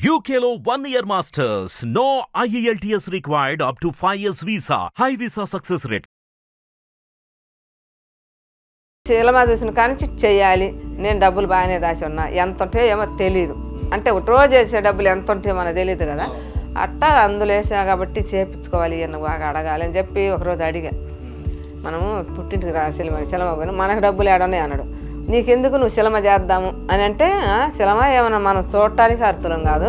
UKLO one year masters. No IELTS required up to 5 years visa. High visa success rate. Cinema చూసిన కానించి చెయ్యాలి నేను డబ్బులు బాగానే దాచి ఉన్నా ఎంత ఉంటే ఏమో తెలియదు అంటే ఒక రోజు వేసే డబ్బులు ఎంత ఉంటే మనకు తెలియదు కదా అట్టా అందులో వేసా కాబట్టి చేపించుకోవాలి ఈయన బాగా అడగాలి అని చెప్పి ఒకరోజు అడిగా మనము పుట్టింటికి రా సినిమా సినిమా పోయినా మనకు డబ్బులు ఏడనే అన్నాడు నీకెందుకు నువ్వు సినిమా చేద్దాము అని అంటే "ఆ, సినిమా ఏమన్నా మనం చూడటానికి అర్థం కాదు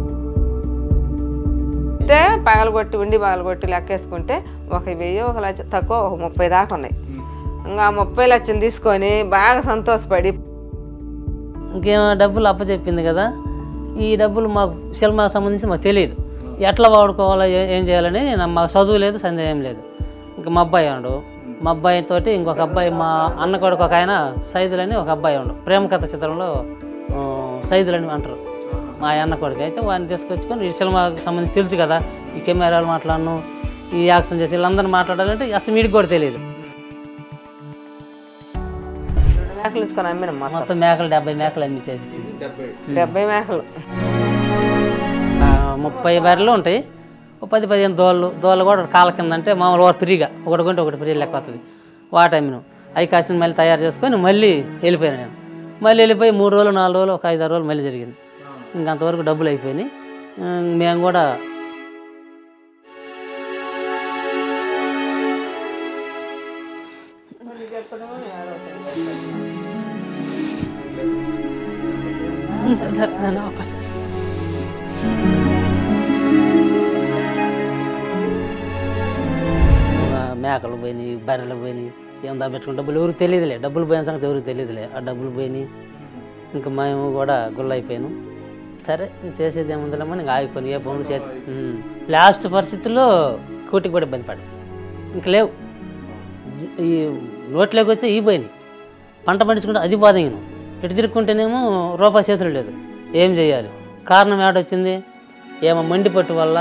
అయితే పగలగొట్టి ఉండి పగలగొట్టి లెక్కేసుకుంటే ఒక వెయ్యి ఒక లక్ష తక్కువ ఒక ముప్పై దాకా ఉన్నాయి ఇంకా ఆ ముప్పై లక్షలు తీసుకొని బాగా సంతోషపడి ఇంకేమో డబ్బులు అప్పచెప్పింది కదా ఈ డబ్బులు మాకు సినిమాకి సంబంధించి మాకు తెలియదు ఎట్లా వాడుకోవాలో ఏ- ఏం చేయాలని నా- మాకు చదువు లేదు సందేహం లేదు ఇంకా మా అబ్బాయి ఉన్నాడు మా అబ్బాయి తోటి ఇంకొక అబ్బాయి మా అన్న కొడుకు ఒక ఆయన సైదులని ఒక అబ్బాయి ఉండు ప్రేమ కథ చిత్రంలో ఆ, సైదులని అంటారు మా అన్న కొడుకు అయితే వాడిని తీసుకొచ్చుకొని ఈ సినిమాకి సంబంధించి తెలుసు కదా ఈ కెమెరాలు మాట్లాడను ఈ యాక్షన్ చేసి వీళ్ళందరూ మాట్లాడాలంటే అసలు వీడికి కూడా తెలియదు రెండు మేకలు ఇచ్చుకొని అమ్మిన మొత్తం మొత్తం మేకలు డెబ్బై మేకలు అమ్మి చేపించింది డెబ్బై మేకలు ఆ, ముప్పై బర్రెలు ఉంటాయి ఓ పది పదిహేను దోళ్ళు దోళ్ళు కూడా కాల కింద అంటే మామూలు ఒకటి ఫ్రీగా ఒకటి కొంటే ఒకటి ఫ్రీ లెక్క వస్తుంది వాటి అమ్మినాం అవి కాసిన మళ్ళీ తయారు చేసుకొని మళ్ళీ వెళ్ళిపోయాను నేను మళ్ళీ వెళ్ళిపోయి మూడు రోజులు నాలుగు రోజులు ఒక ఐదు ఆరు రోజులు మళ్ళీ జరిగింది ఇంకంతవరకు డబ్బులు అయిపోయినాయి ఉమ్, మేము కూడా ఆ, మేకలు పోయినాయి బర్రెలు పోయినాయి ఏం దాపెట్టుకుని డబ్బులు ఎవరికి తెలియదులే డబ్బులు పోయిన సంగతి ఎవరికి తెలియదులే ఆ డబ్బులు పోయినాయి ఇంకా మేము కూడా గుల్ల అయిపోయాను సరే చేసేది ఏముందిలేమని ఇంకా ఆగిపోయి ఏ పనులు చేతి ఉమ్. లాస్ట్ పరిస్థితుల్లో కూటికి కూడా ఇబ్బంది పడ్డాం ఇంక లేవు జి- ఈ నోట్లోకి వచ్చి ఈ పోయినాయి పంట పండించుకుంటే అది బాధంగిను ఇటు తిరుక్కుంటేనేమో రూపాయి చేతులు లేదు ఏం చేయాలి కారణం ఏడొచ్చింది ఏమో మండి పట్టు వల్ల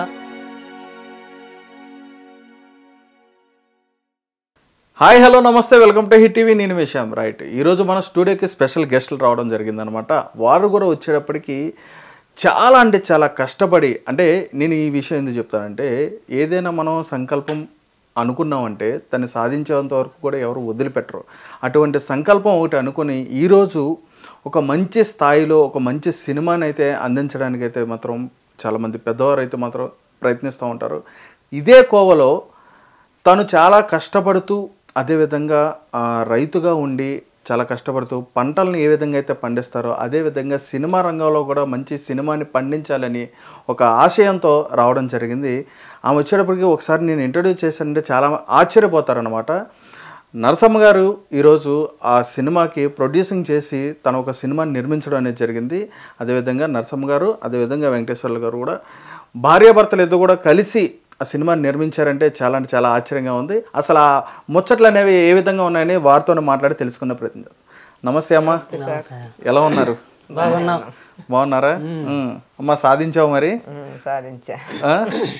హాయ్ హలో నమస్తే వెల్కమ్ టు హిట్ టీవీ నేను విషయం రైట్ ఈరోజు మన స్టూడియోకి స్పెషల్ గెస్టులు రావడం జరిగిందనమాట వారు కూడా వచ్చేటప్పటికి చాలా అంటే చాలా కష్టపడి అంటే నేను ఈ విషయం ఎందుకు చెప్తానంటే ఏదైనా మనం సంకల్పం అనుకున్నామంటే దాన్ని సాధించేంత వరకు కూడా ఎవరు వదిలిపెట్టరు అటువంటి సంకల్పం ఒకటి అనుకుని ఈరోజు ఒక మంచి స్థాయిలో ఒక మంచి సినిమాని అయితే అందించడానికి అయితే మాత్రం చాలామంది పెద్దవారు అయితే మాత్రం ప్రయత్నిస్తూ ఉంటారు ఇదే కోవలో తను చాలా కష్టపడుతూ అదేవిధంగా ఆ, రైతుగా ఉండి చాలా కష్టపడుతూ పంటలను ఏ విధంగా అయితే పండిస్తారో అదే విధంగా సినిమా రంగంలో కూడా మంచి సినిమాని పండించాలని ఒక ఆశయంతో రావడం జరిగింది ఆమె వచ్చేటప్పటికి ఒకసారి నేను ఇంట్రడ్యూస్ చేశానంటే చాలా ఆశ్చర్యపోతారనమాట నరసమ్మ గారు ఈరోజు ఆ సినిమాకి ప్రొడ్యూసింగ్ చేసి తన ఒక సినిమాని నిర్మించడం అనేది జరిగింది అదేవిధంగా నరసమ్మ గారు అదేవిధంగా వెంకటేశ్వర్లు గారు కూడా భార్యాభర్తలు ఇద్దరు కూడా కలిసి ఆ సినిమాని నిర్మించారంటే చాలా అంటే చాలా ఆశ్చర్యంగా ఉంది అసలు ఆ ముచ్చట్లు అనేవి ఏ విధంగా ఉన్నాయని వారితో మాట్లాడి తెలుసుకునే ప్రయత్నం చేద్దాం. నమస్తే అమ్మా ఎలా ఉన్నారు బాగున్నాం బాగున్నారా ఉమ్. అమ్మా సాధించావు మరి ఉమ్, సాధించా ఆ?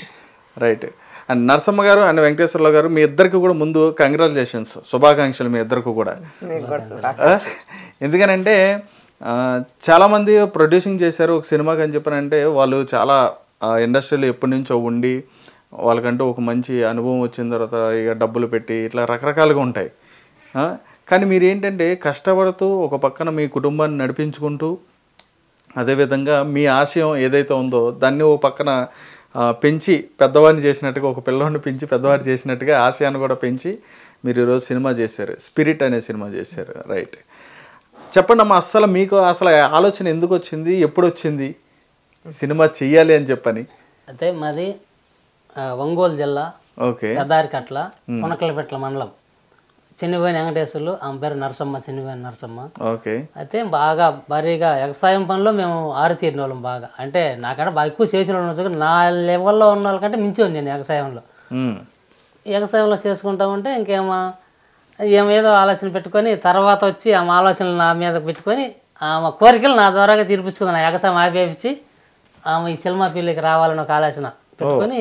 రైట్ అండ్ నరసమ్మ గారు అండ్ వెంకటేశ్వరరావు గారు మీ ఇద్దరికి కూడా ముందు కంగ్రాచులేషన్స్ శుభాకాంక్షలు మీ ఇద్దరికి కూడా నీకు కూడా శుభా- ఆ? ఎందుకనంటే ఆ, చాలామంది ప్రొడ్యూసింగ్ చేశారు ఒక సినిమాకి అని చెప్పారంటే వాళ్ళు చాలా ఆ, ఇండస్ట్రీలో ఎప్పటి నుంచో ఉండి వాళ్ళకంటూ ఒక మంచి అనుభవం వచ్చిన తర్వాత ఇక డబ్బులు పెట్టి ఇట్లా రకరకాలుగా ఉంటాయి ఆ? కానీ మీరు ఏంటంటే కష్టపడుతూ ఒక పక్కన మీ కుటుంబాన్ని నడిపించుకుంటూ అదేవిధంగా మీ ఆశయం ఏదైతే ఉందో దాన్ని ఓ పక్కన ఆ, పెంచి పెద్దవాడిని చేసినట్టుగా ఒక పిల్లవాడిని పెంచి పెద్దవాడు చేసినట్టుగా ఆశయాన్ని కూడా పెంచి మీరు ఈరోజు సినిమా చేశారు స్పిరిట్ అనే సినిమా చేశారు రైట్ చెప్పండి అమ్మా అస్సలు మీకు అసలు ఆలోచన ఎందుకు వచ్చింది ఎప్పుడు వచ్చింది సినిమా చెయ్యాలి అని చెప్పని అయితే మాది ఆ, ఒంగోలు జిల్లా ఓకే పెదారికట్ల పునకలపెట్ల మండలం చిన్నపోయిన వెంకటేశ్వర్లు ఆమె పేరు నరసమ్మ చిన్నపోయిన నరసమ్మ ఓకే అయితే బాగా భారీగా వ్యవసాయం పనిలో మేము ఆరితీరిన వాళ్ళం బాగా అంటే నాకంటే బాగా ఎక్కువ చేసిన వాళ్ళు ఉండొచ్చు కానీ నా లెవెల్లో ఉన్న వాళ్ళకంటే మించి ఉంది నేను వ్యవసాయంలో ఉమ్. వ్యవసాయంలో చేసుకుంటామంటే ఇంకేమో ఏమేదో ఆలోచన పెట్టుకొని తర్వాత వచ్చి ఆమె ఆలోచనలు నా మీద పెట్టుకొని ఆమె కోరికలు నా ద్వారాగా తీర్పించుకుందాను వ్యవసాయం ఆపేపించి ఆమె ఈ సినిమా ఫీల్డ్కి రావాలని ఒక ఆలోచన పెట్టుకొని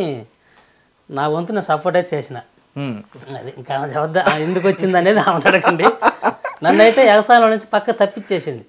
నా వంతు నేను సపోర్టే చేసిన ఉమ్. అది ఇంకా ఆమె చెబుద్దా ఆమె ఎందుకు వచ్చింది అనేది ఆమె అడగండి నన్ను అయితే వ్యవసాయంలో నుంచి పక్క తప్పించేసింది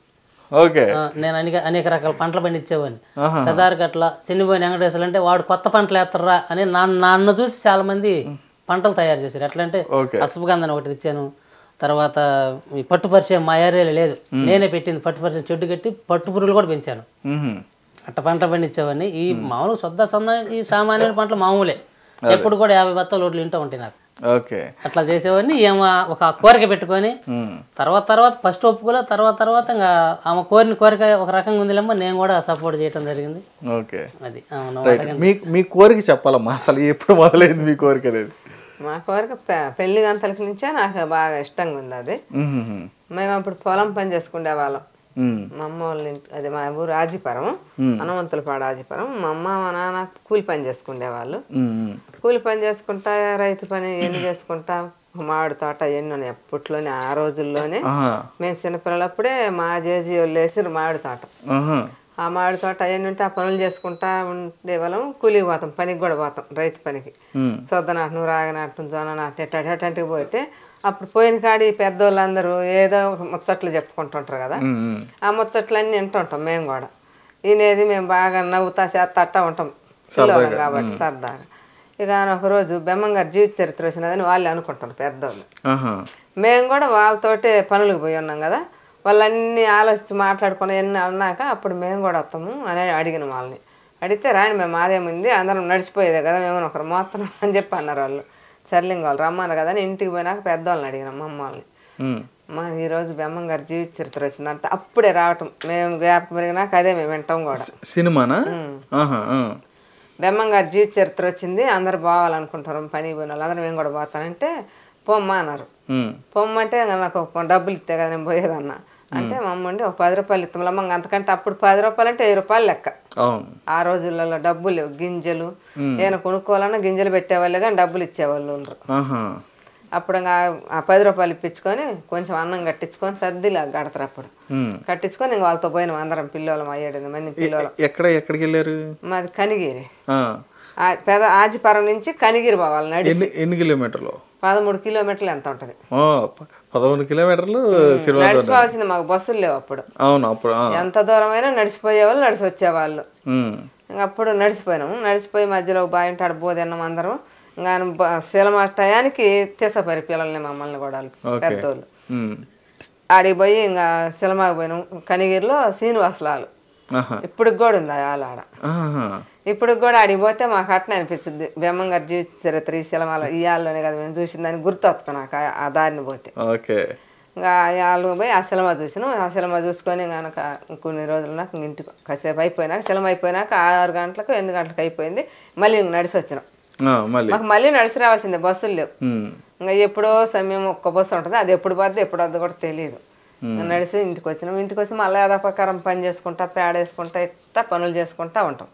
ఓకే ఆ, నేను అనేక అనేక రకాల పంటలు పండించేవాడిని పెదారికి అట్లా చిన్నపోయిన వెంకటేశ్వరులు అంటే వాడు కొత్త పంటలు వేస్తారా అని నన్ను నన్ను చూసి చాలా మంది పంటలు తయారు చేశారు ఎట్లా అంటే ఓకే. అసపుగంధని ఒకటి తెచ్చాను తర్వాత ఈ పట్టు పరిచయం మా ఏరియాలో లేదు నేనే పెట్టింది పట్టు పరిచయం చెట్టు కట్టి పట్టు పురుగులు కూడా పెంచాను మ్హూ. అట్ట పంట పండించేవాడిని ఈ మామూలు సొద్ద సొంత ఈ సామాన్య పంటలు మామూలే ఎప్పుడు కూడా యాభై బత్తాలు ఓట్లు ఇంటూ ఉంటాయి నాకు ఓకే అట్లా చేసేవాడిని ఏమో ఒక కోరిక పెట్టుకొని మ్. తర్వాత తర్వాత ఫస్ట్ ఒప్పుకోలే తర్వాత తర్వాత ఇంకా ఆమె కోరిన కోరిక ఒక రకంగా ఉందిలేమో నేను కూడా సపోర్ట్ చేయడం జరిగింది ఓకే అది అవును రైట్ మీ మీ కోరిక చెప్పాలమ్మా అసలు ఎప్పుడు మొదలైంది మీ కోరిక అనేది మా కోరిక పె- పెళ్లి గంటలకి నుంచే నాకు బాగా ఇష్టంగా ఉంది అది మ్హూ. మేము అప్పుడు పొలం పని చేసుకునే వాళ్ళం మ్. మా అమ్మ వాళ్ళ ఇంటి అది మా ఊరు ఆజిపురం హనుమంతులపాడు ఆజిపురం మా అమ్మ మా నాన్న కూలి పని చేసుకునేవాళ్ళు మ్. కూలి పని చేసుకుంటా రైతు పని ఎన్ని చేసుకుంటా మామిడి తోట ఎన్ని ఉన్నాయి అప్పట్లోనే ఆ రోజుల్లోనే ఆహా. మేము చిన్నపిల్లలప్పుడే మా జేజీ వాళ్ళు వేసిరు మామిడి తోట ఆహా. ఆ మామిడి తోట అవన్నీ ఉంటే ఆ పనులు చేసుకుంటా ఉండేవాళ్ళం కూలికి పోతాం పనికి కూడా పోతాం రైతు పనికి మ్. సొద్ద నాటం రాగ నాటం జొన్న నాటం ఎట్ట ఎట్టంటికి పోతే అప్పుడు పోయిన కాడి పెద్దోళ్ళందరూ ఏదో ఒక ముచ్చట్లు చెప్పుకుంటుంటారు కదా మ్. మ్. ఆ ముచ్చట్లన్నీ వింటుంటాం మేము కూడా వినేది మేము బాగా నవ్వుతా చేస్తా అట్టా ఉంటాం పిల్లలం కాబట్టి సరదాగా ఇక ఆయన ఒకరోజు బెమ్మంగారు జీవిత చరిత్ర వచ్చినదని వాళ్ళు అనుకుంటారు పెద్దోళ్ళు ఆహా. మేము కూడా వాళ్ళతోటే పనులకు పోయి ఉన్నాం కదా వాళ్ళన్నీ ఆలోచించి మాట్లాడుకుని ఎన్ని అన్నాక అప్పుడు మేము కూడా వస్తాము అని అడిగిన వాళ్ళని అడిగితే రాని మేము మాదేముంది అందరం నడిచిపోయేదే కదా మేము ఒకరు మోస్తున్నాం అని చెప్పి అన్నారు వాళ్ళు సర్లింగ్ వాళ్ళు రమ్మన్నారు కదా అని ఇంటికి పోయినాక పెద్దవాళ్ళని అడిగినాం మా అమ్మ వాళ్ళని మ్. మా ఈరోజు బెమ్మంగారి జీవిత చరిత్ర వచ్చిందంట అప్పుడే రావటం మేము జ్ఞాపకం పెరిగినాక అదే మేము వింటాం కూడా సినిమానా ఆహా. ఆ. బెమ్మంగారి జీవిత చరిత్ర వచ్చింది అందరు పోవాలనుకుంటారు పని పోయిన వాళ్ళు అందరూ మేము కూడా పోతానంటే పొమ్మ అన్నారు మ్. పొమ్మంటే ఇంకా నాకు ఒక డబ్బులు ఇస్తే కదా నేను పోయేదన్న అంటే మా అమ్మ ఉండి ఒక పది రూపాయలు ఇస్తాం అమ్మ అంతకంటే అప్పుడు పది రూపాయలు అంటే వెయ్యి రూపాయలు లెక్క అవును ఆ రోజులలో డబ్బులు లేవు గింజలు ఏమైనా కొనుక్కోవాలన్నా గింజలు పెట్టేవాళ్ళు కానీ డబ్బులు ఇచ్చేవాళ్ళు ఉండరు ఆహా. అప్పుడు ఇంకా ఆ పది రూపాయలు ఇప్పించుకొని కొంచెం అన్నం కట్టించుకొని సర్దిలా కడతారు అప్పుడు మ్. కట్టించుకొని ఇంక వాళ్ళతో పోయినాం అందరం పిల్లలం అయ్యేడు మంది పిల్లలు ఎక్కడ ఎక్కడికి వెళ్ళారు మాది కనిగిరి ఆ. ఆ పెద ఆజిపురం నుంచి కనిగిరి పోవాలి నడి ఎన్ని ఎన్ని కిలోమీటర్లు పదమూడు కిలోమీటర్లు ఎంత ఉంటుంది ఓ, ప- పదకొండు కిలోమీటర్లు సినిమా నడిచిపోవాల్సింది మాకు బస్సులు లేవు అప్పుడు అవును అప్పుడు ఆ. ఎంత దూరమైనా నడిచిపోయేవాళ్ళు నడిచి వచ్చేవాళ్ళు మ్. ఇంక అప్పుడు నడిచిపోయినాము నడిచిపోయి మధ్యలో ఒక బావి ఉంటాడు బోధన్నాం అందరం ఇంకా ఆయన బ- శీలమ టయానికి తీసపరి పిల్లల్ని మమ్మల్ని కూడా వాళ్ళు, పెద్దోళ్ళు మ్. ఆడికి పోయి ఇంకా శిలమాకి పోయినాం కనిగిరిలో శ్రీనివాసలాలు ఆహా. ఇప్పటికి కూడా ఉంది ఆ ఆల ఆడ ఆహా. ఇప్పటికి కూడా ఆడికి పోతే మాకు అట్నే అనిపించింది బెమ్మంగారు జీవిత చరిత్ర ఈ శిలమాల ఈ ఆళ్ళలోనే కదా మేము చూసిందని గుర్తు వస్తుంది నాకు ఆ- ఆ దారిని పోతే ఓకే ఇంకా వాళ్ళు పోయి ఆ సినిమా చూసినాం ఆ సినిమా చూసుకొని కనుక కొన్ని రోజులు నాకు ఇంటికి కాసేపు అయిపోయినాక సినిమా అయిపోయినాక ఆరు గంటలకు ఎనిమిది గంటలకు అయిపోయింది మళ్ళీ ఇంక నడిచి వచ్చినాం ఆ, మళ్ళీ మాకు మళ్ళీ నడిచి రావాల్సిందే బస్సులు లేవు మ్. ఇంకా ఎప్పుడో సమయం ఒక్క బస్సు ఉంటుంది అది ఎప్పుడు పోద్ది ఎప్పుడు వద్ద కూడా తెలియదు ఇంకా నడిచి ఇంటికి వచ్చినాం ఇంటికి వచ్చి మళ్ళీ యథాపకారం పని చేసుకుంటా పేడ వేసుకుంటా ఇట్టా పనులు చేసుకుంటా ఉంటాం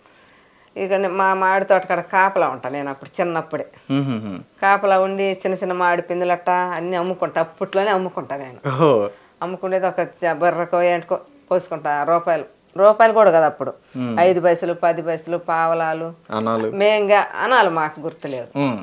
ఇక నే- మా మామిడి తోట కాడ కాపలా ఉంటా నేను అప్పుడు చిన్నప్పుడే మ్మ్. కాపలా ఉండి చిన్న చిన్న మామిడి పిందులట్ట అన్నీ అమ్ముకుంటా అప్పట్లోనే అమ్ముకుంటా నేను ఓహో అమ్ముకునేది ఒక చ- బర్రకో ఏంటికో పోసుకుంటా రూపాయలు రూపాయలు కూడా కదా అప్పుడు ఐదు పైసలు పది పైసలు పావలాలు అనాలు మేంగా అనాలి మాకు గుర్తులేదు మ్మ్.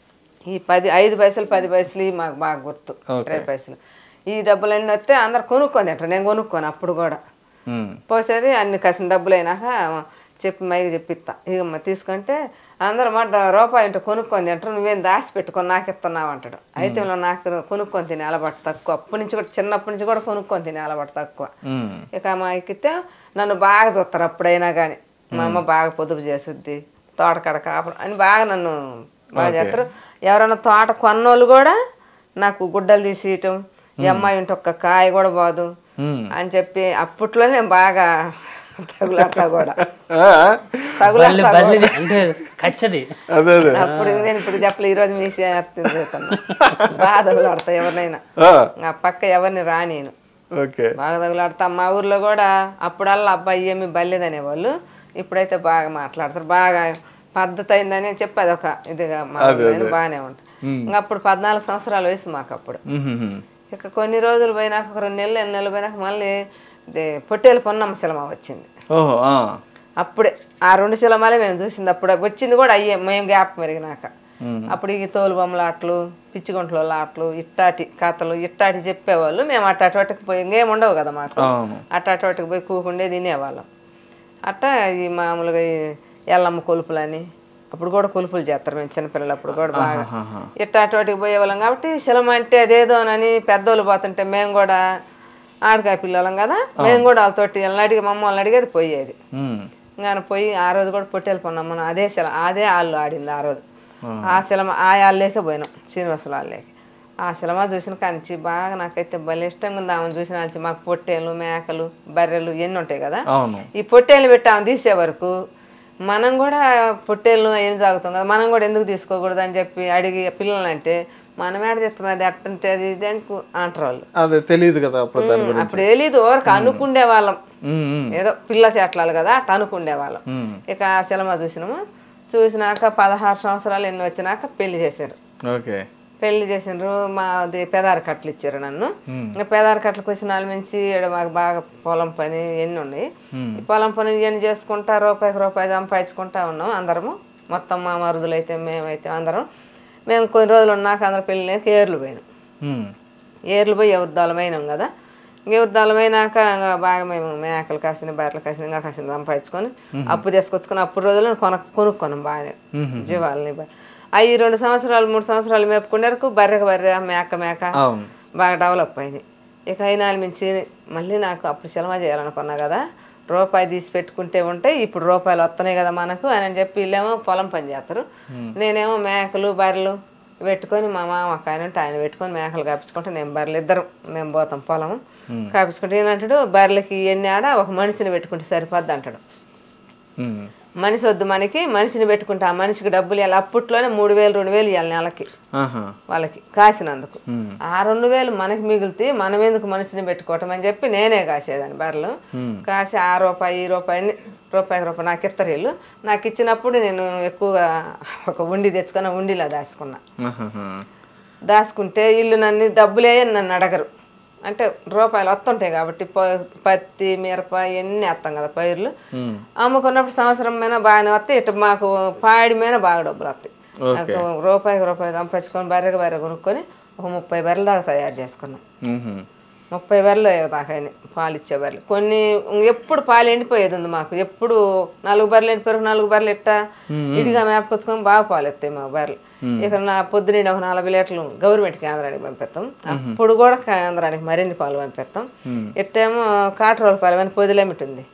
ఈ పది ఐదు పైసలు పది పైసలు ఇవి మాకు బాగా గుర్తు ఇరవై పైసలు ఈ డబ్బులన్నీ వస్తే అందరు కొనుక్కొని తింటారు నేను కొనుక్కోను అప్పుడు కూడా మ్మ్. పోసేది అన్ని కసిన డబ్బులు అయినాక చెప్పి మైకి చెప్పిస్తా ఇక తీసుకుంటే అందరూ మా డ- రూపాయి ఇంట కొనుక్కొని తింటారు నువ్వేం దాచి పెట్టుకొని నాకు ఇస్తున్నావు అంటాడు అయితే వీళ్ళు నాకు కొనుక్కొని తినే అలవాటు తక్కువ అప్పటి నుంచి కూడా చిన్నప్పటి నుంచి కూడా కొనుక్కొని తినే అలవాటు తక్కువ మ్మ్. ఇక మా ఎక్కితే నన్ను బాగా చూస్తారు అప్పుడైనా కానీ మా అమ్మ బాగా పొదుపు చేస్తుంది తోటకాడ కాపడం అని బాగా నన్ను బాగా చేస్తారు ఎవరైనా తోట కొన్నోళ్ళు కూడా నాకు గుడ్డలు తీసేయటం ఈ అమ్మాయి ఇంటి ఒక్క కాయ కూడా పోదు మ్మ్. అని చెప్పి అప్పట్లో నేను బాగా తగులాడతా కూడా ఆ? బల్లి తగులాడతా బల్లిది అంటే కచ్చది అదే అదే అప్పుడు నేను ఇప్పుడు చెప్పలే ఈ రోజు మీ చేస్తున్నా బాగా తగులాడతా ఎవరినైనా ఆ, ఆ పక్క ఎవరిని రా నేను ఓకే బాగా తగులాడతా మా ఊర్లో కూడా అప్పుడల్లా అబ్బాయి ఏమి బల్లేదనేవాళ్ళు ఇప్పుడైతే బాగా మాట్లాడతారు బాగా పద్ధతి అయిందని చెప్పి అదొక ఇదిగా మా ఊర్లో బాగానే ఉంటుంది ఇంకా అప్పుడు పద్నాలుగు సంవత్సరాల వయసు మాకు అప్పుడు మ్మ్. ఇక కొన్ని రోజులు పోయినాక ఒక రెండు నెలలు ఎన్ని నెలలు పోయినాక మళ్ళీ ఇది పొట్టేలు పొన్నమ్మ సినిమా వచ్చింది ఓహో ఆ. అప్పుడే ఆ రెండు సినిమాలే మేము చూసింది అప్పుడు వచ్చింది కూడా అయ్యే మేము గ్యాప్ మెరిగినాక అప్పుడు ఈ తోలు బొమ్మల ఆటలు పిచ్చిగుంటల ఆటలు ఇట్టాటి కథలు ఇట్టాటి చెప్పేవాళ్ళు మేము అట్ట వాటికి పోయి ఇంకేం ఉండవు కదా మాకు అవును అట్ట వాటికి పోయి కూకుండే తినేవాళ్ళం అట్ట ఈ మామూలుగా ఈ ఎల్లమ్మ కొలుపులని అప్పుడు కూడా కొలుపులు చేస్తారు మేము చిన్నపిల్లలు అప్పుడు కూడా బాగా ఇట్ట అటు వాటికి పోయేవాళ్ళం కాబట్టి శిలం అంటే అదేదోనని పెద్దోళ్ళు పోతుంటే మేము కూడా ఆడకాయ పిల్లలం కదా మేము కూడా వాళ్ళతోటి వాళ్ళని అడిగి మా అమ్మ వాళ్ళని అడిగేది పోయేది ఉమ్. ఇంకా పోయి ఆ రోజు కూడా పొట్టేలు కొన్నాం మనం అదే శిల అదే ఆళ్ళు ఆడింది ఆ రోజు ఆ శిలమ ఆ ఆళ్ళేకే పోయినాం శ్రీనివాసులు ఆళ్ళేకి ఆ సినిమా చూసిన కాంచి బాగా నాకైతే భలే ఇష్టంగా ఉంది ఆమెను చూసిన కాంచి మాకు పొట్టేలు మేకలు బర్రెలు ఇవన్నీ ఉంటాయి కదా అవును ఈ పొట్టేలు పెట్టి ఆమె తీసే వరకు మనం కూడా పొట్టేళ్ళు ఏం సాగుతాం కదా మనం కూడా ఎందుకు తీసుకోకూడదు అని చెప్పి అడిగి పిల్లలు అంటే మనం ఏడ తెస్తాం అది అట్టంటే అది ఇది అని కు- అంటారు వాళ్ళు అదే తెలియదు కదా అప్పుడు దాని గురించి అప్పుడు తెలీదు ఊరకు అనుకుండే వాళ్ళం ఉమ్, ఉమ్, ఏదో పిల్ల చేట్లాలు కదా అట్ట అనుకుండే వాళ్ళం ఉమ్. ఇక ఆ సినిమా చూసినాము చూసినాక పదహారు సంవత్సరాలు ఎన్ని వచ్చినాక పెళ్లి చేశారు ఓకే పెళ్లి చేసిండ్రు మాది పెదారి కట్టలు ఇచ్చారు నన్ను ఇంకా పెదారి కట్టలకు వచ్చిన వాళ్ళ నుంచి ఈడ మాకు బాగా పొలం పని ఎన్ని ఉన్నాయి ఈ పొలం పని ఇవన్నీ చేసుకుంటా రూపాయికి రూపాయి సంపాదించుకుంటా ఉన్నాం అందరము మొత్తం మా మరుదులు అయితే మేమైతే అందరం మేము కొన్ని రోజులు ఉన్నాక అందరం పెళ్ళి ఏర్లు పోయినాం ఉమ్, ఏర్లు పోయి ఎవరి దళమైనాం కదా ఎవరి దళమైనాక ఇంకా బాగా మేము మేకలు కాసిన బర్రెలు కాసిన ఇంకా కాసిన సంపాదించుకొని అప్పు తీసుకొచ్చుకొని అప్పుడు రోజుల్లో కొన కొనుక్కున్నాం బాగానే జీవాలని అవి రెండు సంవత్సరాలు మూడు సంవత్సరాలు మేపుకునేరకు బర్రెక బర్రె మేక మేక అవును బాగా డెవలప్ అయింది ఇక అయినాలు మించి మళ్ళీ నాకు అప్పుడు సినిమా చేయాలనుకున్నా కదా రూపాయి తీసి పెట్టుకుంటే ఉంటే ఇప్పుడు రూపాయలు వస్తున్నాయి కదా మనకు అని చెప్పి వీళ్ళేమో పొలం పని చేస్తారు నేనేమో మేకలు బర్రెలు పెట్టుకొని మా మామ ఒక ఆయన ఉంటే ఆయన పెట్టుకొని మేకలు కాపించుకుంటే నేను బర్రెలు ఇద్దరం మేము పోతాం పొలం కాపించుకుంటే ఏంటంటాడు బర్రెలకి ఎన్ని ఆడ ఒక మనిషిని పెట్టుకుంటే సరిపోద్ది అంటాడు ఉమ్, మనిషి వద్దు మనకి మనిషిని పెట్టుకుంటే ఆ మనిషికి డబ్బులు ఇవ్వాలి అప్పట్లోనే మూడు వేలు రెండు వేలు ఇవ్వాలి నెలకి ఆహా వాళ్ళకి కాసినందుకు ఆ రెండు వేలు మనకి మిగిలితే మనం ఎందుకు మనిషిని పెట్టుకోవటం అని చెప్పి నేనే కాసేదాన్ని బర్రెలు కాసి ఆ రూపాయి ఈ రూపాయి రూపాయికి రూపాయి నాకు ఇస్తారు వీళ్ళు నాకు ఇచ్చినప్పుడు నేను ఎక్కువగా ఒక ఉండి తెచ్చుకొని ఆ ఉండిలో దాచుకున్నా ఆహాహా. దాచుకుంటే వీళ్ళు నన్ను డబ్బులే నన్ను అడగరు అంటే రూపాయలు వస్తుంటాయి కాబట్టి ప- పత్తి మిరప ఇవన్నీ వేస్తాం కదా పైర్లు అమ్ముకున్నప్పుడు సంవత్సరం మీద బాగానే వస్తాయి ఇటు మాకు పాడి మీద బాగా డబ్బులు వస్తాయి నాకు రూపాయికి రూపాయి సంపాదించుకొని బర్రెకి బర్రె కొనుక్కొని ఒక ముప్పై బర్రెల దాకా తయారు చేసుకున్నాం ఉహు. ముప్పై బర్రెలు దాకా అయినాయి పాలు ఇచ్చే బర్రెలు కొన్ని ఎప్పుడు పాలు ఎండిపోయేది ఉంది మాకు ఎప్పుడు నాలుగు బర్రెలు ఎండిపోయారు నాలుగు బర్రెలు ఇట్టా ఇదిగా మేపకొచ్చుకొని బాగా పాలు ఎత్తాయి మా బర్రెలు ఇక్కడ నా పొద్దున ఒక నలభై లీటర్లు గవర్నమెంట్ కేంద్రానికి పంపిస్తాం అప్పుడు కూడా కేంద్రానికి మరిన్ని పాలు పంపిస్తాం ఇట్టేమో కాటరోల పాలు అని పొది లిమిట్ ఉంది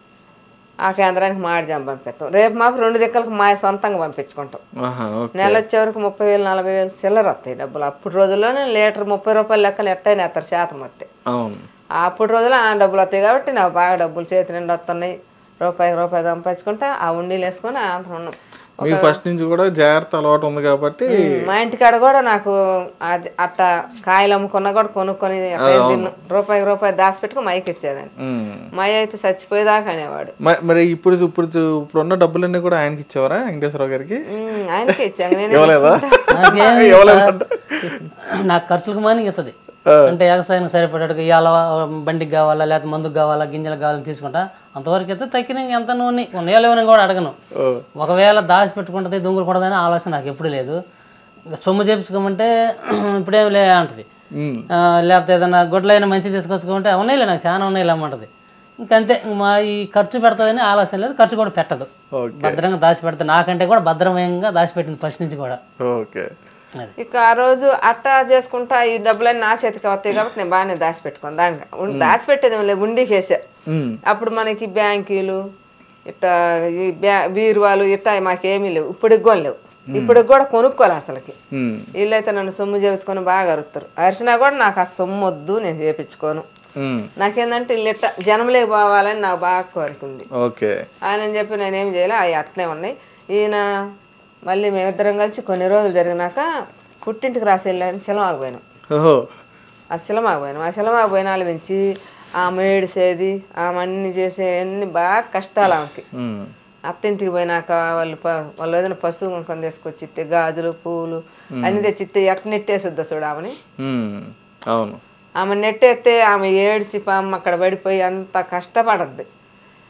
ఆ కేంద్రానికి మాడిజాం పంపిస్తాం రేపు మాకు రెండు దిక్కలకు మా సొంతంగా పంపించుకుంటాం ఆహా ఓకే నెల వచ్చే వరకు ముప్పై వేలు నలభై వేలు చిల్లర వస్తాయి డబ్బులు అప్పుడు రోజుల్లోనే లీటర్ ముప్పై రూపాయలు లెక్కన ఎట్టయినా ఎత్తారు శాతం వస్తాయి అవును అప్పుడు రోజులు ఆ డబ్బులు వస్తాయి కాబట్టి నాకు బాగా డబ్బులు చేతి నిండా వస్తున్నాయి రూపాయి రూపాయి సంపాదించుకుంటా ఆ ఉండీలు వేసుకొని అంత ఉన్నాం మీకు ఫస్ట్ నుంచి కూడా జాగ్రత్త అలవాటు ఉంది కాబట్టి మా ఇంటికాడ కూడా నాకు అది అట్ట కాయలు అమ్ముకున్నా కూడా కొనుక్కొని అట్ట ఏం తిన్ను. రూపాయి రూపాయి దాచి పెట్టుకుని మైకి ఇచ్చేదాన్ని ఉమ్. మా అయితే చచ్చిపోయేదాకా అనేవాడు మ- మరి ఇప్పుడు ఇప్పుడు ఇప్పుడు ఉన్న డబ్బులన్నీ కూడా ఆయనకి ఇచ్చేవారా వెంకటేశ్వరరావు గారికి ఉమ్, ఆయనకే ఇచ్చాను నేను ఇవ్వలేదా నాకేం నాకు ఖర్చులకు మాని ఇస్తుంది అంటే వ్యవసాయం సరిపడేట్టుగా ఇవాళ బండికి కావాలా లేకపోతే మందుకు కావాలా గింజలకు కావాలని తీసుకుంటా అంతవరకు అయితే తక్కిన ఎంత నూనె ఉన్నాయో లేవని కూడా అడగను ఒకవేళ దాచి పెట్టుకుంటుంది దొంగలు కొడదని ఆలోచన నాకు ఎప్పుడు లేదు ఇంకా సొమ్ము చేపించుకోమంటే ఇప్పుడేం లే అంటది ఉమ్. ఆ, లేకపోతే ఏదైనా గుడ్లైనా మంచి తీసుకొచ్చుకుంటే ఉన్నాయిలే నాకు చాలా ఉన్నాయిలే అమ్మంటది ఇంకంతే మా ఈ ఖర్చు పెడతదని ఆలోచన లేదు ఖర్చు కూడా పెట్టదు ఓకే భద్రంగా దాచి పెడతా నాకంటే కూడా భద్రమయంగా దాచిపెట్టింది ఫస్ట్ నుంచి కూడా ఓకే అది ఇక ఆ రోజు అట్టా చేసుకుంటా ఈ డబ్బులన్నీ నా చేతికి వస్తాయి కాబట్టి నేను బాగానే దాచిపెట్టుకున్నాను దానికి ఉం- దాచిపెట్టేది ఏం లేదు ఉండికి వేసా ఉమ్. అప్పుడు మనకి బ్యాంకీలు ఇట్టా ఈ బ్యా బీరువాలు ఇట్టా మాకేమీ లేవు ఇప్పటికి కూడా లేవు ఇప్పటికి కూడా కొనుక్కోవాలి అసలుకి ఉమ్. వీళ్ళైతే నన్ను సొమ్ము చేపించుకొని బాగా అరుస్తారు అరిచినా కూడా నాకు ఆ సొమ్ము వద్దు నేను చేపించుకోను ఉమ్. నాకేందంటే వీళ్ళు ఇట్ట జనంలోకి పోవాలని నాకు బాగా కోరిక ఉంది ఓకే ఆయన చెప్పి నేనేం చేయలే అవి అట్నే ఉన్నాయి ఈయన మళ్ళీ మేమిద్దరం కలిసి కొన్ని రోజులు జరిగినాక పుట్టింటికి రాసి వెళ్ళాను శిలమాకు పోయినాం ఓహో ఆ శిలమాకు పోయినాం ఆ శిలమాకు పోయినాలు పెంచి ఆమె ఏడిసేది ఆమె అన్ని చేసే అన్ని బాగా కష్టాలు ఆమెకి ఉమ్. అత్తింటికి పోయినాక వాళ్ళు ప- వాళ్ళు ఏదైనా పశువు కుంకం తీసుకొచ్చి ఇస్తే గాజులు పూలు అన్ని తెచ్చిస్తే ఎట్ట నెట్టేసుద్దా చూడు ఆమెని ఉమ్. అవును ఆమె నెట్టేస్తే ఆమె ఏడిసి పాము అక్కడ పడిపోయి అంత కష్టపడద్ది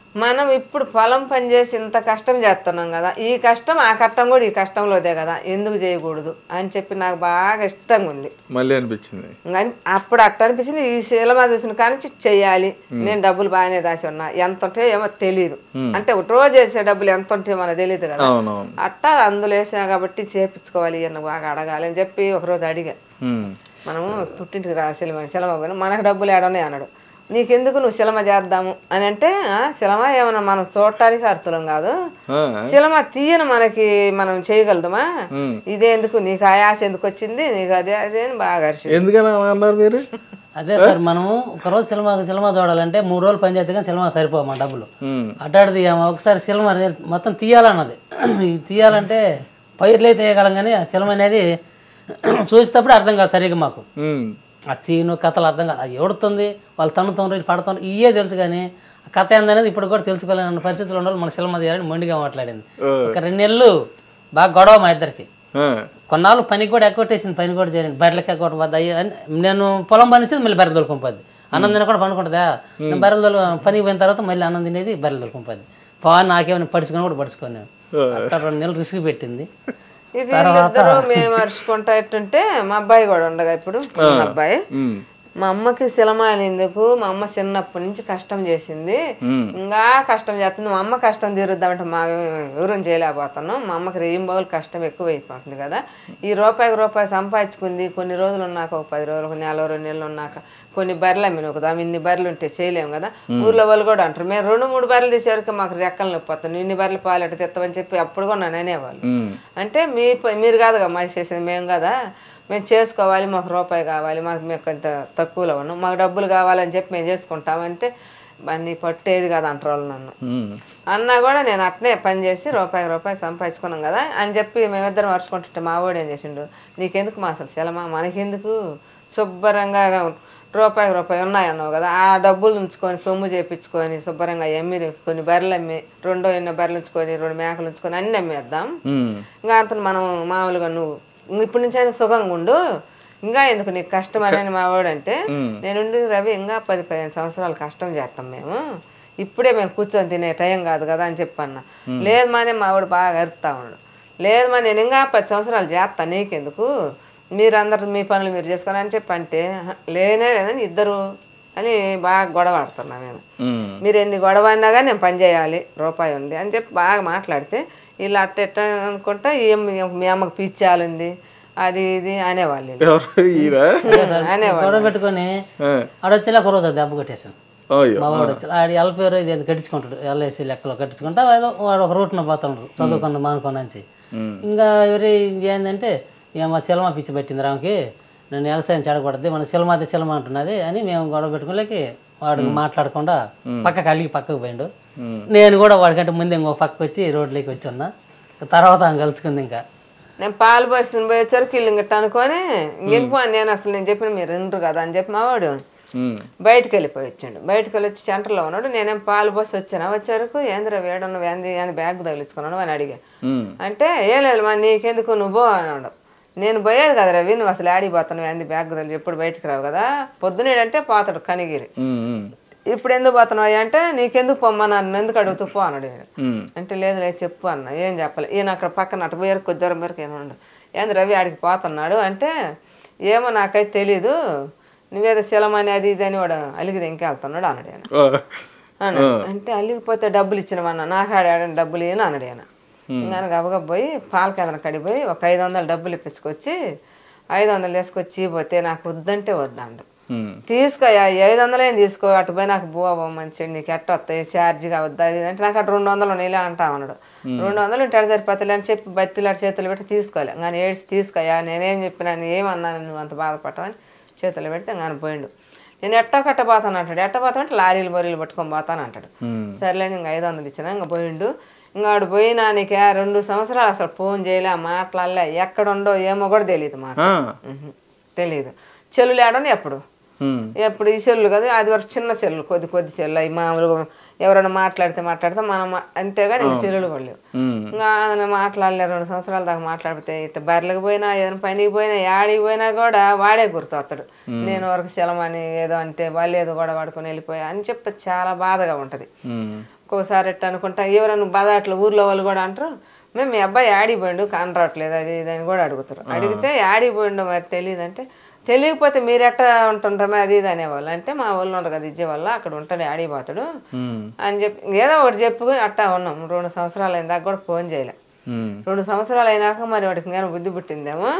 మనం ఇప్పుడు పొలం పని చేసి ఇంత కష్టం చేస్తున్నాం కదా ఈ కష్టం ఆ కష్టం కూడా ఈ కష్టంలోదే కదా ఎందుకు చేయకూడదు అని చెప్పి నాకు బాగా ఇష్టంగా ఉంది మళ్ళీ అనిపించింది ఇంకా అప్పుడు అట్ట అనిపించింది ఈ సినిమా చూసిన కానీ చెయ్యాలి నేను డబ్బులు బాగానే దాచి ఉన్నా ఎంత ఉంటే ఏమో తెలియదు అంటే ఒక రోజు వేసే డబ్బులు ఎంత ఉంటే మనకు తెలియదు కదా అవునవును అట్టా అందులో వేసా కాబట్టి చేపించుకోవాలి అన్న బాగా అడగాలి అని చెప్పి ఒకరోజు అడిగా ఉమ్. మనము పుట్టింటికి రా సినిమా సినిమా పోయినా మనకు డబ్బులు ఏడనే అన్నాడు నీకెందుకు నువ్వు సినిమా చేద్దాము అని అంటే "ఆ, సినిమా ఏమన్నా మనం చూడటానికి అర్థం కాదు ఆ, సినిమా తీయను మనకి మనం చేయగలుగుతామా ఉమ్. ఇదే ఎందుకు నీకు ఆయాస ఎందుకు వచ్చింది నీకు అదే అదే అని బాగా అరిచి ఎందుకని అలా అన్నారు మీరు అదే సార్ మనము ఒకరోజు సినిమా సినిమా చూడాలంటే మూడు రోజులు పని చేస్తే కానీ సినిమా సరిపోవు మా డబ్బులు ఉమ్. అట్టాడిది ఒకసారి సినిమా రే- మొత్తం తీయాలన్నది ఇది తీయాలంటే పైర్లే తీయగలం కానీ ఆ సినిమా అనేది చూసేటప్పుడు అర్థం కాదు సరిగ్గా మాకు ఉమ్. ఆ సీను కథలు అర్థం కాదు అది ఎవడుతుంది వాళ్ళు తన్నుతున్నారు పడుతున్నారు ఇవే తెలుసు కానీ ఆ కథ ఏందనేది ఇప్పుడు కూడా తెలుసుకోలేని పరిస్థితులు ఉండాలి మన సినిమా తీయాలని మొండిగా మాట్లాడింది ఒక రెండు నెలలు బాగా గొడవ మా ఇద్దరికి ఆ, కొన్నాళ్ళు పనికి కూడా ఎక్కొట్టేసింది పని కూడా చేయండి బర్రెలకి ఎక్కొట్టబద్దు అయ్యి అని నేను పొలం పనిచేది మళ్ళీ బర్రెలు దొరుకుంటుంది అన్నం తిన కూడా పండుకుంటుందా నేను బర్రెలు దొలు పనికి పోయిన తర్వాత మళ్ళీ అన్నం తినేది బర్రెలు దొరుకుంటుంది పా నాకేమైనా పడుచుకొని కూడా పడుచుకొని అట్లా రెండు నెలలు రిస్క్ పెట్టింది ఇక వీళ్ళిద్దరూ మేము అరుచుకుంటా ఎట్టుంటే మా అబ్బాయి కూడా ఉండగా ఇప్పుడు మా అబ్బాయి ఉమ్. మా అమ్మకి సిలమాని ఎందుకు మా అమ్మ చిన్నప్పటి నుంచి కష్టం చేసింది ఇంకా కష్టం చేస్తుంది మా అమ్మ కష్టం తీరుద్దామంటే మా ఎవరం చేయలేకపోతున్నాం మా అమ్మకి రెయ్యం బౌలు కష్టం ఎక్కువ అయిపోతుంది కదా ఈ రూపాయికి రూపాయి సంపాదించుకుంది కొన్ని రోజులు ఉన్నాక ఒక పది రోజులు ఒక నెల రెండు నెలలు ఉన్నాక కొన్ని బర్రెలు అమ్మిన ఒక ఇన్ని బర్రెలు ఉంటే చేయలేము కదా ఊర్లో వాళ్ళు కూడా అంటారు మేము రెండు మూడు బర్రెలు తీసేవరకు మాకు రెక్కలు నొప్పి వస్తుంది ఇన్ని బర్రెలు పాలు ఎట్ట తెస్తామని చెప్పి అప్పుడు కూడా నన్ను అనేవాళ్ళు ఉమ్. అంటే మీ ప- మీరు కాదుగా మాకు చేసేది మేము కదా మేము చేసుకోవాలి మాకు రూపాయి కావాలి మాకు మేము కొంత తక్కువలో ఉన్నాం మాకు డబ్బులు కావాలని చెప్పి మేము చేసుకుంటామంటే నీ పట్టేది కాదు అంటారు వాళ్ళు నన్ను ఉమ్. అన్నా కూడా నేను అట్నే పని చేసి రూపాయి రూపాయి సంపాదించుకున్నాం కదా అని చెప్పి మేమిద్దరం మర్చుకుంటుంటే మా వాడు ఏం చేసిండు నీకెందుకు మా అసలు సెలమా మనకెందుకు శుభ్రంగా రూపాయి రూపాయి ఉన్నాయన్నావు కదా ఆ డబ్బులు ఉంచుకొని సొమ్ము చేపించుకొని శుభ్రంగా ఎమ్మి కొన్ని బర్రెలు అమ్మి రెండో ఎన్నో బర్రెలు ఉంచుకొని రెండు మేకలు ఉంచుకొని అన్ని అమ్మేద్దాం ఉమ్. ఇంకా అంత మనం మామూలుగా నువ్వు ఇంక ఇప్పటి నుంచి అయినా సుఖంగా ఉండు ఇంకా ఎందుకు నీకు కష్టం అని మా వాడు అంటే నేనుండి రవి ఇంకా పది పదిహేను సంవత్సరాలు కష్టం చేస్తాం మేము ఇప్పుడే మేము కూర్చొని తినే టైం కాదు కదా అని చెప్పన్న లేదు మానే మా వాడు బాగా అరుపుతా ఉన్నాడు లేదు మా నేను ఇంకా పది సంవత్సరాలు చేస్తా నీకెందుకు మీరందరూ మీ పనులు మీరు చేసుకోని అని చెప్పి అంటే "ఆహా, లేనే లేదని ఇద్దరు అని బాగా గొడవ ఆడుతున్నా నేను ఉమ్. మీరు ఎన్ని గొడవ అయినా కానీ నేను పని చేయాలి రూపాయి ఉంది అని చెప్పి బాగా మాట్లాడితే వీళ్ళు అట్ట ఎట్ట అనుకుంటా ఏం మీ అమ్మకి పిచ్చాలుంది అది ఇది అనేవాళ్ళు వీళ్ళు. ఎవరు ఈరా అనేవాళ్ళు గొడవ పెట్టుకొని ఆ. ఆడొచ్చేలా ఒక రోజు అది దెబ్బ కొట్టేసాను అయ్యో మా వాడు వచ్చి ఆడి ఎల్పేరు ఇది అది కట్టించుకుంటాడు ఎల్ఐసి లెక్కలో కట్టించుకుంటా ఏదో వాడు ఒక రూట్న పోతాడు చదువుకున్న మానుకొని నుంచి ఇంకా ఎవరి ఏంటంటే ఏమో సినిమా పిచ్చి పెట్టింది రామకి నేను వ్యవసాయం చెడగొడద్ది మన సినిమా అది సినిమా అంటున్నది అని మేము గొడవ పెట్టుకోలేకి వాడు మాట్లాడకుండా పక్కకి అలిగి పక్కకు పోయిండు నేను కూడా వాడికంటే ముందే ఇంకో పక్కకు వచ్చి రోడ్లోకి వచ్చి ఉన్నా తర్వాత ఆమె కలుసుకుంది ఇంకా నేను పాలు పోసిన పోయేసరికి వీళ్ళు ఇంకట అనుకొని ఇంకెందుకు అని నేను అసలు నేను చెప్పిన మీరు వినరు కదా అని చెప్పి మా వాడు ఉమ్. బయటికి వెళ్ళిపోయి వచ్చాడు బయటికి వెళ్ళి వచ్చి సెంటర్లో ఉన్నాడు నేనేం పాలు పోసి వచ్చాను వచ్చేవరకు ఏంద్ర వేడన్న ఏంది అని బ్యాగ్ తగిలించుకున్నాడు అని అడిగా ఉమ్. అంటే ఏం లేదు మా నీకెందుకు నువ్వు పో అన్నాడు నేను పోయేది కదా రవి నువ్వు అసలు ఆడికి పోతాను ఏంది బ్యాగ్ తగిలి ఎప్పుడు బయటికి రావు కదా పొద్దునేడంటే పోతాడు కనిగిరి ఉమ్. ఉమ్. ఇప్పుడు ఎందుకు పోతున్నావు అయ్యా అంటే నీకెందుకు పొమ్మ నన్ను ఎందుకు అడుగుతూ పో అన్నాడు ఈయన. ఉమ్. అంటే లేదు లేదు చెప్పు అన్న ఏం చెప్పాలి ఈయన అక్కడ పక్కన అటు పోయారు కొద్ది దూరం వరకు ఏమన్నాడు ఏంది రవి ఆడికి పోతున్నాడు అంటే ఏమో నాకైతే తెలీదు నువ్వేదో శిలమని అది ఇది అని వాడు అలిగిది ఇంకెళ్తున్నాడు అన్నాడు ఆయన ఆ. అన్నాడు అంటే అల్లిగిపోతే డబ్బులు ఇచ్చినవన్న నాకు ఆడాడని డబ్బులు ఏనా అన్నాడు ఆయన ఇంకా గబగబ పోయి పాల కేంద్రం కడిగి పోయి ఒక ఐదు వందలు డబ్బులు ఇప్పించుకొచ్చి ఐదు వందలు తీసుకొచ్చి పోతే నాకు వద్దంటే వద్దండు ఉమ్. తీసుకోయా ఈ ఐదు వందలు ఏం తీసుకో అటు పోయి నాకు బువ్వ మంచి నీకు ఎట్ట వస్తాయి ఛార్జీగా వద్దా అది ఇది అంటే నాకు అటు రెండు వందలు నీళ్ళే అంటా ఉన్నాడు రెండు వందలు ఉంటే అటు సరిపోతలే అని చెప్పి బత్తిలాడు చేతులు పెట్టి తీసుకోలే కానీ ఏడ్చి తీసుకోయా నేనేం చెప్పినా ఏమన్నాను నువ్వు అంత బాధపడటమని చేతులు పెడితే ఆయన పోయిండు నేను ఎట్టో కట్ట పోతాను అంటాడు ఎట్ట పోతాను అంటే లారీలు బొరీలు పట్టుకొని పోతాను అంటాడు సర్లే ఇంకా ఐదు వందలు ఇచ్చిన ఇంకా పోయిండు ఇంకా ఆడు పోయినా నీకు ఆ రెండు సంవత్సరాలు అసలు ఫోన్ చేయలే మాట్లాడలే ఎక్కడుండో ఏమో కూడా తెలియదు మాకు ఆ. మ్మ్. తెలీదు చెల్లులు ఆడని ఎప్పుడు ఉమ్. ఎప్పుడు ఈ చెల్లు కదా అది వరకు చిన్న చెల్లు కొద్ది కొద్ది చెల్లు అవి మామూలుగా ఎవరైనా మాట్లాడితే మాట్లాడితే మనం అంతేగాని ఇంక చెల్లులు కూడా లేవు ఉమ్. ఇంకా ఆయన మాట్లాడలే రెండు సంవత్సరాల దాకా మాట్లాడితే ఇట్లా బర్రెలకు పోయినా ఏదైనా పనికి పోయినా యాడికి పోయినా కూడా వాడే గుర్తొస్తాడు నేను వరకు సెలమని ఏదో అంటే వాళ్ళు ఏదో కూడా వాడుకొని వెళ్ళిపోయా అని చెప్పి చాలా బాధగా ఉంటుంది ఉమ్. ఒక్కోసారి ఎట్ట అనుకుంటా ఎవరైనా బాధ అట్లా ఊర్లో వాళ్ళు కూడా అంటారు మేము మీ అబ్బాయి ఆడిపోయిండు కాని రావట్లేదు అది ఇది అని కూడా అడుగుతారు అడిగితే ఆడిపోయిండు మరి తెలియదు అంటే తెలియకపోతే మీరు ఎట్లా ఉంటుంటామే అది ఇది అనేవాళ్ళు అంటే మా వాళ్ళు ఉండరు కదా ఇచ్చే వల్ల అక్కడ ఉంటాడు ఆడిపోతాడు ఉమ్, అని చెప్పి ఏదో ఒకటి చెప్పు అట్టా ఉన్నాం రెండు సంవత్సరాలు అయిన దాకా కూడా ఫోన్ చేయలే ఉమ్, రెండు సంవత్సరాలు అయినాక మరి వాడికి కానీ బుద్ధి పుట్టిందేమో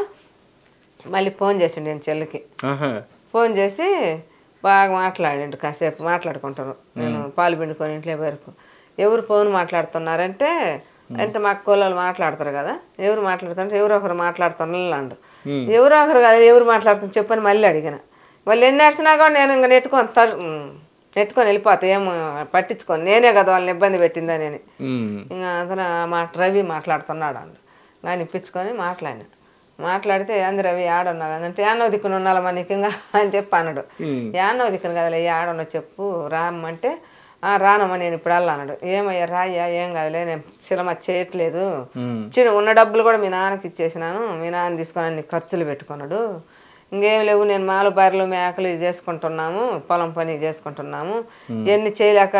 మళ్ళీ ఫోన్ చేసిండు నేను చెల్లికి ఆహా, ఫోన్ చేసి బాగా మాట్లాడిండు కాసేపు మాట్లాడుకుంటారు నేను పాలు పిండుకొని ఇంట్లో వరకు ఎవరు ఫోన్ మాట్లాడుతున్నారంటే అంటే మా కోళ్ళు మాట్లాడతారు కదా ఎవరు మాట్లాడుతుంటే ఎవరో ఒకరు మాట్లాడుతున్నారు అండు ఎవరో ఒకరు కదా ఎవరు మాట్లాడుతున్నారు చెప్పని మళ్ళీ అడిగిన వాళ్ళు ఎన్ని అరిచినా కూడా నేను ఇంకా నెట్టుకొని తర్ ఉమ్, నెట్టుకొని వెళ్ళిపోతా ఏం పట్టించుకొని నేనే కదా వాళ్ళని ఇబ్బంది పెట్టిందని అని ఉమ్, ఇంకా అతను మా రవి మాట్లాడుతున్నాడు అండు కానీ ఇప్పించుకొని మాట్లాడినా మాట్లాడితే ఏంది రవి ఆడున్నావు అంటే యానో దిక్కున ఉండాలమ్మా నీకు ఇంకా అని చెప్పి అన్నాడు యానో దిక్కున కదలే ఆడన్నా చెప్పు రామ్మంటే "ఆ, రానమ్మా నేను ఇప్పుడు వెళ్ళా అన్నాడు ఏమయ్యా రాయ్యా ఏం కాదులే నేను సినిమా చేయట్లేదు చిన్న ఉన్న డబ్బులు కూడా మీ నాన్నకి ఇచ్చేసినాను మీ నాన్న తీసుకొని అన్ని ఖర్చులు పెట్టుకున్నాడు ఇంకేం లేవు నేను మాలు బర్రెలు మేకలు ఇది చేసుకుంటున్నాము పొలం పని చేసుకుంటున్నాము ఎన్ని చేయలేక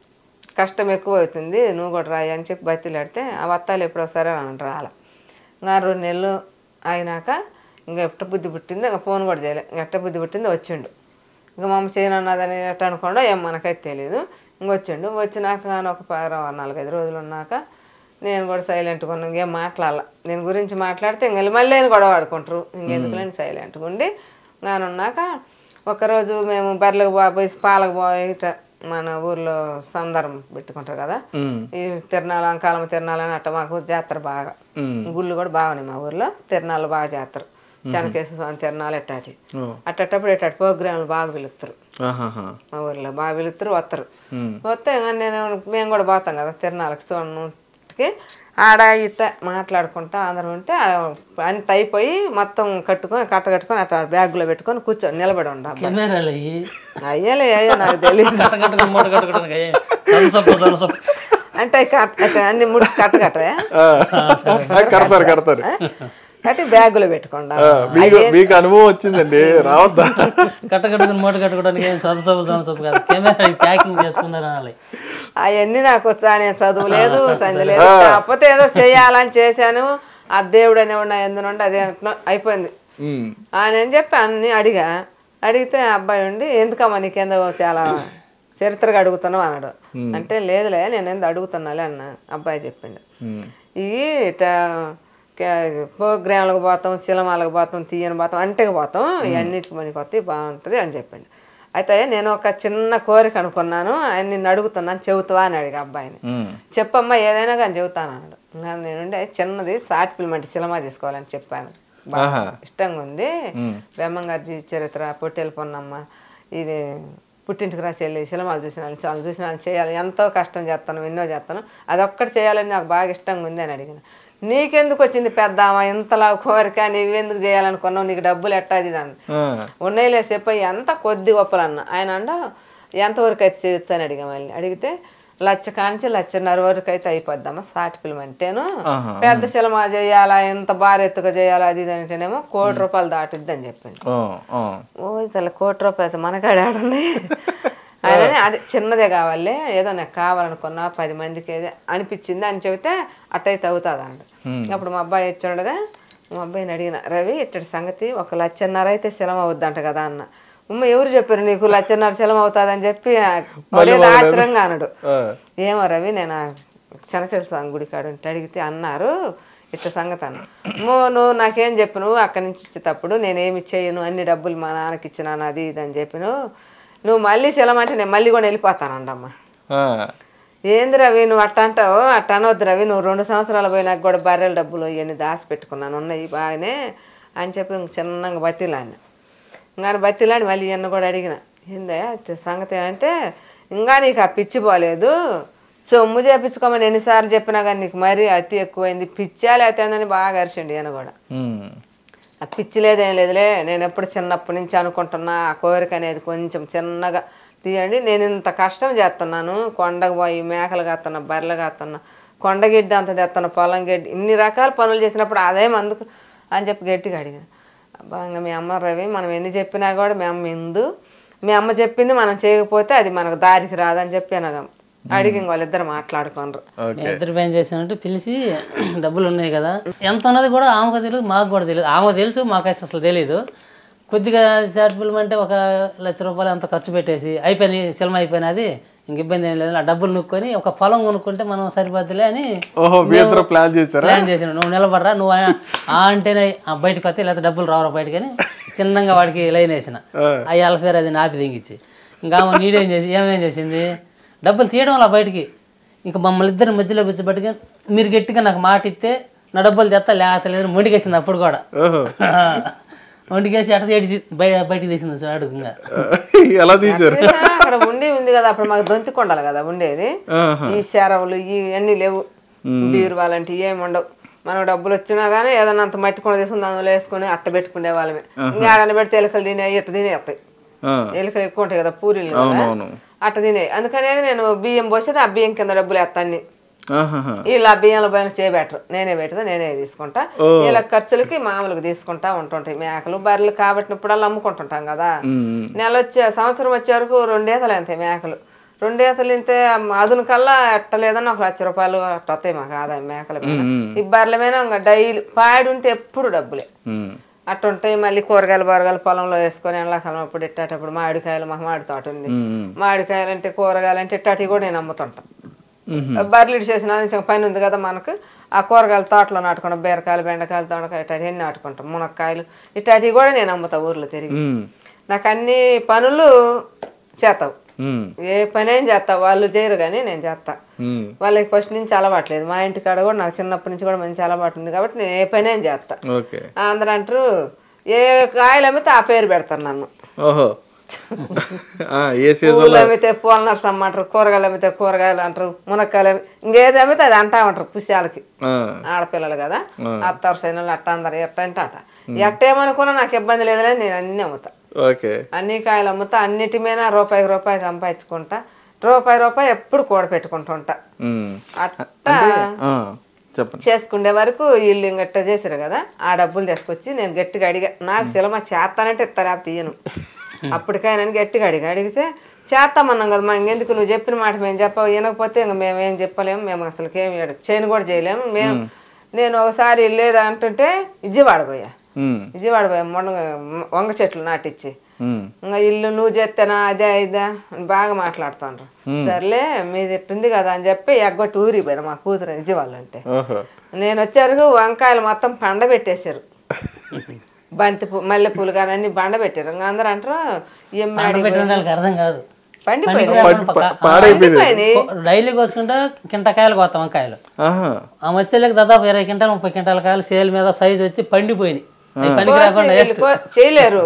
కష్టం ఎక్కువ అవుతుంది నువ్వు కూడా రాయి అని చెప్పి బతిలాడితే ఆ వత్తాలు ఎప్పుడో సరే అని రాల ఇంకా రెండు నెలలు అయినాక ఇంకా ఎట్ట బుద్ధి పుట్టింది ఇంకా ఫోన్ కూడా చేయలే ఇంకా ఎట్ట బుద్ధి పుట్టింది వచ్చిండు ఇంకా మా అమ్మ చేయను అన్నదని ఎట్ట అనుకోండో ఏం మనకైతే తెలియదు ఇంక వచ్చిండు వచ్చినాక కానీ ఒక ప- నాలుగైదు రోజులు ఉన్నాక నేను కూడా సైలెంట్గా ఉన్నాను ఇంకేం మాట్లాడాల నేను గురించి మాట్లాడితే ఇంక మళ్ళీ ఆయన గొడవ ఆడుకుంటారు ఇంకెందుకు లేని సైలెంట్గా ఉండి నేను ఉన్నాక ఒకరోజు మేము బర్రెలకు బా- పోయి పాలకు పోయి ఇట్ట మన ఊర్లో సందర్భం పెట్టుకుంటారు కదా ఉమ్, ఈ తిరణాలు అంకాలమ్మ తిరణాలు అని అట్ట మాకు జాతర బాగా ఉమ్, గుళ్ళు కూడా బాగున్నాయి మా ఊర్లో తిరణాలు బాగా చేస్తారు చెనకేశ్వర స్వామి తిరణాలు ఎట్టాటి ఓ, అట్టప్పుడు ఎట్టాటి ప్రోగ్రాంలు బాగా పిలుస్తారు ఆహాహా, మా ఊర్లో బాగా పిలుస్తారు వస్తారు ఉమ్, వస్తే ఇంకా నేను మేము కూడా పోతాం కదా తిరణాలకు చూడకి ఆడ ఇట్ట మాట్లాడుకుంటా అందరం ఉంటే ఆడ అంత అయిపోయి మొత్తం కట్టుకొని కట్ట కట్టుకొని అట్లా బ్యాగులో పెట్టుకొని కూర్చొని నిలబడి ఉండ కెమెరాలు అయ్యి అయ్యలే అయ్యో నాకు తెలియదు కట్ట కట్టుకుని మూట కట్టుకోవడానికి అయ్యి సొనసొప్పు సొనసొప్పు అంటే కట్ కట్ అన్ని ముడిచి కట్ట కట్టరా ఆ, కడతారు కడతారు కట్టి బ్యాగులో పెట్టుకోండా ఆ, మీకు మీకు అనుభవం వచ్చిందండి రావద్దా కట్ట కట్టుకుని మూట కట్టుకోవడానికి ఏం సొనసొప్పు సొనసొప్పు కాదు కెమెరా ప్యాకింగ్ చేసుకున్నారు అనాలి అవన్నీ నాకు వచ్చా నేను చదువులేదు సంధి లేదు కాకపోతే ఏదో చేయాలని చేశాను ఆ దేవుడు అనేవాడు ఎందునంటే అదే అంటున్నా- అయిపోయింది ఉమ్, ఆయన అని చెప్పి అన్ని అడిగా అడిగితే ఆ అబ్బాయి ఉండి ఎందుకమ్మా నీకేందో చాలా చరిత్రగా అడుగుతున్నావు అన్నాడు అంటే లేదులే నేను ఎందుకు అడుగుతున్నాలే అన్న అబ్బాయి చెప్పిండు ఉమ్, ఇవి ఇట్లా కే- ప్రోగ్రాంలకు పోతాం సినిమాలకు పోతాం తీయని పోతాం అంటేకి పోతాం ఇవన్నిటికి మనకి వస్తే బాగుంటుంది అని చెప్పిండు అయితే నేను ఒక చిన్న కోరిక అనుకున్నాను ఆయన నిన్ను అడుగుతున్నాను చెబుతావా అని అడిగా అబ్బాయిని ఉమ్, చెప్పమ్మా ఏదైనా కానీ చెబుతాను అన్నాడు ఇంకా నేనుండే చిన్నది సాట్ ఫిల్మ్ అంటే సినిమా తీసుకోవాలని చెప్పాను బాగా ఆహా. ఇష్టంగా ఉంది బెమ్మంగారి జీవిత చరిత్ర పొట్టేలు పొన్నమ్మ ఇది పుట్టింటికి రా చెల్లి సినిమాలు చూసిన చాలా చూసిన చేయాలి ఎంతో కష్టం చేస్తాను ఎన్నో చేస్తాను అదొక్కటి చేయాలని నాకు బాగా ఇష్టంగా ఉంది అని అడిగిన నీకెందుకు వచ్చింది పెద్ద ఆమె ఇంతలా కోరిక నువ్వెందుకు చేయాలనుకున్నావు నీకు డబ్బులు ఎట్టాది దాన్ని ఆ, ఉన్నాయిలే చెప్పి ఎంత కొద్ది గొప్పలు అన్న ఆయన అండ ఎంతవరకు అయితే చేయొచ్చు అని అడిగా మళ్ళీ అడిగితే లచ్చ కాంచి లచ్చన్నర వరకు అయితే అయిపోద్దమ్మా షార్ట్ ఫిల్మ్ అంటేను ఆహా. పెద్ద సినిమా చేయాలా ఎంత భారెత్తుగా చేయాలా అది ఇది అంటేనేమో కోటి రూపాయలు దాటుద్ది అని చెప్పింది ఓ, ఓ, ఓ తల కోటి రూపాయలు అయితే మనకాడ ఆడుంది ఆయన అది చిన్నదే కావాలి ఏదో నాకు కావాలనుకున్నా పది మందికి ఏదో అనిపించింది అని చెబితే అట్టయితే అవుతుంది అంట అప్పుడు మా అబ్బాయి వచ్చాడుగా మా అబ్బాయిని అడిగిన రవి ఇట్టడి సంగతి ఒక లచ్చన్నర అయితే శిలం అవుద్దంట కదా అన్న ఉమ్మ ఎవరు చెప్పారు నీకు లచ్చన్నర శిలం అవుతుందని చెప్పి వాడే ఆశ్చర్యంగా అన్నాడు ఆ, ఏమో రవి నేను శనకల స్వామి గుడి కాడ ఉంటే అడిగితే అన్నారు ఇట్లా సంగతి అన్న అమ్మో నువ్వు నాకేం చెప్పు నువ్వు అక్కడి నుంచి వచ్చేటప్పుడు నేనేమి చేయను అన్ని డబ్బులు మా నాన్నకి ఇచ్చినాను అది ఇది అని చెప్పి నువ్వు నువ్వు మళ్ళీ సెలమంటే నేను మళ్ళీ కూడా వెళ్ళిపోతానండమ్మా ఆ, ఏంది రవి నువ్వు అట్ట అంటావు అట్ట అనవద్దు రవి నువ్వు రెండు సంవత్సరాలు పోయినాక కూడా బర్రెల డబ్బులు ఇవన్నీ దాచి పెట్టుకున్నాను ఉన్నాయి బాగానే అని చెప్పి ఇంక చిన్నగా బతిలాడిన ఇంకా బతిలాడి మళ్ళీ ఇవన్నీ కూడా అడిగిన ఏందా ఇట్ట సంగతి అంటే ఇంకా నీకు ఆ పిచ్చి పోలేదు చొమ్ము చేపించుకోమని ఎన్నిసార్లు చెప్పినా కానీ నీకు మరీ అతి ఎక్కువైంది పిచ్చాలి అయితే అని బాగా అరిచిండు ఈయన కూడా ఉమ్, ఆ పిచ్చి లేదేం లేదులే నేను ఎప్పుడు చిన్నప్పటి నుంచి అనుకుంటున్నా ఆ కోరిక అనేది కొంచెం చిన్నగా తీయండి నేను ఇంత కష్టం చేస్తున్నాను కొండకు పోయి మేకలు కాస్తున్నా బర్రెలు కాస్తున్నా కొండ గిడ్డి అంత తెస్తున్నా పొలం గడ్డి ఇన్ని రకాల పనులు చేసినప్పుడు అదే అందుకు అని చెప్పి గట్టిగా అడిగాను అబ్బా ఇంకా మీ అమ్మ రవి మనం ఎన్ని చెప్పినా కూడా మీ అమ్మ ఎందు మీ అమ్మ చెప్పింది మనం చేయకపోతే అది మనకు దారికి రాదని చెప్పాను అడిగి ఇంక వాళ్ళిద్దరు మాట్లాడుకోనరు మేము ఇద్దరు పని చేసానంటే పిలిచి డబ్బులు ఉన్నాయి కదా ఎంత ఉన్నది కూడా ఆమెకు తెలియదు మాకు కూడా తెలియదు ఆమెకు తెలుసు మాకు అసలు తెలియదు కొద్దిగా చారిటబుల్ అంటే ఒక లక్ష రూపాయలు అంత ఖర్చు పెట్టేసి అయిపోయినాయి సినిమా అయిపోయినది ఇంక ఇబ్బంది ఏం లేదు ఆ డబ్బులు నొక్కొని ఒక పొలం కొనుక్కుంటే మనం సరిపోద్దులే అని ఓహో మీ ఇద్దరు ప్లాన్ చేశారా ప్లాన్ చేసాను నువ్వు నిలబడరా నువ్వు ఆ- ఆ అంటేనే ఆ బయటకు వస్తే లేకపోతే డబ్బులు రావరా బయటకు అని చిన్నగా వాడికి లైన్ వేసిన ఆ ఎల్ఫేర్ అది నాపి దింగిచ్చి ఇంకా ఆమె నీడేం చేసి ఏమేం చేసింది డబ్బులు తీయడం అలా బయటికి ఇంకా మమ్మల్ని ఇద్దరి మధ్యలో కూర్చోబెట్టుగా మీరు గట్టిగా నాకు మాట ఇస్తే నా డబ్బులు తెస్తా లేకపోతే లేదు మొండికేసింది అప్పుడు కూడా ఓహో మొండికేసి అట్ట ఏడిచి బయట బయటికి తీసింది సార్ అడుగు ఇంకా ఎలా తీశారు అక్కడ ఉండి ఉంది కదా అప్పుడు మాకు దొంతి కొండలు కదా ఉండేది ఆహా. ఈ శరవులు ఈ అన్ని లేవు బీరువాలంటే ఏమి ఉండవు మనకు డబ్బులు వచ్చినా కానీ ఏదన్నా అంత మట్టి కొండ తీసుకుని అందులో వేసుకుని అట్ట పెట్టుకునే వాళ్ళమే ఇంకా ఆడని పెడితే ఎలుకలు తినే ఇట్ట తినేస్తాయి ఆ, ఎలుకలు ఎక్కువ ఉంటాయి కదా పూరీలు కదా అవునవును అట్ట తినే అందుకనే నేను బియ్యం పోసేది ఆ బియ్యం కింద డబ్బులు వేస్తాన్ని ఆహాహా. వీళ్ళు ఆ బియ్యంలో పైన చేయబెట్టరు నేనే పెడతా నేనే తీసుకుంటా వీళ్ళ ఖర్చులకి మామూలుగా తీసుకుంటా ఉంటుంటాయి మేకలు బర్రెలు కాబట్టినప్పుడల్లా అమ్ముకుంటుంటాం కదా ఉమ్, నెల వచ్చే సంవత్సరం వచ్చే వరకు రెండేతలు అంతే మేకలు రెండేతలు ఇంతే అదును కల్లా ఎట్టలేదన్నా ఒక లక్ష రూపాయలు అట్ట వస్తాయి మాకు ఆదాయం మేకల మీద ఈ బర్రెల మీద ఇంకా డైలీ పాడి ఉంటే ఎప్పుడు డబ్బులే ఉమ్, అట్ట ఉంటాయి మళ్ళీ కూరగాయలు బరగాయలు పొలంలో వేసుకొని ఎండాకాలం అప్పుడు ఇట్టేటప్పుడు మామిడికాయలు మాకు మామిడి తోట ఉంది ఉమ్, మామిడికాయలు అంటే కూరగాయలు అంటే ఇట్టాటి కూడా నేను అమ్ముతుంటా ఉమ్, బర్రెలు చేసిన నుంచి ఒక పని ఉంది కదా మనకు ఆ కూరగాయల తోటలో నాటుకుంటాం బీరకాయలు బెండకాయలు దొండకాయ ఇట్లాంటివి అన్ని నాటుకుంటాం మునక్కాయలు ఇట్లాంటివి కూడా నేను అమ్ముతా ఊర్లో తిరిగి ఉమ్, నాకు అన్ని పనులు చేస్తావు ఉమ్, ఏ పని ఏం చేస్తావు వాళ్ళు చేయరు కానీ నేను చేస్తా ఉమ్. వాళ్ళకి ఫస్ట్ నుంచి అలవాట్లేదు మా ఇంటి కాడ కూడా నాకు చిన్నప్పటి నుంచి కూడా మంచి అలవాటు ఉంది కాబట్టి నేను ఏ పని ఏం చేస్తా ఓకే అందరూ అంటారు ఏ కాయలు అమ్మితే ఆ పేరు పెడతారు నన్ను ఓహో ఆ, ఏ సీజన్ పూలు అమ్మితే పూల నర్సమ్మ అంటారు కూరగాయలు అమ్మితే కూరగాయలు అంటారు మునక్కాయలు అమ్మి ఇంకేది అమ్మితే అది అంటా ఉంటారు పుష్యాలకి ఆడపిల్లలు కదా అత్తారు సైన్యాలు అట్ట అందరు ఎట్ట అంటే అట్ట ఎట్టేమనుకున్నా నాకు ఇబ్బంది లేదులే నేను అన్ని అమ్ముతా ఓకే అన్ని కాయలు అమ్ముతా అన్నిటి మీద రూపాయికి రూపాయి సంపాదించుకుంటా రూపాయి రూపాయి ఎప్పుడు కూడ పెట్టుకుంటుంటా ఉమ్. అట్టా ఆ, చెప్పండి చేసుకునే వరకు వీళ్ళు ఇంగట్ట చేశారు కదా ఆ డబ్బులు తీసుకొచ్చి నేను గట్టిగా అడిగా నాకు సినిమా చేస్తానంటే ఇస్తా లేకపోతే తీయను అప్పటికైనా గట్టిగా అడిగా అడిగితే చేస్తామన్నాం కదా మా ఇంకెందుకు నువ్వు చెప్పిన మాట మేము చెప్ప వినకపోతే ఇంక మేము ఏం చెప్పలేము మేము అసలు ఏం చేయను కూడా చేయలేము మేము నేను ఒకసారి లేదా అంటుంటే విజయవాడ పోయా ఉమ్, విజయవాడ పోయా మొన్న వంగ చెట్లు నాటిచ్చి ఉమ్, ఇంకా ఇల్లు నువ్వు చేస్తేనా అదే ఇదా అని బాగా మాట్లాడుతుండ్రు సర్లే మీది ఇట్టుంది కదా అని చెప్పి ఎగ్గొట్టి ఊరికి పోయినా మా కూతురు విజయవాడ అంటే ఓహో నేను వచ్చారు వంకాయలు మొత్తం పండ పెట్టేశారు బంతి పూ మల్లె పూలు కానీ అన్ని బండ పెట్టారు ఇంకా అందరూ అంటారు ఏం మేడి పెట్టిన వాళ్ళకి అర్థం కాదు పండిపోయింది పండిపోయినాయి డైలీ కోసుకుంటే కింటకాయలు కొత్త వంకాయలు ఆహా ఆ మధ్యలోకి దాదాపు ఇరవై క్వింటాలు ముప్పై క్వింటాల కాయలు సేల్ మీద సైజు వచ్చి పండిపోయినాయి అవి పనికి కోసి రాకుండా వీళ్ళు కో- చేయలేరు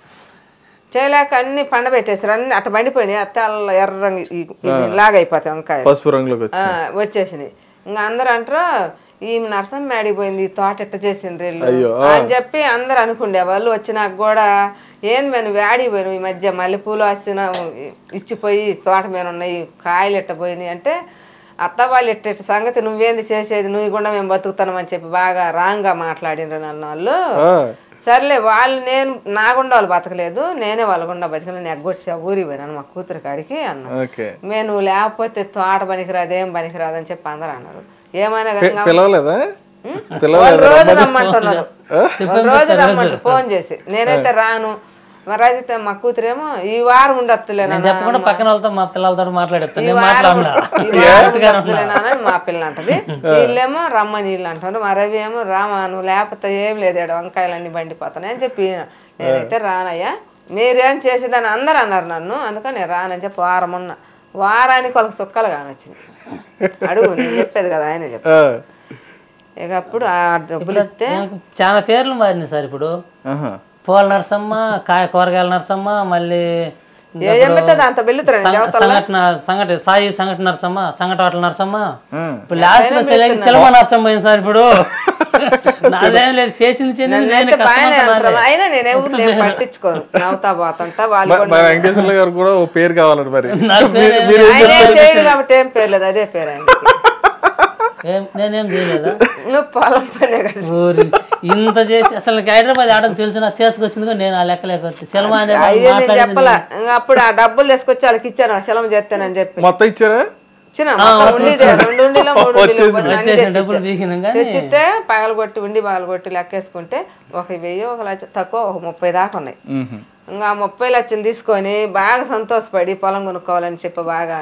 చేయలేక అన్ని పండ పెట్టేశారు అన్ని అట్ట పండిపోయినాయి అత్త ఎర్ర రంగు ఈ- ఇది లాగైపోతాయి వంకాయలు పసుపు రంగులోకి వచ్చి ఆ, వచ్చేసినాయి ఇంకా అందరూ అంటారు ఈ నరసం మేడిపోయింది ఈ తోట ఎట్ట చేసిండ్రు వీళ్ళు అని చెప్పి అందరు అనుకుండే వాళ్ళు వచ్చినాక కూడా ఏం మేము వేడిపోయినావు ఈ మధ్య మల్లెపూలు వచ్చిన ఇచ్చిపోయి తోట మీద ఉన్నాయి కాయలు ఎట్ట పోయినాయి అంటే అత్త వాళ్ళు ఎట్ట ఎట్ట సంగతి నువ్వేంది చేసేది నువ్వు కూడా మేము బతుకుతామని చెప్పి బాగా రాంగ్గా మాట్లాడిండ్రు నన్ను వాళ్ళు ఆ, సర్లే వాళ్ళు నేను నా గుండా వాళ్ళు బతకలేదు నేనే వాళ్ళ గుండా బతికి నేను ఎగ్గొచ్చి ఊరికి పోయినాను మా కూతురు కాడికి అన్నా ఓకే మేము నువ్వు లేకపోతే తోట పనికిరాదు ఏం పనికిరాదు అని చెప్పి అందరూ అన్నారు ఏమైనా కానీ ఇంకా పిలవలేదా వాళ్ళు పిలవలేదా రోజు రమ్మంటున్నారు వాళ్ళు రోజు రమ్మంటారు ఫోన్ చేసి నేనైతే రాను మా రాజిత మా కూతురేమో ఈ వారం ఉండొత్తులే నేను చెప్పకుండా పక్కన వాళ్ళతో మా పిల్లలతో మాట్లాడేస్తాను ఈ నేను వారం మాట్లాడినా ఈ వారం ఉండొత్తులే నాన్న అని మా పిల్ల అంటది వీళ్ళేమో రమ్మని వీళ్ళు అంటారు మా రవి ఏమో రామా నువ్వు లేకపోతే ఏం లేదు ఈడ వంకాయలన్నీ బండిపోతాయి అని చెప్పి నేనైతే రానయ్యా మీరేం చేసేదని అందరు అన్నారు నన్ను అందుకని నేను రానని చెప్పి వారం ఉన్నా వారానికి వాళ్ళకి సుక్కలు కానొచ్చింది అడుగు నేను చెప్పేది కదా ఆయన చెప్పి ఆ, ఇక అప్పుడు ఆ డబ్బులు ఇస్తే నాకు చాలా పేర్లు మారినాయి సార్ ఇప్పుడు ఆహా. పూల నరసమ్మ కాయ కూరగాయల నరసమ్మ మళ్ళీ ఏ చెప్తే దాంతో వెళ్తారు సంఘ- సంఘటన సంఘట సాయి సంఘటన నరసమ్మ సంఘట హోటల్ నరసమ్మ ఆ. ఇప్పుడు లాస్ట్ లో సినిమా నష్టం పోయింది సార్ ఇప్పుడు నాదేం లేదు చేసింది చెందింది నేను అయితే బాగానే కష్టపడ్డా అంటారు అయినా నేను ఎవరు నేను పట్టించుకోను నవ్వుతా పోతుంటా వాళ్ళు మా- మా వెంకటేశ్వర్ల గారు కూడా ఓ పేరు కావాలండి మరి నాకు పేరు మీరు ఏం ఆయన ఏం చేయడు కాబట్టి ఏం పేరు లేదు అదే పేరు ఆయనకి ఏం- నేనేం చేయలేదా నువ్వు పొలం పనే కదా ఊరి ఇంత చేసి అసలు హైదరాబాద్ ఆడని పిలిచిన తీసుకొచ్చింది కూడా నేను ఆ లెక్క లేకపోతే సినిమా అనేది అయ్యో నేను మాట్లాడింది చెప్పలా ఇంకా అప్పుడు ఆ డబ్బులు తీసుకొచ్చి వాళ్ళకి ఇచ్చాను ఆ శలం చేస్తానని చెప్పి మొత్తం ఇచ్చారా ఇచ్చిన మొత్తం ఉండేదే రెండు ఉండిలో మూడు ఉండిలో అన్ని వచ్చేసిన డబ్బులు తెచ్చిచ్చా. పీకినాం కానీ తెచ్చిస్తే పగలగొట్టి ఉండి పగలగొట్టి లెక్కేసుకుంటే ఒక వెయ్యి ఒక లక్ష తక్కువ ఒక ముప్పై దాకా ఉన్నాయి మ్మ్. ఇంకా ఆ ముప్పై లక్షలు తీసుకొని బాగా సంతోషపడి పొలం కొనుక్కోవాలని చెప్పి బాగా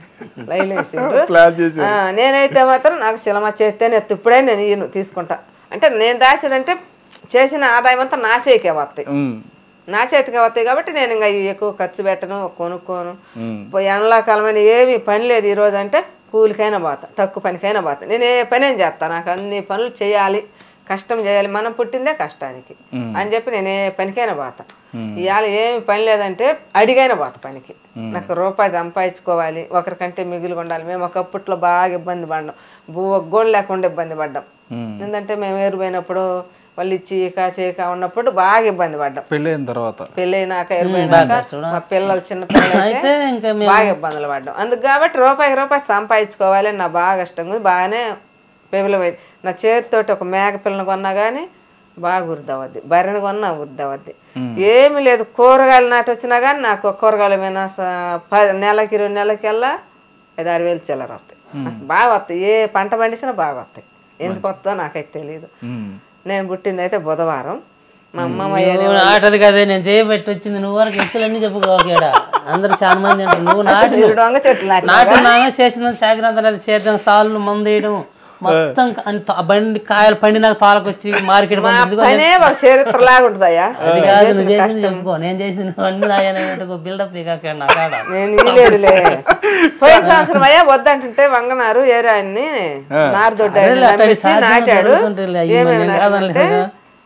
లైన్ వేసిండ్రు ప్లాన్ చేసి ఆ, నేనైతే మాత్రం నాకు శిలమ చేస్తే నేను ఇప్పుడే నేను ఇయ్యను తీసుకుంటా అంటే నేను దాచేదంటే చేసిన ఆదాయం అంతా నా చేతికే వస్తాయి మ్మ్. నా చేతికి వస్తాయి కాబట్టి నేను ఇంకా ఇవి ఎక్కువ ఖర్చు పెట్టను కొనుక్కోను మ్మ్. ఎండాకాలమైన ఏమీ పని లేదు ఈరోజు అంటే కూలికైనా పోతా తక్కువ పనికైనా పోతా నేను ఏ పని ఏం చేస్తాను నాకు అన్ని పనులు చేయాలి కష్టం చేయాలి మనం పుట్టిందే కష్టానికి అని చెప్పి నేను ఏ పనికైనా పోతా ఇవాళ ఏమి పని లేదంటే అడిగైనా పోతా పనికి నాకు రూపాయి సంపాదించుకోవాలి ఒకరికంటే మిగిలి ఉండాలి మేము ఒకప్పట్లో బాగా ఇబ్బంది పడ్డాం భూ గోళ్ళు లేకుండా ఇబ్బంది పడ్డాం ఎందుకంటే మేము ఏరిపోయినప్పుడు వాళ్ళు ఇచ్చి కాచేక ఉన్నప్పుడు బాగా ఇబ్బంది పడ్డాం పెళ్ళైన తర్వాత పెళ్ళైనాక ఎరిపోయినాక మా పిల్లలు చిన్న పిల్లలు అయితే ఇంకా మేము బాగా ఇబ్బందులు పడ్డాం అందుకు కాబట్టి రూపాయికి రూపాయి సంపాదించుకోవాలి అని నా బాగా ఇష్టం ఉంది బాగానే పెబిలమైంది నా చేతితోటి ఒక మేక పిల్లని కొన్నా కానీ బాగా వృద్ధవద్ది బర్రెని కొన్నా వృద్ధవద్ది ఏమి లేదు కూరగాయలు నాటి వచ్చినా కానీ నాకు కూరగాయల మీద స- ప- నెలకి రెండు నెలలకెల్లా ఐదు ఆరు వేలు చిల్లర వస్తాయి నాకు బాగా వస్తాయి ఏ పంట పండించినా బాగా వస్తాయి ఎందుకు వస్తుందో నాకైతే తెలియదు మ్మ్. నేను పుట్టింది అయితే బుధవారం మా అమ్మమ్మ నువ్వు నాటది కదే నేను చేయబెట్టి వచ్చింది నువ్వు వరకు ఎత్తులన్నీ చెప్పుకోకేడ అందరు చాలా మంది అంటారు నువ్వు నాటి మీరు దొంగ చెట్లు నాటి నాటు నామే చేసిన చాకినంత లేదు చేద్దాం సార్లు మందు వేయడం మొత్తం అంత ఆ బండి కాయలు పండి నాకు తోలకొచ్చి మార్కెట్ మా పంపింది పనే ఒక చరిత్ర లాగా ఉంటుందయ్యా అది కాదు నువ్వు చేసింది చెప్పుకో నేను చేసింది నువ్వు అన్ని నాయన బిల్డప్ ఇక నా కాడ నేను ఇలేదులే పోయిన సంవత్సరం అయ్యా వద్దంటుంటే వంగనారు ఏరే ఆయన్ని నారదొడ్డ ఆయన్ని అట్లా నమ్మించి సాధ్యం నాటాడు జరుగుతుంటాయిలే, అయ్యి ఏమేమి మరి నేను నాటాడంటే కాదనలేదు.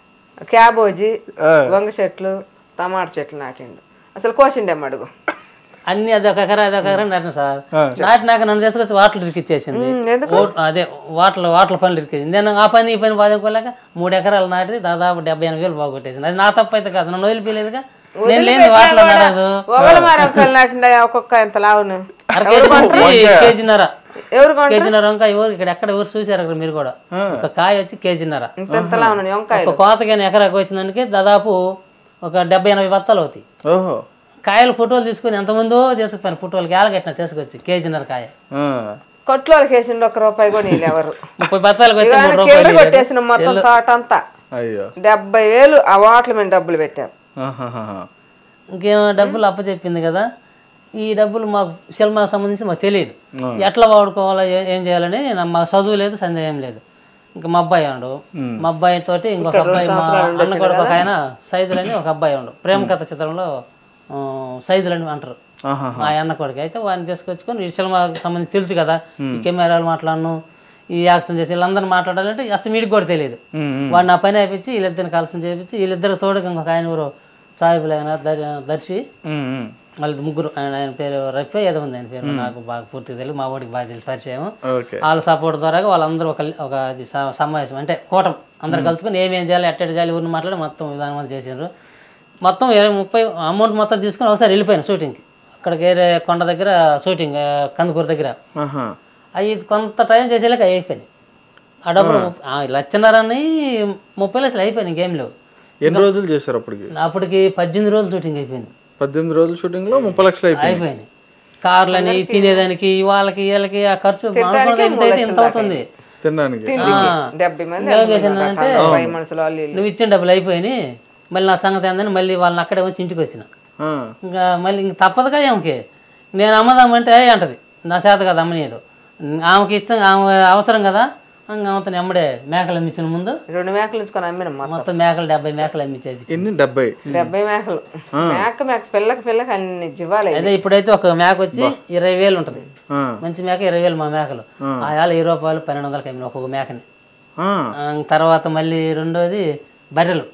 క్యాబోజీ వంగ చెట్లు టమాటా చెట్లు నాటిండు అసలు కోసిండే అడుగు అన్ని అదొక ఎకరా అదొక ఎకరా నాటిన సార్ నాటినాక నన్ను తీసుకొచ్చి వాటలు ఇరికిచ్చేసింది ఎందుకు? ఓ- అదే వాటలు వాటల పనులు ఇరికేసింది నేను ఆ పని ఈ పని బాదుకోలేక మూడు ఎకరాలు నాటిది దాదాపు డెబ్బై ఎనభై వేలు బాగొట్టేసింది అది నా తప్పు అయితే కాదు నన్ను వదిలిపోయలేదుగా నేను లేని వాటలు నాడదు ఒకళ్ళ మరొకళ్ళు నాటిండే ఒక్కొక్క ఎంత లావును అర కేజీ నుంచి కేజీన్నర ఎవరు కొంటారు కేజీన్నర వంకాయ ఎవరు ఇక్కడ ఎక్కడ ఎవరు చూసారు అక్కడ మీరు కూడా ఒక కాయ వచ్చి కేజీన్నర ఇంత ఎంత లావును వంకాయ ఒక కోతకైనా ఎకరాకు వచ్చిందానికి దాదాపు ఒక డెబ్బై ఎనభై బత్తాలు అవుతాయి ఓహో కాయలు ఫోటోలు తీసుకొని ఎంతమందో తీసుకుపోయాను ఫోటోలు గేలగట్టిన తీసుకొచ్చి కేజీన్నర కాయ ఆ. కొట్లోకి వేసిండు ఒక రూపాయి కూడా నీళ్ళు ఎవరు ముప్పై బత్తాలకు వచ్చి మూడు కింద రూపాయలు కొట్టేసిన మొత్తం తోట అంతా అయ్యో డెబ్బై వేలు ఆ వాటల మీద డబ్బులు పెట్టారు ఆహాహాహా. ఇంకేమో డబ్బులు అప్పచెప్పింది కదా ఈ డబ్బులు మాకు సినిమాకి సంబంధించి మాకు తెలియదు ఎట్లా వాడుకోవాలో ఏ- ఏం చేయాలని నా- మాకు చదువు లేదు సందేహం లేదు ఇంకా మా అబ్బాయి ఉండు మా అబ్బాయి తోటి ఇంకొక అబ్బాయి మా అన్న కొడుకు ఒక ఆయన సైదులని ఒక అబ్బాయి ఉండు ప్రేమ కథ చిత్రంలో ఆ, సైదులని అంటారు ఆహా. మా అన్న కొడుకు అయితే వాడిని తీసుకొచ్చుకొని ఈ సినిమాకి సంబంధించి తెలుసు కదా ఈ కెమెరాలు మాట్లాడను ఈ యాక్షన్ చేసి వీళ్ళందరూ మాట్లాడాలంటే అసలు వీడికి కూడా తెలియదు మ్మ్, మ్మ్. వాడిని నా పని అయిపించి వీళ్ళిద్దరిని కలిసి చేపించి వీళ్ళిద్దరు తోడుగా ఇంకొక ఆయన ఊరు సాహిబులు ఆయన దర్- దర్శి మ్మ్, మ్మ్. మళ్ళీ ముగ్గురు ఆయన ఆయన పేరు రఫే ఏదో ఉంది ఆయన పేరు నాకు బాగా పూర్తిగా తెలియదు మా వాడికి బాగా తెలిసి పరిచయం ఓకే వాళ్ళ సపోర్ట్ ద్వారా వాళ్ళందరూ ఒక ఒక ఇది స- సమావేశం అంటే కూటం అందరు కలుసుకొని ఏమేం చేయాలి ఎట్టెట్ చేయాలి ఊరిని మాట్లాడి మొత్తం విధానం అంతా చేసిండ్రు మొత్తం ఇరవై ముప్పై అమౌంట్ మొత్తం తీసుకొని ఒకసారి వెళ్ళిపోయాను షూటింగ్కి అక్కడికి వేరే కొండ దగ్గర షూటింగ్ ఆ, కందుకూరు దగ్గర ఆహా. అవి కొంత టైం చేసేలాక అయిపోయింది ఆ డబ్బులు ముప్ప- ఆ లక్షన్నరని ముప్పై లక్షలు అయిపోయింది ఇంకేం లేవు ఎన్ని రోజులు చేశారు అప్పటికి అప్పటికి పద్దెనిమిది రోజులు షూటింగ్ అయిపోయింది పద్దెమిది రోజుల షూటింగ్ లో ముప్పై లక్షలు అయిపోయింది అయిపోయింది కార్లని తినేదానికి వాళ్ళకి వీళ్ళకి ఆ ఖర్చు మామూలుగా ఇంత అయితే ఇంత అవుతుంది తినడానికి తిండికి డెబ్బై మంది ఏం ఎంతమంది చేశానంటే ఉన్నారు? అరవై మనుషులు వాళ్ళు వీళ్ళు. నువ్వు ఇచ్చిన డబ్బులు అయిపోయినాయి మళ్ళీ నా సంగతి ఏందని మళ్ళీ వాళ్ళని అక్కడే వచ్చి ఇంటికి వచ్చిన ఆ. ఇంకా మళ్ళీ ఇంక తప్పదుగా ఆమెకి నేను అమ్మదామంటే "ఏయ్" అంటది నా చేత కదా అమ్మనీయదు ఆమెకి ఇష్టం ఆమె అవసరం కదా ఇంకా ఆమెతో ఎమ్మడే మేకలు అమ్మించిన ముందు రెండు మేకలు ఉంచుకొని అమ్మినాం మొత్తం మొత్తం మేకలు డెబ్బై మేకలు అమ్మించేది ఎన్ని డెబ్బై డెబ్బై మేకలు మేక మేక పిల్లకి పిల్లకి అన్ని జీవాలు అదే ఇప్పుడైతే ఒక మేక వచ్చి ఇరవై వేలు ఉంటుంది ఆ. మంచి మేక ఇరవై వేలు మా మేకలు ఆ ఏళ్ళ ఇరవై రూపాయలు పన్నెండు వందలకి అమ్మిన ఒక్కొక్క మేకని ఆ. ఆ, తర్వాత మళ్ళీ రెండోది బర్రెలు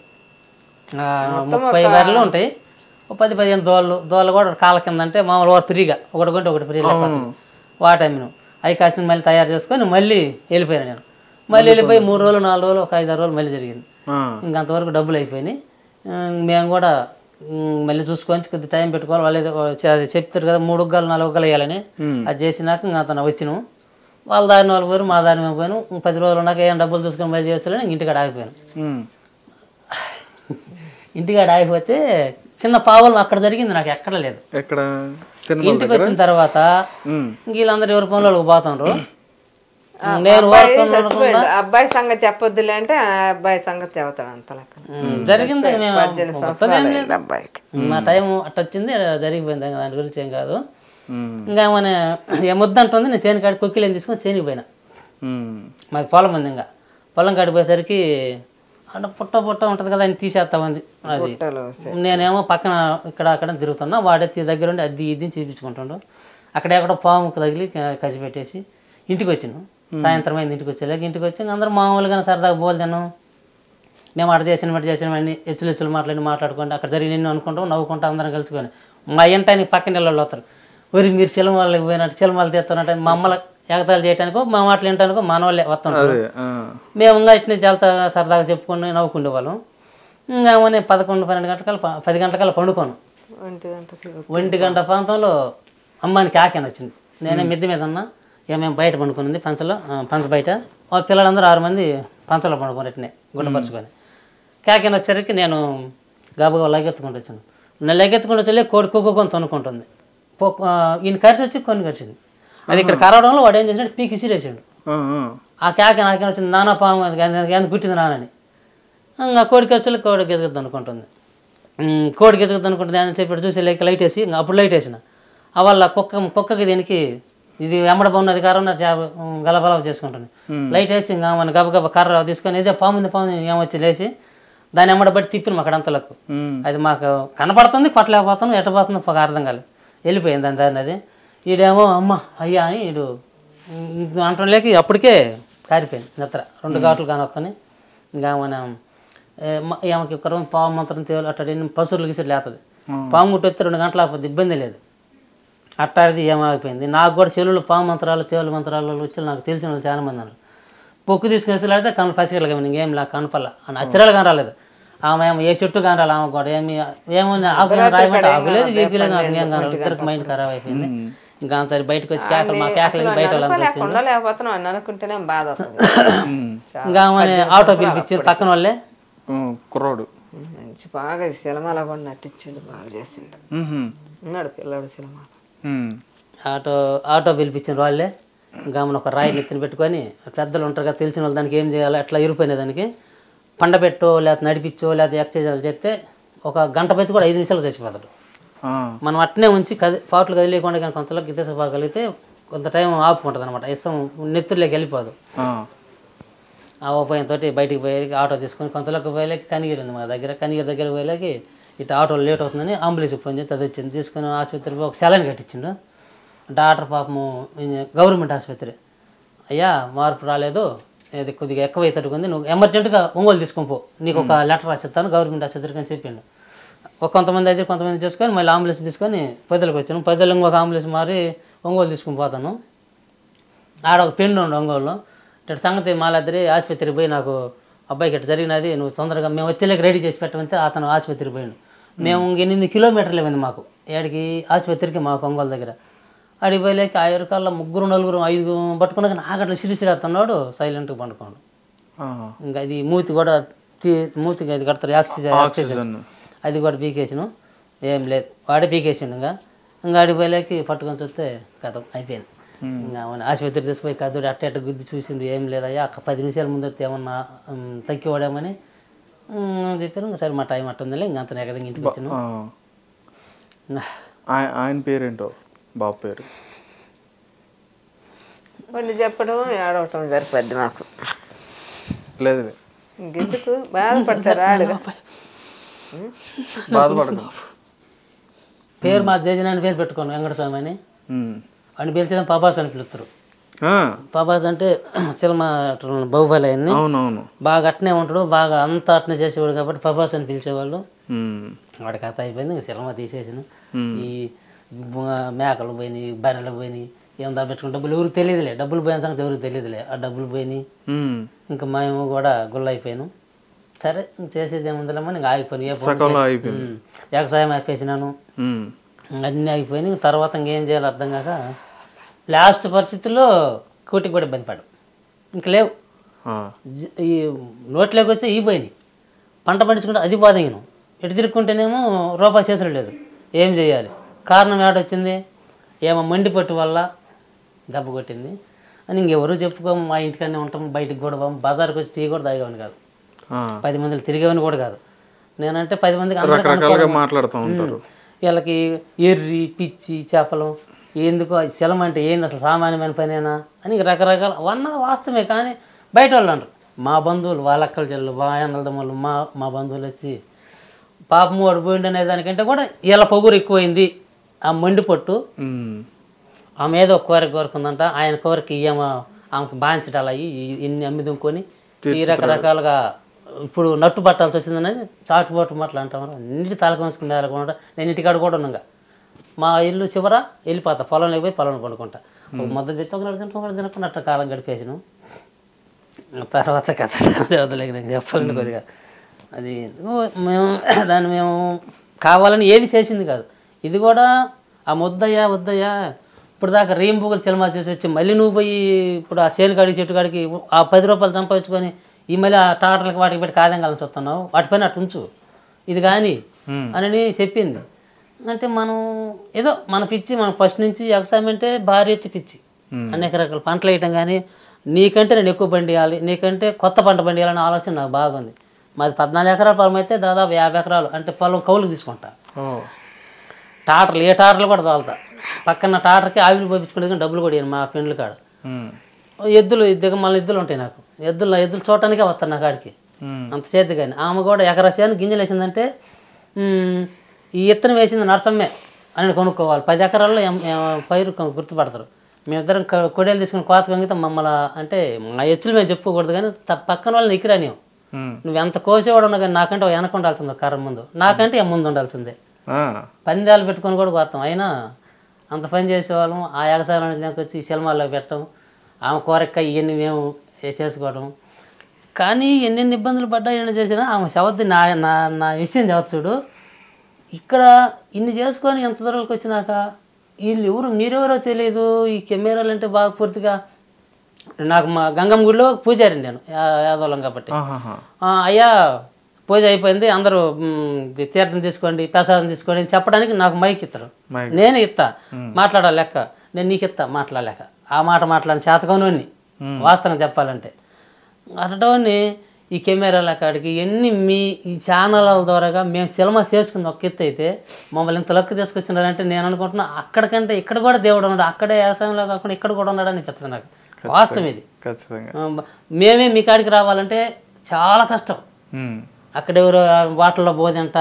ఆ, ముప్పై బర్రెలు ఉంటాయి ఓ పది పదిహేను దోళ్ళు దోళ్ళు కూడా కాళ్ళ కింద అంటే మామూలు ఒకటి ఫ్రీగా ఒకటి కొంటే ఒకటి ఫ్రీ లేకపోతుంది వాటి అమ్మిను అవి కాసిన మళ్ళీ తయారు చేసుకొని మళ్ళీ వెళ్ళిపోయాను నేను మళ్ళీ వెళ్ళిపోయి మూడు రోజులు నాలుగు రోజులు ఒక ఐదు ఆరు రోజులు మళ్ళీ జరిగింది ఆ. ఇంక అంతవరకు డబ్బులు అయిపోయినాయి ఆ, మేము కూడా ఉమ్, మళ్ళీ చూసుకొని కొద్ది టైం పెట్టుకోవాలి వాళ్ళు ఏదో చ- అది చెప్తారు కదా మూడు ఉగ్గాలు నాలుగు ఉగ్గాలు వేయాలని అది చేసినాక ఇంకా అతను వచ్చినాం వాళ్ళ దారిని వాళ్ళు పోయారు మా దారి మేము పోయాను ఇంక పది రోజులు ఉన్నాక ఏం డబ్బులు చూసుకొని మళ్ళీ చేయొచ్చులని ఇంక ఇంటికాడ ఆగిపోయాను ఉమ్. ఇంటికాడ ఆగిపోతే చిన్న పావులు అక్కడ జరిగింది నాకు ఎక్కడ లేదు ఎక్కడ సినిమా ఇంటికి వచ్చిన తర్వాత ఉమ్. ఇంక వీళ్ళందరూ ఎవరి పనులకు పోతాండ్రు నేను అబ్బాయి వర్క్ చచ్చిపోయాడు అబ్బాయి సంగతి చెప్పొద్దులే అంటే ఆ అబ్బాయి సంగతి చెబుతాడు అంత లెక్క జరిగింది మేము పద్దెనిమిది సంవత్సరాలు అయింది అబ్బాయికి నా టైం అట్ట వచ్చింది జరిగిపోయింది ఇంకా దాని గురించి ఏం కాదు ఉమ్. ఇంకా మన ఏ ముద్దంటుంది నేను చేను కాడి కొక్కిలేని తీసుకొని చేనికి పోయినా ఉమ్. మాకు పొలం ఉంది ఇంకా పొలం కాడికి పోయేసరికి అక్కడ పుట్ట పుట్ట ఉంటుంది కదా అని తీసేస్తా ఉంది అది పుట్టలు నేనేమో పక్కన ఇక్కడ అక్కడ తిరుగుతున్నా వాడే తీ- దగ్గర ఉండి అది ఇది చూపించుకుంటుండు అక్కడ ఎక్కడో పాముకు తగిలి క- కసి పెట్టేసి ఇంటికి వచ్చినాం సాయంత్రం అయింది ఇంటికి వచ్చేలాగా ఇంటికి వచ్చి ఇంక అందరూ మామూలుగా సరదాగా బోల్ తిన్నాం మేము అటు చేసిన మటు చేసిన అన్ని ఎచ్చులు ఎచ్చులు మాట్లాడి మాట్లాడుకుంటూ అక్కడ జరిగి నిన్ను అనుకుంటాం నవ్వుకుంటూ అందరం కలుసుకొని మా ఇంటానికి పక్కన ఇళ్ళు వస్తారు ఊరికి మీరు చిలమలకి పోయినట్టు చిలమలు తీస్తున్నట్టు మా అమ్మల ఎగతాలు చేయడానికో మా మాటలు వినటానికో మన వాళ్ళే వస్తుంటారు అదే ఆ. మేము ఇంకా ఇట్నే చాలా సరదాగా చెప్పుకొని నవ్వుకుండే వాళ్ళం ఇంకా నేను పదకొండు పన్నెండు గంటలకల్లా ప- పది గంటలకల్లా పండుకోను ఒంటి గంటకి ఒంటి గంట ప్రాంతంలో అమ్మానికి ఆకెన్ వచ్చింది నేనే మిద్దె మీద ఉన్నా ఇక మేము బయట పండుకునింది పంచలో ఆ, పంచ బయట వాళ్ళ పిల్లలందరూ ఆరు మంది పంచలో పండుకొని ఇట్నే గుండపరుచుకొని కాకెన్ వచ్చేసరికి నేను గబగబా లగెత్తుకుంటూ వచ్చాను నేను లగెత్తుకుంటూ వచ్చి కోడి కుక్కొని తనుకుంటుంది పో- ఆ, ఈయన కరిసి వచ్చి కొన్ని కరిచింది అది ఇక్కడ కరవడంలో వాడు ఏం చేసినట్టు పీకి ఇసిరేసాడు ఆ, ఆ. ఆ కేక నాకేం వచ్చింది నానా పాము అది ఎందుకు- ఎందుకు పుట్టింది నానని ఇంకా కోడి ఖర్చులు కోడి గెజగద్దు అనుకుంటుంది ఉమ్, కోడి గెజగద్దు అనుకుంటుంది అని చెప్పి చూసి లైక్ లైట్ వేసి ఇంకా అప్పుడు లైట్ వేసిన ఆ వాళ్ళ కుక్క కుక్కకి దీనికి ఇది వెంబడ బాగున్నది కారణం గలబల చేసుకుంటుంది లైట్ వేసి ఇంకా మన గబగబ కర్ర తీసుకొని ఇదే పాము ఉంది పాము ఉంది ఏమొచ్చి లేచి దాన్ని ఎమ్మడ బట్టి తిప్పిన అక్కడ అంతలకు ఉమ్. అది మాకు కనపడుతుంది పట్టలేకపోతాను ఎట్ట పోతుందో మాకు అర్థం కాలేదు వెళ్ళిపోయింది దాని దాన్ని అది ఈడేమో అమ్మ అయ్యా అని ఈడు అంటం లేక అప్పటికే కారిపోయింది నిద్ర రెండు ఘాట్లు కానొస్తాని ఇంకా మన ఏ, మ- ఏమకి ఒక రోజు పాము మంత్రం తేవాలి అట్ట పశువులు గిసులు లేతుంది పాము గుట్టి వస్తే రెండు గంటలు ఆకపోతే ఇబ్బంది లేదు అట్టాడిది ఏమైపోయింది నాకు కూడా చెల్లులు పాము మంత్రాలు తేలు మంత్రాలు వచ్చి నాకు తెలిసిన వాళ్ళు చాలా మంది అన్నారు పొక్కు తీసుకుని వెళ్తే కను పసిగలగా ఇంకేం లా కనపల్ల అని అచ్చరాలు కానీ రాలేదు ఆమె ఏమో ఏ చెట్టు కానీ రాలేదు ఆమె కూడా ఏమి ఏమో ఆకు రాయమంటే ఆకులేదు గీకులేదు నాకు ఏం కానీ ఇద్దరికి మైండ్ ఖరాబ్ అయిపోయింది ఇంకా సరే బయటకు వచ్చి కేకలు మా కేకలు బయట వాళ్ళందరూ వచ్చి లేకుండా లేకపోతున్నాం అని అనుకుంటేనే బాధ అవుతుంది ఉమ్. ఇంకా ఆమె ఆటో పిలిపించారు పక్కన వాళ్ళే ఉమ్. కుర్రోడు మంచి బాగా సినిమాలో కూడా నటించిండు బాగా చేసిండు ఉహుం. ఉన్నాడు పిల్లాడు సినిమా ఉమ్. ఆటో ఆటో పిలిపించిన వాళ్ళే గమన ఒక రాయి నెత్తిన పెట్టుకొని పెద్దలు ఉంటారు కదా తెలిసిన వాళ్ళు దానికి ఏం చేయాలో ఎట్లా ఇరిపోయిన దానికి పండబెట్టో లేకపోతే నడిపించో లేకపోతే ఎక్సర్సైజ్ చేస్తే ఒక గంట పెట్టి కూడా ఐదు నిమిషాలు చచ్చిపోతాడు ఆ. మనం అట్నే ఉంచి కది పాటలు కదిలేకుండా కానీ కొంతలో గిద్దసపోగలిగితే కొంత టైం ఆపుకుంటుంది అనమాట ఇష్టం నెత్తుర్లోకి వెళ్ళిపోదు ఆ. ఆ ఉపాయంతో బయటికి పోయి ఆటో తీసుకొని కొంతలోకి పోయేలాకి కనిగిరి ఉంది మా దగ్గర కనిగిరి దగ్గర పోయేలాకి ఇటు ఆటో లేట్ అవుతుందని అంబులెన్స్ ఫోన్ చేస్తే అది వచ్చింది తీసుకొని ఆసుపత్రికి ఒక సెలైన్ కట్టించిండు డాక్టర్ పాపము ఇది గవర్నమెంట్ ఆసుపత్రి అయ్యా మార్పు రాలేదు ఇది కొద్దిగా ఎక్కువ అవుతుంది నువ్వు ఎమర్జెంట్గా ఒంగోలు తీసుకొని పో నీకు ఒక లెటర్ రాసిస్తాను గవర్నమెంట్ ఆసుపత్రికి అని చెప్పిండు ఒక కొంతమంది దగ్గర కొంతమంది చేసుకొని మళ్ళీ అంబులెన్స్ తీసుకొని పెద్దలకు వచ్చాను పెద్దలు ఇంకొక అంబులెన్స్ మారి ఒంగోలు తీసుకొని పోతాను ఆడ ఒక పెండు ఉండు ఒంగోలు ఇటు సంగతి మాలాద్దరి ఆసుపత్రికి పోయి నాకు అబ్బాయికి ఇట్లా జరిగినది నువ్వు తొందరగా మేము వచ్చేలేక రెడీ చేసి పెట్టమంటే అతను ఆసుపత్రికి పోయాడు మేము ఇంక ఎనిమిది కిలోమీటర్లు ఉంది మాకు ఏడికి ఆసుపత్రికి మాకు ఒంగోలు దగ్గర అడిగి పోయలేక ఆ ఎరుకల్లో ముగ్గురు నలుగురు ఐదు పట్టుకున్నాక నాగట్ల సిరిసిరి అతన్నాడు సైలెంట్గా పండుకోండు ఆ. ఇంకా అది మూతి కూడా తీ- మూతికి అది కడతారు ఆక్సిజన్ ఆక్సిజన్ ఆక్సిజన్. అది కూడా పీకేసాను ఏం లేదు వాడే పీకేసిండు ఇంకా ఇంకా ఆడికి పోయలేకి పట్టుకొని చూస్తే కథం అయిపోయింది ఇంకా మన ఆసుపత్రి తీసుకుపోయి కదుడు అట్ట అట్ట గుద్ది చూసిండు ఏం లేదయ్యా ఒక పది నిమిషాల ముందు వస్తే ఏమన్నా ఉమ్, తగ్గివాడేమని ఉమ్, చెప్పారు ఇంకా సరే మా టైం అట్ట ఉందిలే ఇంకా అంత ఎక్కడ ఇంటికి వచ్చాను ఆ. ఆయ- ఆయన పేరేంటో బాబు పేరు కొన్ని చెప్పడం ఏడవటం సరిపోద్ది నాకు లేదు ఇంకెందుకు బాధపడతారు ఆడుగా బాధపడదు పేరు మా జేజనాన్ని పేరు పెట్టుకోను వెంకటస్వామి అని ఉమ్. వాడిని పిలిచేదాం పాపాస్ అని పిలుస్తారు ఆ. పాపాస్ అంటే సినిమా బాహుబలి అన్ని అవునవును బాగా అట్నే ఉంటాడు బాగా అంతా అట్నే చేసేవాడు కాబట్టి పపాస్ అని పిలిచేవాళ్ళు ఉమ్. వాడి కథ అయిపోయింది ఇంక సినిమా తీసేసాను మ్మ్. ఈ బు- మేకలు పోయినాయి బర్రెలు పోయినాయి ఏం దాపెట్టుకుని డబ్బులు ఎవరికి తెలియదులే డబ్బులు పోయిన సంగతి ఎవరికి తెలియదులే ఆ డబ్బులు పోయినాయి ఉమ్. ఇంకా మేము కూడా గుల్ల అయిపోయాను సరే ఇంక చేసేది ఏముందిలేమని ఇంకా ఆగిపోయినాయి ఏ పనులు సకాలంలో చేయ- అయిపోయింది ఉమ్. వ్యవసాయం అయిపోయినాను ఉమ్. అన్నీ అయిపోయినాయి ఇంక తర్వాత ఇంకేం చేయాలో అర్థం కాక లాస్ట్ పరిస్థితుల్లో కూటికి కూడా ఇబ్బంది పడ్డాం ఇంక లేవు ఆ. జ- ఈ నోట్లోకి వచ్చి ఈ పోయినాయి పంట పండించుకుంటే అది బాధగినం ఇటు తిరుక్కుంటేనేమో రూపాయి చేతులు లేదు ఏం చేయాలి కారణం ఏడొచ్చింది ఏమో మండి పట్టు వల్ల దెబ్బ కొట్టింది అని ఇంకెవరు చెప్పుకోము మా ఇంటికనే ఉంటాం బయటికి కూడా పోము బజార్కి వచ్చి టీ కూడా తాగేవాడిని కాదు ఆ, పది మందిని తిరిగేవాడిని కూడా కాదు నేనంటే పది మందికి అందరికీ రకరకాలుగా అనుకూలంగా- మాట్లాడుతూ ఉంటారు వీళ్ళకి ఎర్రి పిచ్చి చేపలు ఎందుకు అది శలం అంటే ఏంది అసలు సామాన్యమైన పనేనా అని రకరకాల అన్నది వాస్తవమే కానీ బయట వాళ్ళు అంటారు మా బంధువులు వాళ్ళ అక్కల చెల్లెలు మా అన్నదమ్ములు మా మా బంధువులు వచ్చి పాపం వాడు పోయిండు అనే దానికంటే కూడా వీళ్ళ పొగురు ఎక్కువైంది ఆ మండి పట్టు ఉమ్, ఆమె ఏదో కోరిక కోరుకుందంట ఆయన కోరిక ఈమె ఆమెకు బాంచడాలు అయ్యి ఇన్ని అమ్మిదుకొని ఈ రకరకాలుగా ఇప్పుడు నట్టు పట్టాల్సి వచ్చింది అనేది చాటుబాటు మాటలు అంటాం అన్నిటి తలకొంచుకునే అనుకుంటా నేను ఇంటికాడ కూడా ఉన్నాగా మా ఇల్లు చివర వెళ్ళిపోతా పొలంలోకి పోయి పొలం పండుకుంటా ఒక ముద్ద తెచ్చి ఒక రెండు తింటాం ఒకటి తినకుండా కాలం గడిపేసాను తర్వాత కథ చదవలేక నాకు చెప్పాలండి కొద్దిగా అది ఎందుకో మేము దాన్ని మేము కావాలని ఏది చేసింది కాదు ఇది కూడా ఆ ముద్దయ్యా వద్దయ్యా ఇప్పుడు దాకా రేంబుగలు సినిమా చేసి వచ్చి మళ్ళీ నువ్వు పోయి ఇప్పుడు ఆ చేను కాడికి చెట్టు కాడికి ఆ పది రూపాయలు సంపాదించుకొని ఈ మళ్ళీ ఆ టాటర్లకు వాటికి పెట్టి కాదని కలిసి వస్తున్నావు వాటిపైన అటు ఉంచు ఇది కానీ అని చెప్పింది అంటే మనం ఏదో మన పిచ్చి మనం ఫస్ట్ నుంచి వ్యవసాయం అంటే భారీ ఎత్తి పిచ్చి అనేక రకాల పంటలు వేయటం కానీ నీకంటే నేను ఎక్కువ బండి వేయాలి నీకంటే కొత్త పంట బండి వేయాలనే ఆలోచన నాకు బాగుంది మాది పద్నాలుగు ఎకరాల పొలం అయితే దాదాపు యాభై ఎకరాలు అంటే పొలం కౌలుకు తీసుకుంటా ఓ, టాటర్లు ఏ టాటర్లు కూడా తోలుతా పక్కన టాటర్కి ఆవిరి పోయించుకుంటే కానీ డబ్బులు కూడా ఇయ్యను మా ఫ్రెండ్ల కాడ ఉమ్, ఎద్దులు దిగ మళ్ళీ ఎద్దులు ఉంటాయి నాకు ఎద్దులు ఎద్దులు చూడటానికే వస్తాను నా కాడికి ఉమ్, అంత చేతి కానీ ఆమె కూడా ఎకరా చేను గింజలు వేసిందంటే "మ్మ్, ఈ ఇత్తనం వేసింది నర్సమ్మే అని కొనుక్కోవాలి పది ఎకరాల్లో ఎం- ఎం- పైరు కొ- గుర్తుపడతారు మేమిద్దరం క- కొడేలు తీసుకుని కోత కంగితే మమ్మల్ని అంటే మా ఎచ్చులు మేము చెప్పుకోకూడదు కానీ త- పక్కన వాళ్ళని ఎక్కిరా నీవు ఉమ్, నువ్వు ఎంత కోసేవాడు ఉన్నా కానీ నాకంటే ఓ వెనక ఉండాల్సింది కర్ర ముందు నాకంటే ఎం ముందు ఉండాల్సిందే ఆ, పందాలు పెట్టుకొని కూడా కోస్తాం అయినా అంత పని చేసేవాళ్ళం ఆ వ్యవసాయం నుంచి దానికి వచ్చి సినిమాల్లో పెట్టడం ఆమె కోరిక ఇవన్నీ మేము ఏ చేసుకోవడం కానీ ఎన్నెన్ని ఇబ్బందులు పడ్డా ఎన్ని చేసినా ఆమె చవద్ది నా నా నా విషయం చవద్దు చూడు ఇక్కడ ఇన్ని చేసుకొని ఎంత దూరాలకు వచ్చినాక వీళ్ళు ఎవరు మీరెవరో తెలియదు ఈ కెమెరాలు అంటే బాగా పూర్తిగా నాకు మా గంగమ్మ గుడిలో పూజారి నేను యా- యాదవులం కాబట్టి ఆహాహా. ఆ, అయ్యా పూజ అయిపోయింది అందరూ మ్, తీర్థం తీసుకోండి ప్రసాదం తీసుకోండి అని చెప్పడానికి నాకు మైక్ ఇస్తారు మైక్. నేను ఇస్తా మాట్లాడాలి లెక్క నేను నీకు ఇస్తా మాట్లాడలేక ఆ మాట మాట్లాడిన చేతకోనోని వాస్తవం చెప్పాలంటే అటోని ఈ కెమెరాల కాడికి ఎన్ని మీ ఈ ఛానల్ ద్వారాగా మేము సినిమా చేసుకుంది ఒక ఎత్తు అయితే మమ్మల్ని ఇంత లక్కు తీసుకొచ్చినారంటే నేను అనుకుంటున్నా అక్కడికంటే ఇక్కడ కూడా దేవుడు ఉన్నాడు అక్కడే వ్యవసాయంలో కాకుండా ఇక్కడ కూడా ఉన్నాడు అనిపిస్తుంది నాకు వాస్తవం ఇది ఖచ్చితంగా ఆ, మేమే మీ కాడికి రావాలంటే చాలా కష్టం ఉమ్, అక్కడ ఎవరో వాటిల్లో బోధంట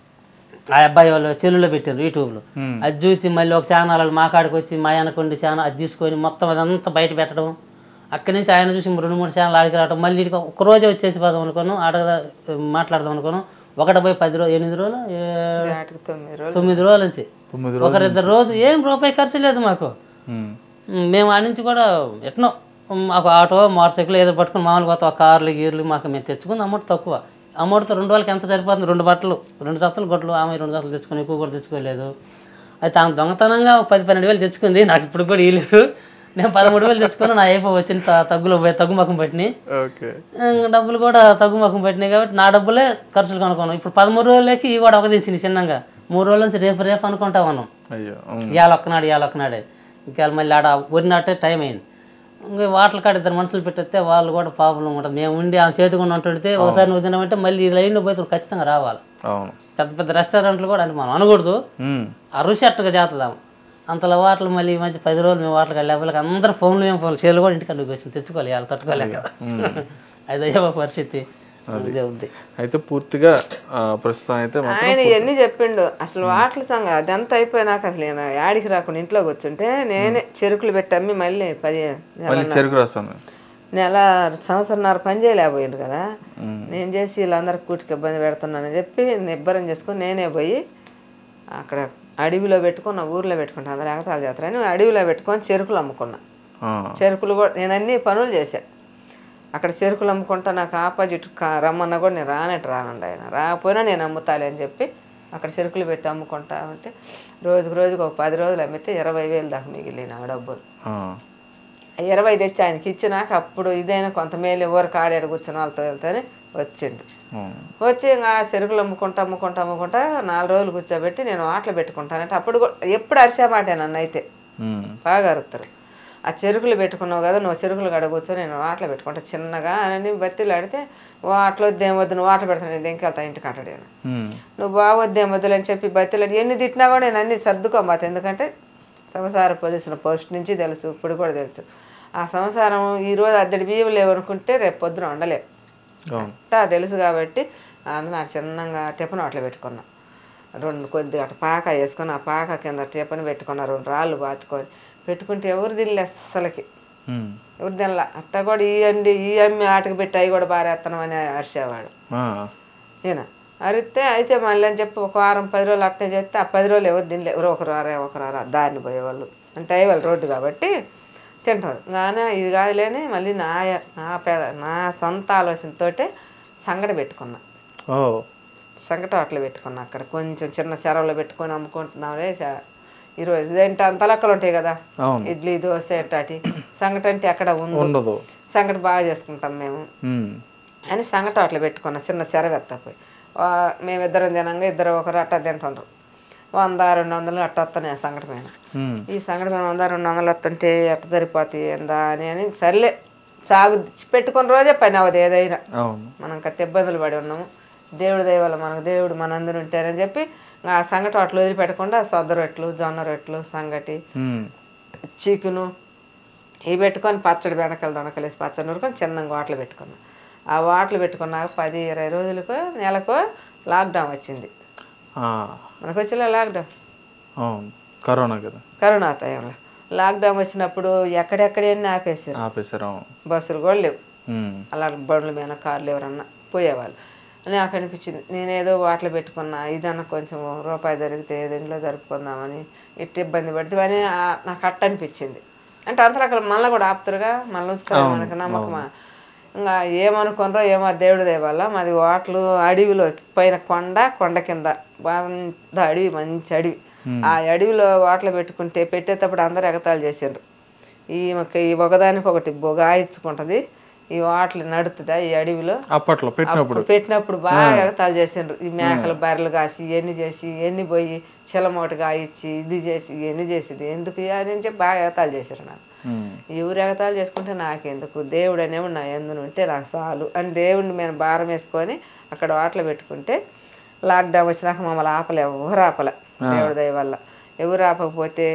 ఆ అబ్బాయి వాళ్ళు చెల్లులో పెట్టారు యూట్యూబ్లో అది చూసి మళ్ళీ ఒక ఛానల్ వాళ్ళు మా కాడికి వచ్చి మా వెనకుండి ఛానల్ అది తీసుకొని మొత్తం అదంతా బయట పెట్టడం అక్కడి నుంచి ఆయన చూసి రెండు మూడు ఛానల్ ఆడికి రావడం మళ్ళీ ఈడికి ఒక రోజే వచ్చేసి పోదాం అనుకోను ఆడ మాట్లాడదాం అనుకోను ఒకటి పోయి పది రోజులు ఎనిమిది రోజులు ఏ- వాటికి తొమ్మిది రోజులు తొమ్మిది రోజుల నుంచి తొమ్మిది ఒకరిద్దరు రోజు ఏం రూపాయి ఖర్చు లేదు మాకు ఉమ్, ఉమ్, మేము ఆ నుంచి కూడా ఎట్నో ఉమ్, మాకు ఆటో మోటార్ సైకిల్ ఏదో పట్టుకుని మామూలుగా పోతాం కార్లు గీర్లు మాకు మేము తెచ్చుకుంది అమౌంట్ తక్కువ అమౌంట్తో రెండు వాళ్ళకి ఎంత సరిపోతుంది రెండు బట్టలు రెండు జతలు గొడ్లు ఆమె రెండు జతలు తెచ్చుకొని ఎక్కువ కూడా తెచ్చుకోలేదు అయితే ఆమె దొంగతనంగా ఒక పది పన్నెండు వేలు తెచ్చుకుంది నాకు ఇప్పుడు కూడా ఇవ్వలేదు నేను పదమూడు వేలు తెచ్చుకొని నా అయిపో వచ్చిన త- తగ్గులో పోయి తగ్గు మకం పట్టినాయి ఓకే ఇంక డబ్బులు కూడా తగ్గు మకం పట్టినాయి కాబట్టి నా డబ్బులే ఖర్చులు కనుక్కున్నాం ఇప్పుడు పదమూడు రోజులకి ఇవి కూడా ఒకదించింది చిన్నగా మూడు రోజుల నుంచి రేపు రేపు అనుకుంటా ఉన్నాం అయ్యో ఉమ్, ఇవాళ ఒక్కనాడు ఇవాళ ఒక్కనాడే ఇంకా మళ్ళీ ఆడ వరినాటే టైం అయింది ఇంకా వాటర్ కాడ ఇద్దరు మనుషులు పెట్టేస్తే వాళ్ళు కూడా ప్రాబ్లం ఉంటుంది మేము ఉండి ఆ చేతికుండా ఉంటుంటే ఒకసారి నువ్వు తినమంటే మళ్ళీ ఈ లైన్లో పోతే నువ్వు ఖచ్చితంగా రావాలి అవును పెద్ద పెద్ద రెస్టారెంట్లు కూడా అంటే మనం అనకూడదు ఉమ్, ఆ రుచి అట్టగా చేద్దాం అంతలో వాటలు మళ్ళీ ఈ మధ్య పది రోజులు మేము వాటలు వెళ్ళి అందరూ ఫోన్లు మేము ఫోన్లు చేలు కూడా ఇంటికి అడుగు వచ్చింది తెచ్చుకోవాలి వాళ్ళు తట్టుకోలేక అది అయ్యే పరిస్థితి ఇదే ఉంది అయితే పూర్తిగా ఆ, ప్రస్తుతం అయితే మాత్రం ఆయన ఇవన్నీ చెప్పిండు అసలు వాటల సంగ అదంతా అయిపోయినాక అసలు నేను యాడికి రాకుండా ఇంట్లో కూర్చుంటే నేనే చెరుకులు పెట్టి అమ్మి మళ్ళీ పది మళ్ళీ చెరుకు రాస్తాను నెల సంవత్సరంన్నర పని చేయలేకపోయిండు కదా నేను చేసి వీళ్ళందరికి కూటికి ఇబ్బంది పెడుతున్నానని చెప్పి నిబ్బరం చేసుకొని నేనే పోయి అక్కడ అడవిలో పెట్టుకున్న ఊర్లో పెట్టుకుంటా అందరు ఎగతాలు చేస్తారని అడవిలో పెట్టుకొని చెరుకులు అమ్ముకున్నా ఆ, చెరుకులు కూడా నేను అన్ని పనులు చేశా అక్కడ చెరుకులు అమ్ముకుంటా నాకు ఆపోజిట్ కా- రమ్మన్నా కూడా నేను రానట్టు రానండి ఆయన రాకపోయినా నేను అమ్ముతాలే అని చెప్పి అక్కడ చెరుకులు పెట్టి అమ్ముకుంటా ఉంటే రోజుకు రోజుకు ఒక పది రోజులు అమ్మితే ఇరవై వేలు దాకా మిగిలిన ఆ డబ్బులు ఆ, ఇరవై తెచ్చి ఆయనకి ఇచ్చినాక అప్పుడు ఇదైనా కొంత మేలు ఎవరు కాడాడు కూర్చుని వాళ్ళతో వెళ్తేనే వచ్చిండు ఉమ్. వచ్చి ఇంకా చెరుకులు అమ్ముకుంటా అమ్ముకుంటా అమ్ముకుంటా నాలుగు రోజులు కూర్చోబెట్టి నేను ఆటలు పెట్టుకుంటానంటే అప్పుడు కూడా ఎప్పుడు అరిసే మాట నన్ను అయితే ఉమ్. బాగా అరుతారు ఆ చెరుకులు పెట్టుకున్నావు కదా నువ్వు చెరుకులు గడ కూర్చొని నేను ఆటలు పెట్టుకుంటా చిన్నగా అని బత్తిలు ఆడితే వాటలు వద్దేం వద్దు నువ్వు ఆటలు పెడతాను నేను ఇంకెళ్తా ఇంటికి అంటాడు ఈయన. ఉమ్. నువ్వు బాగొద్దేం వద్దులు అని చెప్పి బత్తిలు ఆడి ఎన్ని తిట్టినా కూడా నేను అన్ని సర్దుకోమాత ఎందుకంటే సంసార పొజిషన్ ఫస్ట్ నుంచి తెలుసు ఇప్పుడు కూడా తెలుసు ఆ సంసారం ఈరోజు అద్దడి బియ్యం లేవనుకుంటే రేపు పొద్దున ఉండలేం అవును అంతా తెలుసు కాబట్టి అందులో చిన్నగా టిఫన్ అట్లా పెట్టుకున్నా రెండు కొద్దిగా అట్లా పాక వేసుకొని ఆ పాక కింద టిఫన్ పెట్టుకున్నా రెండు రాళ్ళు బాతుకొని పెట్టుకుంటే ఎవరు తినలే అస్సలకి ఉమ్. ఎవరు తినలా అట్ట కూడా ఈ అండి ఈ అమ్మి ఆటకు పెట్టి అవి కూడా బారేస్తున్నామని అరిచేవాడు ఆ. ఈయన అరిస్తే అయితే మళ్ళీ అని చెప్పి ఒక వారం పది రోజులు అట్నే చేస్తే ఆ పది రోజులు ఎవరు తినలే ఎవరో ఒకరు రారా ఒకరు రారా దారిని పోయేవాళ్ళు అంటే అయ్యేవాళ్ళు రోడ్డు కాబట్టి తింటారు కానీ ఇది కాదులేని మళ్ళీ నా నా పేద నా సొంత ఆలోచనతోటే సంగటి పెట్టుకున్నా ఓ సంగటి అట్లా పెట్టుకున్నా అక్కడ కొంచెం చిన్న చెరవలో పెట్టుకొని అమ్ముకుంటున్నాంలే చ- ఈరోజు ఇదేంటి అంత లెక్కలు ఉంటాయి కదా అవును ఇడ్లీ దోశ ఎట్టాటి సంగటి అంటే అక్కడ ఉంది ఉండదు సంగటి బాగా చేసుకుంటాం మేము ఉమ్. అని సంగటి అట్లా పెట్టుకున్నా చిన్న చెరవెత్తపోయి మేమిద్దరం తినంగా ఇద్దరు ఒకరు అట్ట తింటుండ్రు వంద రెండు వందలు అట్ట వస్తున్నాయి ఆ సంగటి పైన ఉమ్. ఈ సంగటి పైన వంద రెండు వందలు వస్తుంటే ఎట్ట సరిపోతాయి ఎందా అని అని సర్లే సాగు పెట్టుకున్న రోజే పని అవ్వదు ఏదైనా అవును మనం కత్తి ఇబ్బందులు పడి ఉన్నాము దేవుడి దయ వల్ల మనకు దేవుడు మనందరూ ఉంటారని చెప్పి ఆ సంగటి అట్లా వదిలిపెట్టకుండా సొద్ద రొట్టెలు జొన్న రొట్టెలు సంగటి ఉమ్. చికెను ఇవి పెట్టుకొని పచ్చడి బెండకాయలు దొండకాయలు వేసి పచ్చడి నూరుకొని చిన్నగా వాటలు పెట్టుకున్నాం ఆ వాటలు పెట్టుకున్నాక పది ఇరవై రోజులకు నెలకు లాక్డౌన్ వచ్చింది ఆ. మనకు వచ్చిన లాక్డౌన్ అవును కరోనా కదా కరోనా టైంలో లాక్డౌన్ వచ్చినప్పుడు ఎక్కడెక్కడన్నీ ఆపేసారు ఆపేశారు అవును బస్సులు కూడా లేవు ఉమ్. అలా బండ్ల మీద కార్లు ఎవరన్నా పోయేవాళ్ళు నాకు అనిపించింది నేనేదో వాటిలో పెట్టుకున్నా ఇదన్నా కొంచెం రూపాయి జరిగితే దీంట్లో జరుపుకుందామని ఇట్టి ఇబ్బంది పడితే అని ఆ- నాకు అట్ట అనిపించింది అంటే అంతా అక్కడ మళ్ళీ కూడా ఆపుతారుగా మళ్ళీ వస్తారు మనకు నమ్మకమా ఇంకా ఏమనుకున్నారో ఏమో దేవుడి దేవాల మాది వాటలు అడవిలో పైన కొండ కొండ కింద బాగా అడవి మంచి అడవి ఆ అడవిలో వాటలు పెట్టుకుంటే పెట్టేటప్పుడు అందరూ ఎగతాళి చేసిండ్రు ఈమెకి ఈ ఒకదానికి ఒకటి బొగాయించుకుంటది ఈ వాటలు నడుతుందా ఈ అడవిలో అప్పట్లో పెట్టినప్పుడు అప్పుడు పెట్టినప్పుడు బాగా ఎగతాళి చేసిండ్రు ఈ మేకలు బర్రెలు కాసి ఇవన్నీ చేసి ఇవన్నీ పోయి చిలమోటి కాయిచ్చి ఇది చేసి ఇవన్నీ చేసింది ఎందుకు అని చెప్పి బాగా ఎగతాళి చేశారు నాకు ఉమ్. ఎవరు ఎగతాళి చేసుకుంటే నాకెందుకు దేవుడు అనేవి నా ఎందును ఉంటే నాకు చాలు అని దేవుడిని మేము భారం వేసుకొని అక్కడ వాటలు పెట్టుకుంటే లాక్డౌన్ వచ్చినాక మమ్మల్ని ఆపలే ఎవరు ఆపలే దేవుడి దయ వల్ల ఎవరు ఆపకపోతే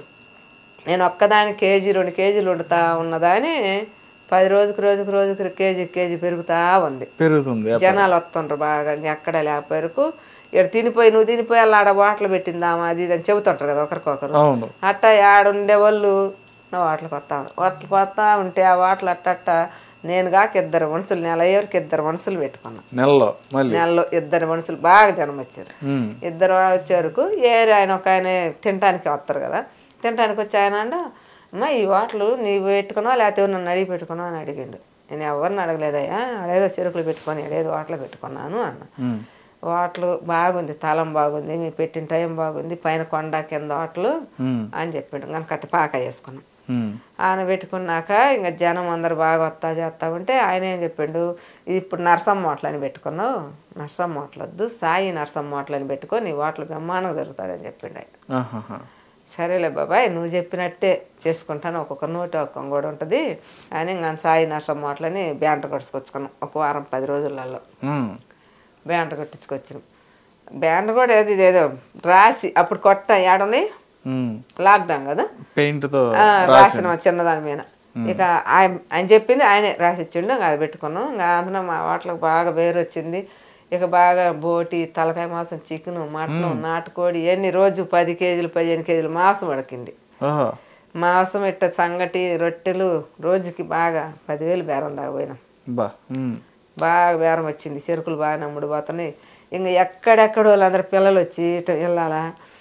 నేను ఒక్కదాని కేజీ రెండు కేజీలు వండుతా ఉన్నదాని పది రోజుకి రోజుకి రోజుకి కేజీ కేజీ పెరుగుతా ఉంది పెరుగుతుంది జనాలు వస్తుండ్రు బాగా ఎక్కడ లేపరకు ఇక్కడ తినిపోయి నువ్వు తినిపోయి అలా ఆడ వాటలు పెట్టిందామా అది ఇది అని చెబుతుంటారు కదా ఒకరికొకరు అవును అట్ట ఆడుండే వాళ్ళు నా వాటలకు వస్తా వాటలకు వస్తా ఉంటే ఆ వాటలు అట్ట నేను కాక ఇద్దరు మనుషులు నెల అయ్యేవరకు ఇద్దరు మనుషులు పెట్టుకున్నా నెలలో మళ్ళీ నెలలో ఇద్దరు మనుషులు బాగా జనం వచ్చారు ఉమ్. ఇద్దరు వచ్చేవరకు ఏరి ఆయన ఒక ఆయన తినటానికి వస్తారు కదా తినటానికి వచ్చి ఆయన అండు అమ్మ ఈ వాటలు నీవు పెట్టుకున్నావా లేకపోతే నన్ను అడిగి పెట్టుకున్నావు అని అడిగిండు నేను ఎవరిని అడగలేదయ్యా అడేదో చెరుకులు పెట్టుకొని అడేదో వాటలు పెట్టుకున్నాను అన్న ఉమ్. వాటలు బాగుంది తాళం బాగుంది మీరు పెట్టిన టైం బాగుంది పైన కొండ కింద వాటలు ఉమ్. అని చెప్పిండు కనుక అత్త పాక వేసుకున్నాం ఉమ్. ఆయన పెట్టుకున్నాక ఇంకా జనం అందరు బాగా వస్తా చేస్తా ఉంటే ఆయన ఏం చెప్పిండు ఇది ఇప్పుడు నరసమ్మ మోటలని పెట్టుకున్నావు నరసమ్మ మోటలొద్దు సాయి నరసమ్మ మోటలని పెట్టుకో నీ వాటలు బ్రహ్మాండంగా జరుగుతుందని చెప్పిండు ఆయన ఆహాహా. సరేలే బాబాయ్ నువ్వు చెప్పినట్టే చేసుకుంటాను ఒక్కొక్క నోటి ఒక్క కూడా ఉంటుంది అని ఇంకా సాయి నరసమ్మ మోటలని బ్యాంటర్ కొట్టుకొచ్చుకున్నాం ఒక వారం పది రోజులలో ఉమ్. బ్యాంటర్ కొట్టించుకొచ్చినాం బ్యాంటర్ కూడా ఏది ఏదో రాసి అప్పుడు కొట్ట ఏడని ఉమ్. లాక్డౌన్ కదా పెయింట్తో ఆ, రాసిన చిన్నదాని మీద ఇక ఆయన ఆయన చెప్పింది ఆయనే రాసి ఇచ్చిండు ఇంకా అది పెట్టుకున్నాం ఇంకా అందులో మా వాటికి బాగా వేరు వచ్చింది ఇక బాగా బోటి తలకాయ మాంసం చికెన్ మటన్ నాటుకోడి ఇవన్నీ రోజు పది కేజీలు పదిహేను కేజీలు మాంసం ఉడికింది ఓహో మాంసం ఇట్ట సంగటి రొట్టెలు రోజుకి బాగా పదివేలు బేరం దాకా పోయినాం బా ఉమ్. బాగా బేరం వచ్చింది చెరుకులు బాగా నమ్ముడు పోతున్నాయి ఇంకా ఎక్కడెక్కడ వాళ్ళందరూ పిల్లలు వచ్చి ఇటు వెళ్ళాలా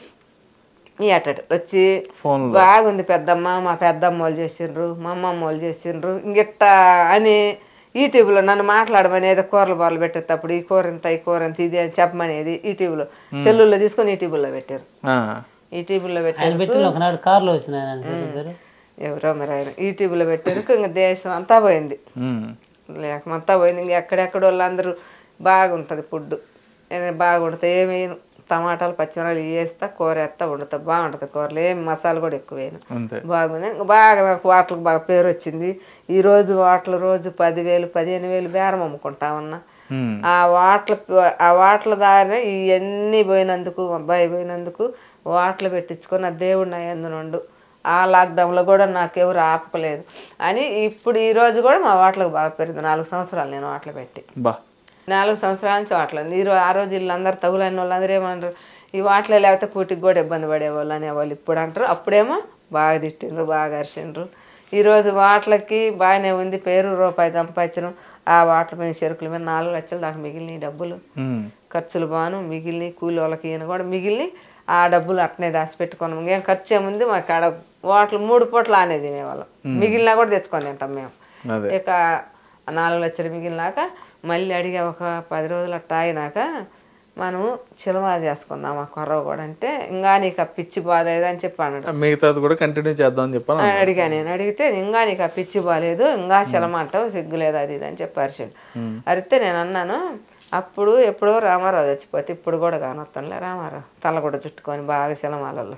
ఈ అట్టట వచ్చి ఫోన్లో. బాగుంది పెద్దమ్మ మా పెద్దమ్మ వాళ్ళు చేసిండ్రు మా అమ్మమ్మ వాళ్ళు చేసిండ్రు ఇంగిట్ట అని యూట్యూబ్లో నన్ను మాట్లాడమని ఏదో కూరలు బార్లు పెట్టేటప్పుడు ఈ కూర ఇంత ఈ కూర ఇంత ఇది అని చెప్పమనేది యూట్యూబ్లో చెల్లుల్లో తీసుకొని యూట్యూబ్లో పెట్టారు ఆ. యూట్యూబ్లో ఆయన పెట్టారు పెట్టిన ఒకనాడు కార్లో వచ్చిన ఆయన ఆయన పేరు ఎవరో మరి ఆయన యూట్యూబ్లో పెట్టారు ఇంకా దేశం అంతా పోయింది ఉమ్. లేకమంతా పోయింది ఇంక ఎక్కడెక్కడ వాళ్ళందరూ బాగుంటుంది ఫుడ్ నేను బాగుంటుంది ఏమేను టమాటాలు పచ్చిమిరపకాయలు వేస్తా కూర వేస్తా వండుతా బాగుంటుంది కూరలు ఏం మసాలా కూడా ఎక్కువ వేయను అంతే బాగుంది ఇంకా బాగా నాకు వాటలకు బాగా పేరు వచ్చింది ఈ రోజు వాటలు రోజు పదివేలు పదిహేను వేలు బేరం అమ్ముకుంటా ఉన్నా ఉమ్. ఆ వాటల ఆ వాటల దారినే ఇవన్నీ పోయినందుకు మా అబ్బాయి పోయినందుకు వాటలు పెట్టించుకొని ఆ దేవుడు నా ఎందునుండు ఆ లాక్డౌన్లో కూడా నాకు ఎవరు ఆపలేదు అని ఇప్పుడు ఈ రోజు కూడా మా వాటలకు బాగా పెరిగింది నాలుగు సంవత్సరాలు నేను వాటలు పెట్టి బా నాలుగు సంవత్సరాల నుంచి వాటలు ఉంది ఈరోజు ఆ రోజు వీళ్ళందరూ తగులైన వాళ్ళందరూ ఏమన్నారు ఈ వాటలే లేకపోతే కూటికి కూడా ఇబ్బంది పడేవాళ్ళు అనేవాళ్ళు ఇప్పుడు అంటారు అప్పుడేమో బాగా తిట్టిండ్రు బాగా అరిచిండ్రు ఈరోజు వాటలకి బాగానే ఉంది పేరు రూపాయి సంపాదించడం ఆ వాటల మీద చెరుకుల మీద నాలుగు లక్షలు దాకా మిగిలిన డబ్బులు ఉమ్. ఖర్చులు బాను మిగిలిన కూలి వాళ్ళకి ఈయన కూడా మిగిలిన ఆ డబ్బులు అట్నే దాచిపెట్టుకున్నాం ఇంకేం ఖర్చు ఏముంది మాకు ఆడ వాటలు మూడు పూటలు ఆనే తినేవాళ్ళం మిగిలినా కూడా తెచ్చుకొని తింటాం మేము అదే ఇక ఆ నాలుగు లక్షలు మిగిలినాక మళ్ళీ అడిగా ఒక పది రోజులు అట్టా అయినాక మనం చిలవా చేసుకుందాం ఆ కొర్ర కూడా అంటే ఇంకా నీకు ఆ పిచ్చి బాధ ఏదో అని చెప్పి అన్నాడు మిగతాది కూడా కంటిన్యూ చేద్దాం అని చెప్పాను అని అడిగా నేను అడిగితే ఇంకా నీకు ఆ పిచ్చి బాగాలేదు ఇంకా శలమంటావు సిగ్గులేదు అది ఇది అని చెప్పి అరిచాడు అరిస్తే నేను అన్నాను అప్పుడు ఎప్పుడో రామారావు చచ్చిపోతే ఇప్పుడు కూడా కానొస్తానులే రామారావు తల కూడా చుట్టుకొని బాగా శలమాలలో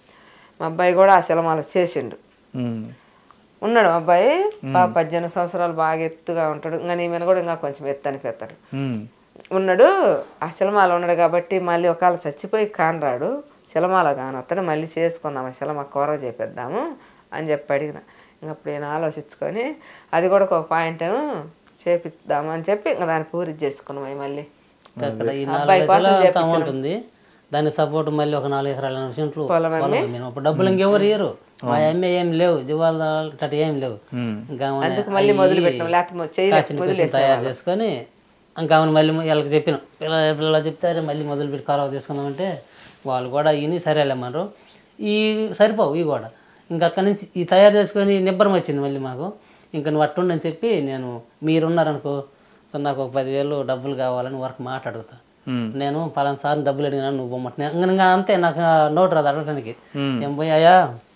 మా అబ్బాయి కూడా ఆ శలమాల చేసిండు ఉమ్. ఉన్నాడు మా అబ్బాయి పాప పద్దెనిమిది సంవత్సరాలు బాగా ఎత్తుగా ఉంటాడు ఇంకా నీ మీద కూడా ఇంకా కొంచెం ఎత్తు అనిపిస్తాడు ఉమ్. ఉన్నాడు ఆ శిలమాల ఉన్నాడు కాబట్టి మళ్ళీ ఒకవేళ చచ్చిపోయి కానరాడు శిలమాల కానొస్తాడు మళ్ళీ చేసుకుందాం ఆ శిలమ కూర చేపిద్దాము అని చెప్పి అడిగిన ఇంక అప్పుడు నేను ఆలోచించుకొని అది కూడా ఒక పాయింట్ చేపిద్దాము అని చెప్పి ఇంకా దాన్ని పూరి చేసుకున్నాం అవి మళ్ళీ అక్కడ ఈ అబ్బాయి నాలుగు కోసం ఎకరాలు అంతా ఉంటుంది దానికి సపోర్ట్ మళ్ళీ ఒక నాలుగు ఎకరాల సెంట్లు పొలం అమ్మి? పొలం అమ్మినాం. అప్పుడు డబ్బులు ఇంకెవరు ఇయ్యరు మా అమ్మే ఏం లేవు జీవాల అట్ట ఏం లేవు ఇంకా ఆమె అందుకు మళ్ళీ మొదలు పెట్టినాం లేకపోతే చేయలేదు కాసిన కోసం తయారు చేసుకొని ఇంకా ఆమెను మళ్ళీ వీళ్ళకి చెప్పినాం పిల్ల పిల్లలు చెప్తారు మళ్ళీ మొదలు పెట్టి కాలువ తీసుకుందామంటే వాళ్ళు కూడా ఇని సరేలేమన్నారు ఈ సరిపోవు ఇవి కూడా ఇంకా అక్కడి నుంచి ఈ తయారు చేసుకొని నిబ్బరం వచ్చింది మళ్ళీ మాకు ఇంకా నువ్వు అట్టుండని చెప్పి నేను మీరున్నారనుకో సో నాకు ఒక పదివేలు డబ్బులు కావాలని వర్క్ మాట్లాడుతా ఉమ్. నేను పలానా సార్లు డబ్బులు అడిగినా నువ్వు బొమ్మట ఇంకా అంతే నాకు నోటు రాదు అడగటానికి ఏం పోయాయా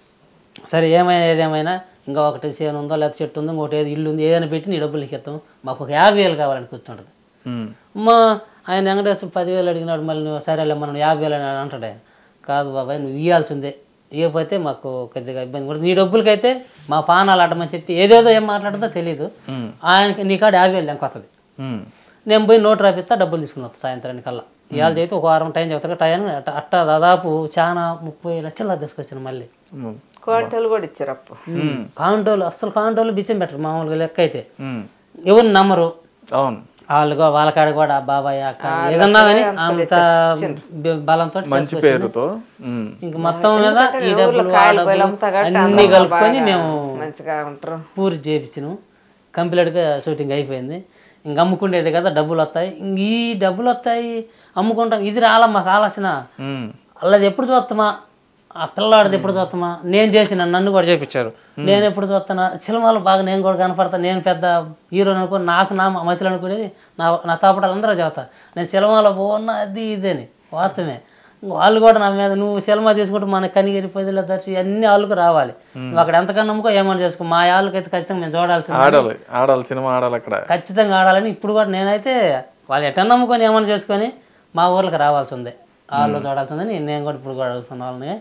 సరే ఏమైనా ఏదేమైనా ఇంకా ఒకటి చేను ఉందో లేకపోతే చెట్టు ఉందో ఇంకోటి ఏది ఇల్లు ఉంది ఏదైనా పెట్టి నీ డబ్బులు నీకు ఇస్తాం మాకు ఒక యాభై వేలు కావాలని కూర్చుంటుంది ఉమ్. అమ్మా ఆయన వెంకటేశ్వర పదివేలు అడిగినాడు మళ్ళీ నువ్వు సరేలే మనం యాభై వేలు అని అంటాడు ఆయన కాదు బాబాయ్ నువ్వు ఇవ్వాల్సిందే ఇవ్వకపోతే మాకు కొద్దిగా ఇబ్బంది కూడా నీ డబ్బులకైతే మా పానాలు ఆడమని చెప్పి ఏదేదో ఏం మాట్లాడుతుందో తెలియదు ఆయనకి నీ కాడ యాభై వేలు నాకు వస్తుంది ఉమ్. నేను పోయి నోట్ రాపిస్తా డబ్బులు తీసుకుని వస్తా సాయంత్రానికి కల్లా ఇవాళ చేస్తే ఒక వారం టైం చెప్తా టైం అట్ట అట్ట దాదాపు చాలా ముప్పై లక్షలు తీసుకొచ్చాను మళ్ళీ ఉమ్. కోటలు కూడా ఇచ్చారు అప్పు కాంటోలు అస్సలు కాంటోలు బిచ్చం పెట్టరు మామూలుగా లెక్క అయితే ఉమ్. ఎవరిని నమ్మరు అవును వాళ్ళు కూడా- వాళ్ళ కాడ కూడా బాబాయ్ అక్క ఏదన్నా కానీ అంత బ- బలంతో మంచి పేరుతో ఉమ్. ఇంక మొత్తం మీద ఈ ఊర్లో డబ్బులు ఆ కాయలు డబ్బులు పోయి అమ్ముతా కాబట్టి అన్ని అందరూ కలుపుకొని బాగా మేము మంచిగా ఉంటారు పూర్తి చేయించినాం కంప్లీట్గా షూటింగ్ అయిపోయింది ఇంక అమ్ముకుండేది కదా డబ్బులు వస్తాయి ఇంక ఈ డబ్బులు వస్తాయి అమ్ముకుంటాం ఇది రాలా మాకు ఆలోచన ఉమ్. వాళ్ళది ఎప్పుడు చూస్తామా ఆ పిల్లవాడిది ఎప్పుడు చూస్తామా నేను చేసిన నన్ను కూడా చేపించారు నేను ఎప్పుడు చూస్తానా సినిమాలు బాగా నేను కూడా కనపడతా నేను పెద్ద హీరో అనుకో నాకు నా మతిలో అనుకునేది నా నా తాపటాలు అందరూ చదువుతా నేను సినిమాలో పోన్నా అది ఇదని వాస్తవమే వాళ్ళు కూడా నా మీద నువ్వు సినిమా తీసుకుంటే మన కనిగిరి పదిలో దర్శి అన్ని వాళ్ళకు రావాలి నువ్వు అక్కడ ఎంతకన్నా నమ్ముకో ఏమని చేసుకో మా వాళ్ళకైతే ఖచ్చితంగా మేము చూడాల్సింది ఆడాలి ఆడాలి సినిమా ఆడాలి అక్కడ ఖచ్చితంగా ఆడాలని ఇప్పుడు కూడా నేనైతే వాళ్ళు ఎట్లా నమ్ముకొని ఏమైనా చేసుకొని మా ఊర్లకు రావాల్సి ఉంది వాళ్ళు చూడాల్సిందని నేను కూడా ఇప్పుడు కూడా అడుగుతున్న వాళ్ళని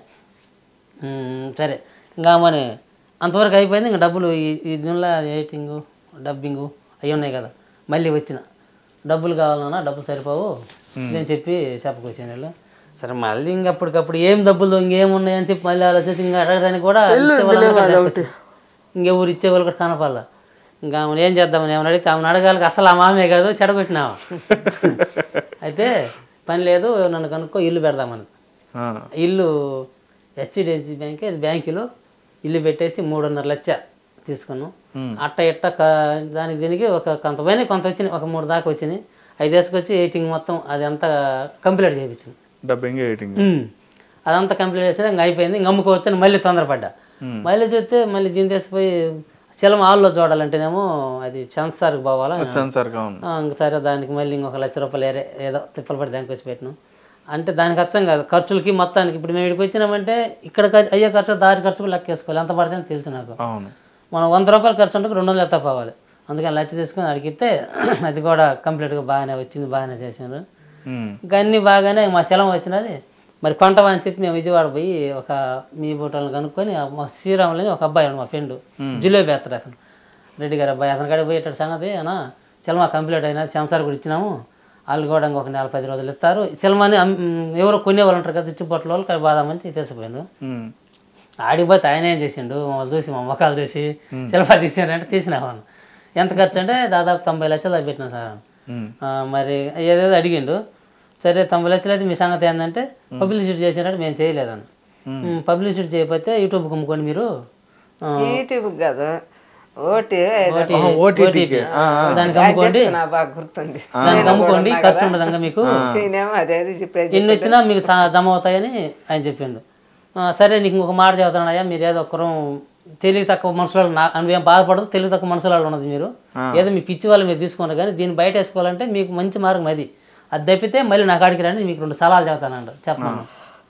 ఉమ్, సరే ఇంకా మరి అంతవరకు అయిపోయింది ఇంకా డబ్బులు ఈ ఈ దీనిలో ఎడిటింగు డబ్బింగు అవి ఉన్నాయి కదా మళ్ళీ వచ్చిన డబ్బులు కావాలన్నా డబ్బులు సరిపోవు నేను చెప్పి చెప్పకొచ్చాను వీళ్ళు సరే మళ్ళీ ఇంక అప్పటికప్పుడు ఏం డబ్బులు ఇంకేం ఉన్నాయని చెప్పి మళ్ళీ ఆలోచించి ఇంకా అడగడానికి కూడా ఇచ్చేవాళ్ళు ఇంకెవరు ఇచ్చేవాళ్ళు కూడా కనపాల ఇంకా ఆమెను ఏం చేద్దామని ఏమైనా అడిగితే ఆమెను అడగాలి అసలు ఆ మామే కాదు చెడగొట్టినావా అయితే పని లేదు నన్ను కనుక్కో ఇల్లు పెడదామని ఆ. ఇల్లు హెచ్డిఎఫ్సి బ్యాంక్ అది బ్యాంకులో ఇల్లు పెట్టేసి మూడున్నర లక్ష తీసుకున్నాం అట్ట ఇట్ట క- దానికి దీనికి ఒక కొంత పైన కొంత వచ్చినాయి ఒక మూడు దాకా వచ్చినాయి ఐదు వేసుకొచ్చి ఎయిటింగ్ మొత్తం అది అంతా కంప్లీట్ చేయించింది డబ్బింగ్ ఎయిటింగ్ అదంతా కంప్లీట్ చేసినా ఇంకా అయిపోయింది ఇంక అమ్ముకోవచ్చని మళ్ళీ తొందరపడ్డా మళ్ళీ చూస్తే మళ్ళీ దీని తీసిపోయి శిలం హాల్లో చూడాలంటేనేమో అది సెన్సార్కి పోవాలా సెన్సార్ గా ఉంది ఆ, ఇంక సరే దానికి మళ్ళీ ఇంకొక లక్ష రూపాయలు ఏరే ఏదో తిప్పలు పడి దానికి వచ్చి పెట్టినాం అంటే దానికి అచ్చం కాదు ఖర్చులకి మొత్తానికి ఇప్పుడు మేము ఇక్కడికి వచ్చినామంటే ఇక్కడ ఖర్చు- అయ్యే ఖర్చు దారి ఖర్చు కూడా లెక్కేసుకోవాలి ఎంత పడుతుందో తెలుసు నాకు అవును మనం వంద రూపాయలు ఖర్చు అంటే రెండు వందలు ఎత్త పోవాలి అందుకని లచ్చ తీసుకొని అడిగితే అది కూడా కంప్లీట్గా బాగానే వచ్చింది బాగానే చేసినారు ఉమ్. ఇంకా అన్నీ బాగానే మా సెలవు వచ్చినది మరి కొంట అని చెప్పి మేము విజయవాడ పోయి ఒక మీ బూటలను కనుక్కొని ఆ మా శ్రీరాములని ఒక అబ్బాయి ఉన్నాడు మా ఫ్రెండ్ జిలేబీ ఎత్తాడు అతను రెడ్డి గారు అబ్బాయి అతని కాడికి పోయేటాడు సంగతి అనా సినిమా కంప్లీట్ అయినా సంసార్ కూడా ఇచ్చినాము వాళ్ళు కూడా ఇంకొక నెల పది రోజులు ఇస్తారు సినిమాని ఎవరో కొనే వాళ్ళు ఉంటారు కదా చుట్టుపక్కల వాళ్ళు కానీ బాదామని తీసిపోయాను ఉమ్. ఆడిపోతే ఆయన ఏం చేసిండు మమ్మల్ని చూసి మా మొక్కలు చూసి శిల్పా తీసానంటే తీసినావాను ఎంత ఖర్చు అంటే దాదాపు తొంభై లక్షలు దాకా పెట్టినా సార్ ఉమ్. ఆ, మరి ఏదేదో అడిగిండు సరే తొంభై లక్షలు అయితే మీ సంగతి ఏంటంటే పబ్లిసిటీ చేసినట్టు మేము చేయలేదని పబ్లిసిటీ చేయకపోతే యూట్యూబ్ కుమ్ముకోండి మీరు ఆ, యూట్యూబ్ కాదు ఓటీ ఓటీ- ఆహా, ఓటీటీకి. ఓటీటీ. ఆ, ఆ. దానికి అమ్ముకోండి నా బాగా గుర్తుంది దానికి అమ్ముకోండి ఖర్చు ఉండదంగా మీకు నేనేమో అదే చెప్పేది ఎన్ని వచ్చినా మీకు చా- జమ అవుతాయని ఆయన చెప్పిండు ఆ, సరే నీకు ఇంకొక మాట చెబుతాను అయ్యా మీరు ఏదో ఒక్కరం తెలివి తక్కువ మనుషులు నా నువ్వేం బాధపడదు తెలివి తక్కువ మనుషులు ఉన్నది మీరు ఏదో మీ పిచ్చి వాళ్ళు మీరు తీసుకున్నారు కానీ దీన్ని బయట వేసుకోవాలంటే మీకు మంచి మార్గం అది అది తప్పితే మళ్ళీ నా కాడికి రండి మీకు రెండు సలహాలు చెబుతానంట చెప్పమను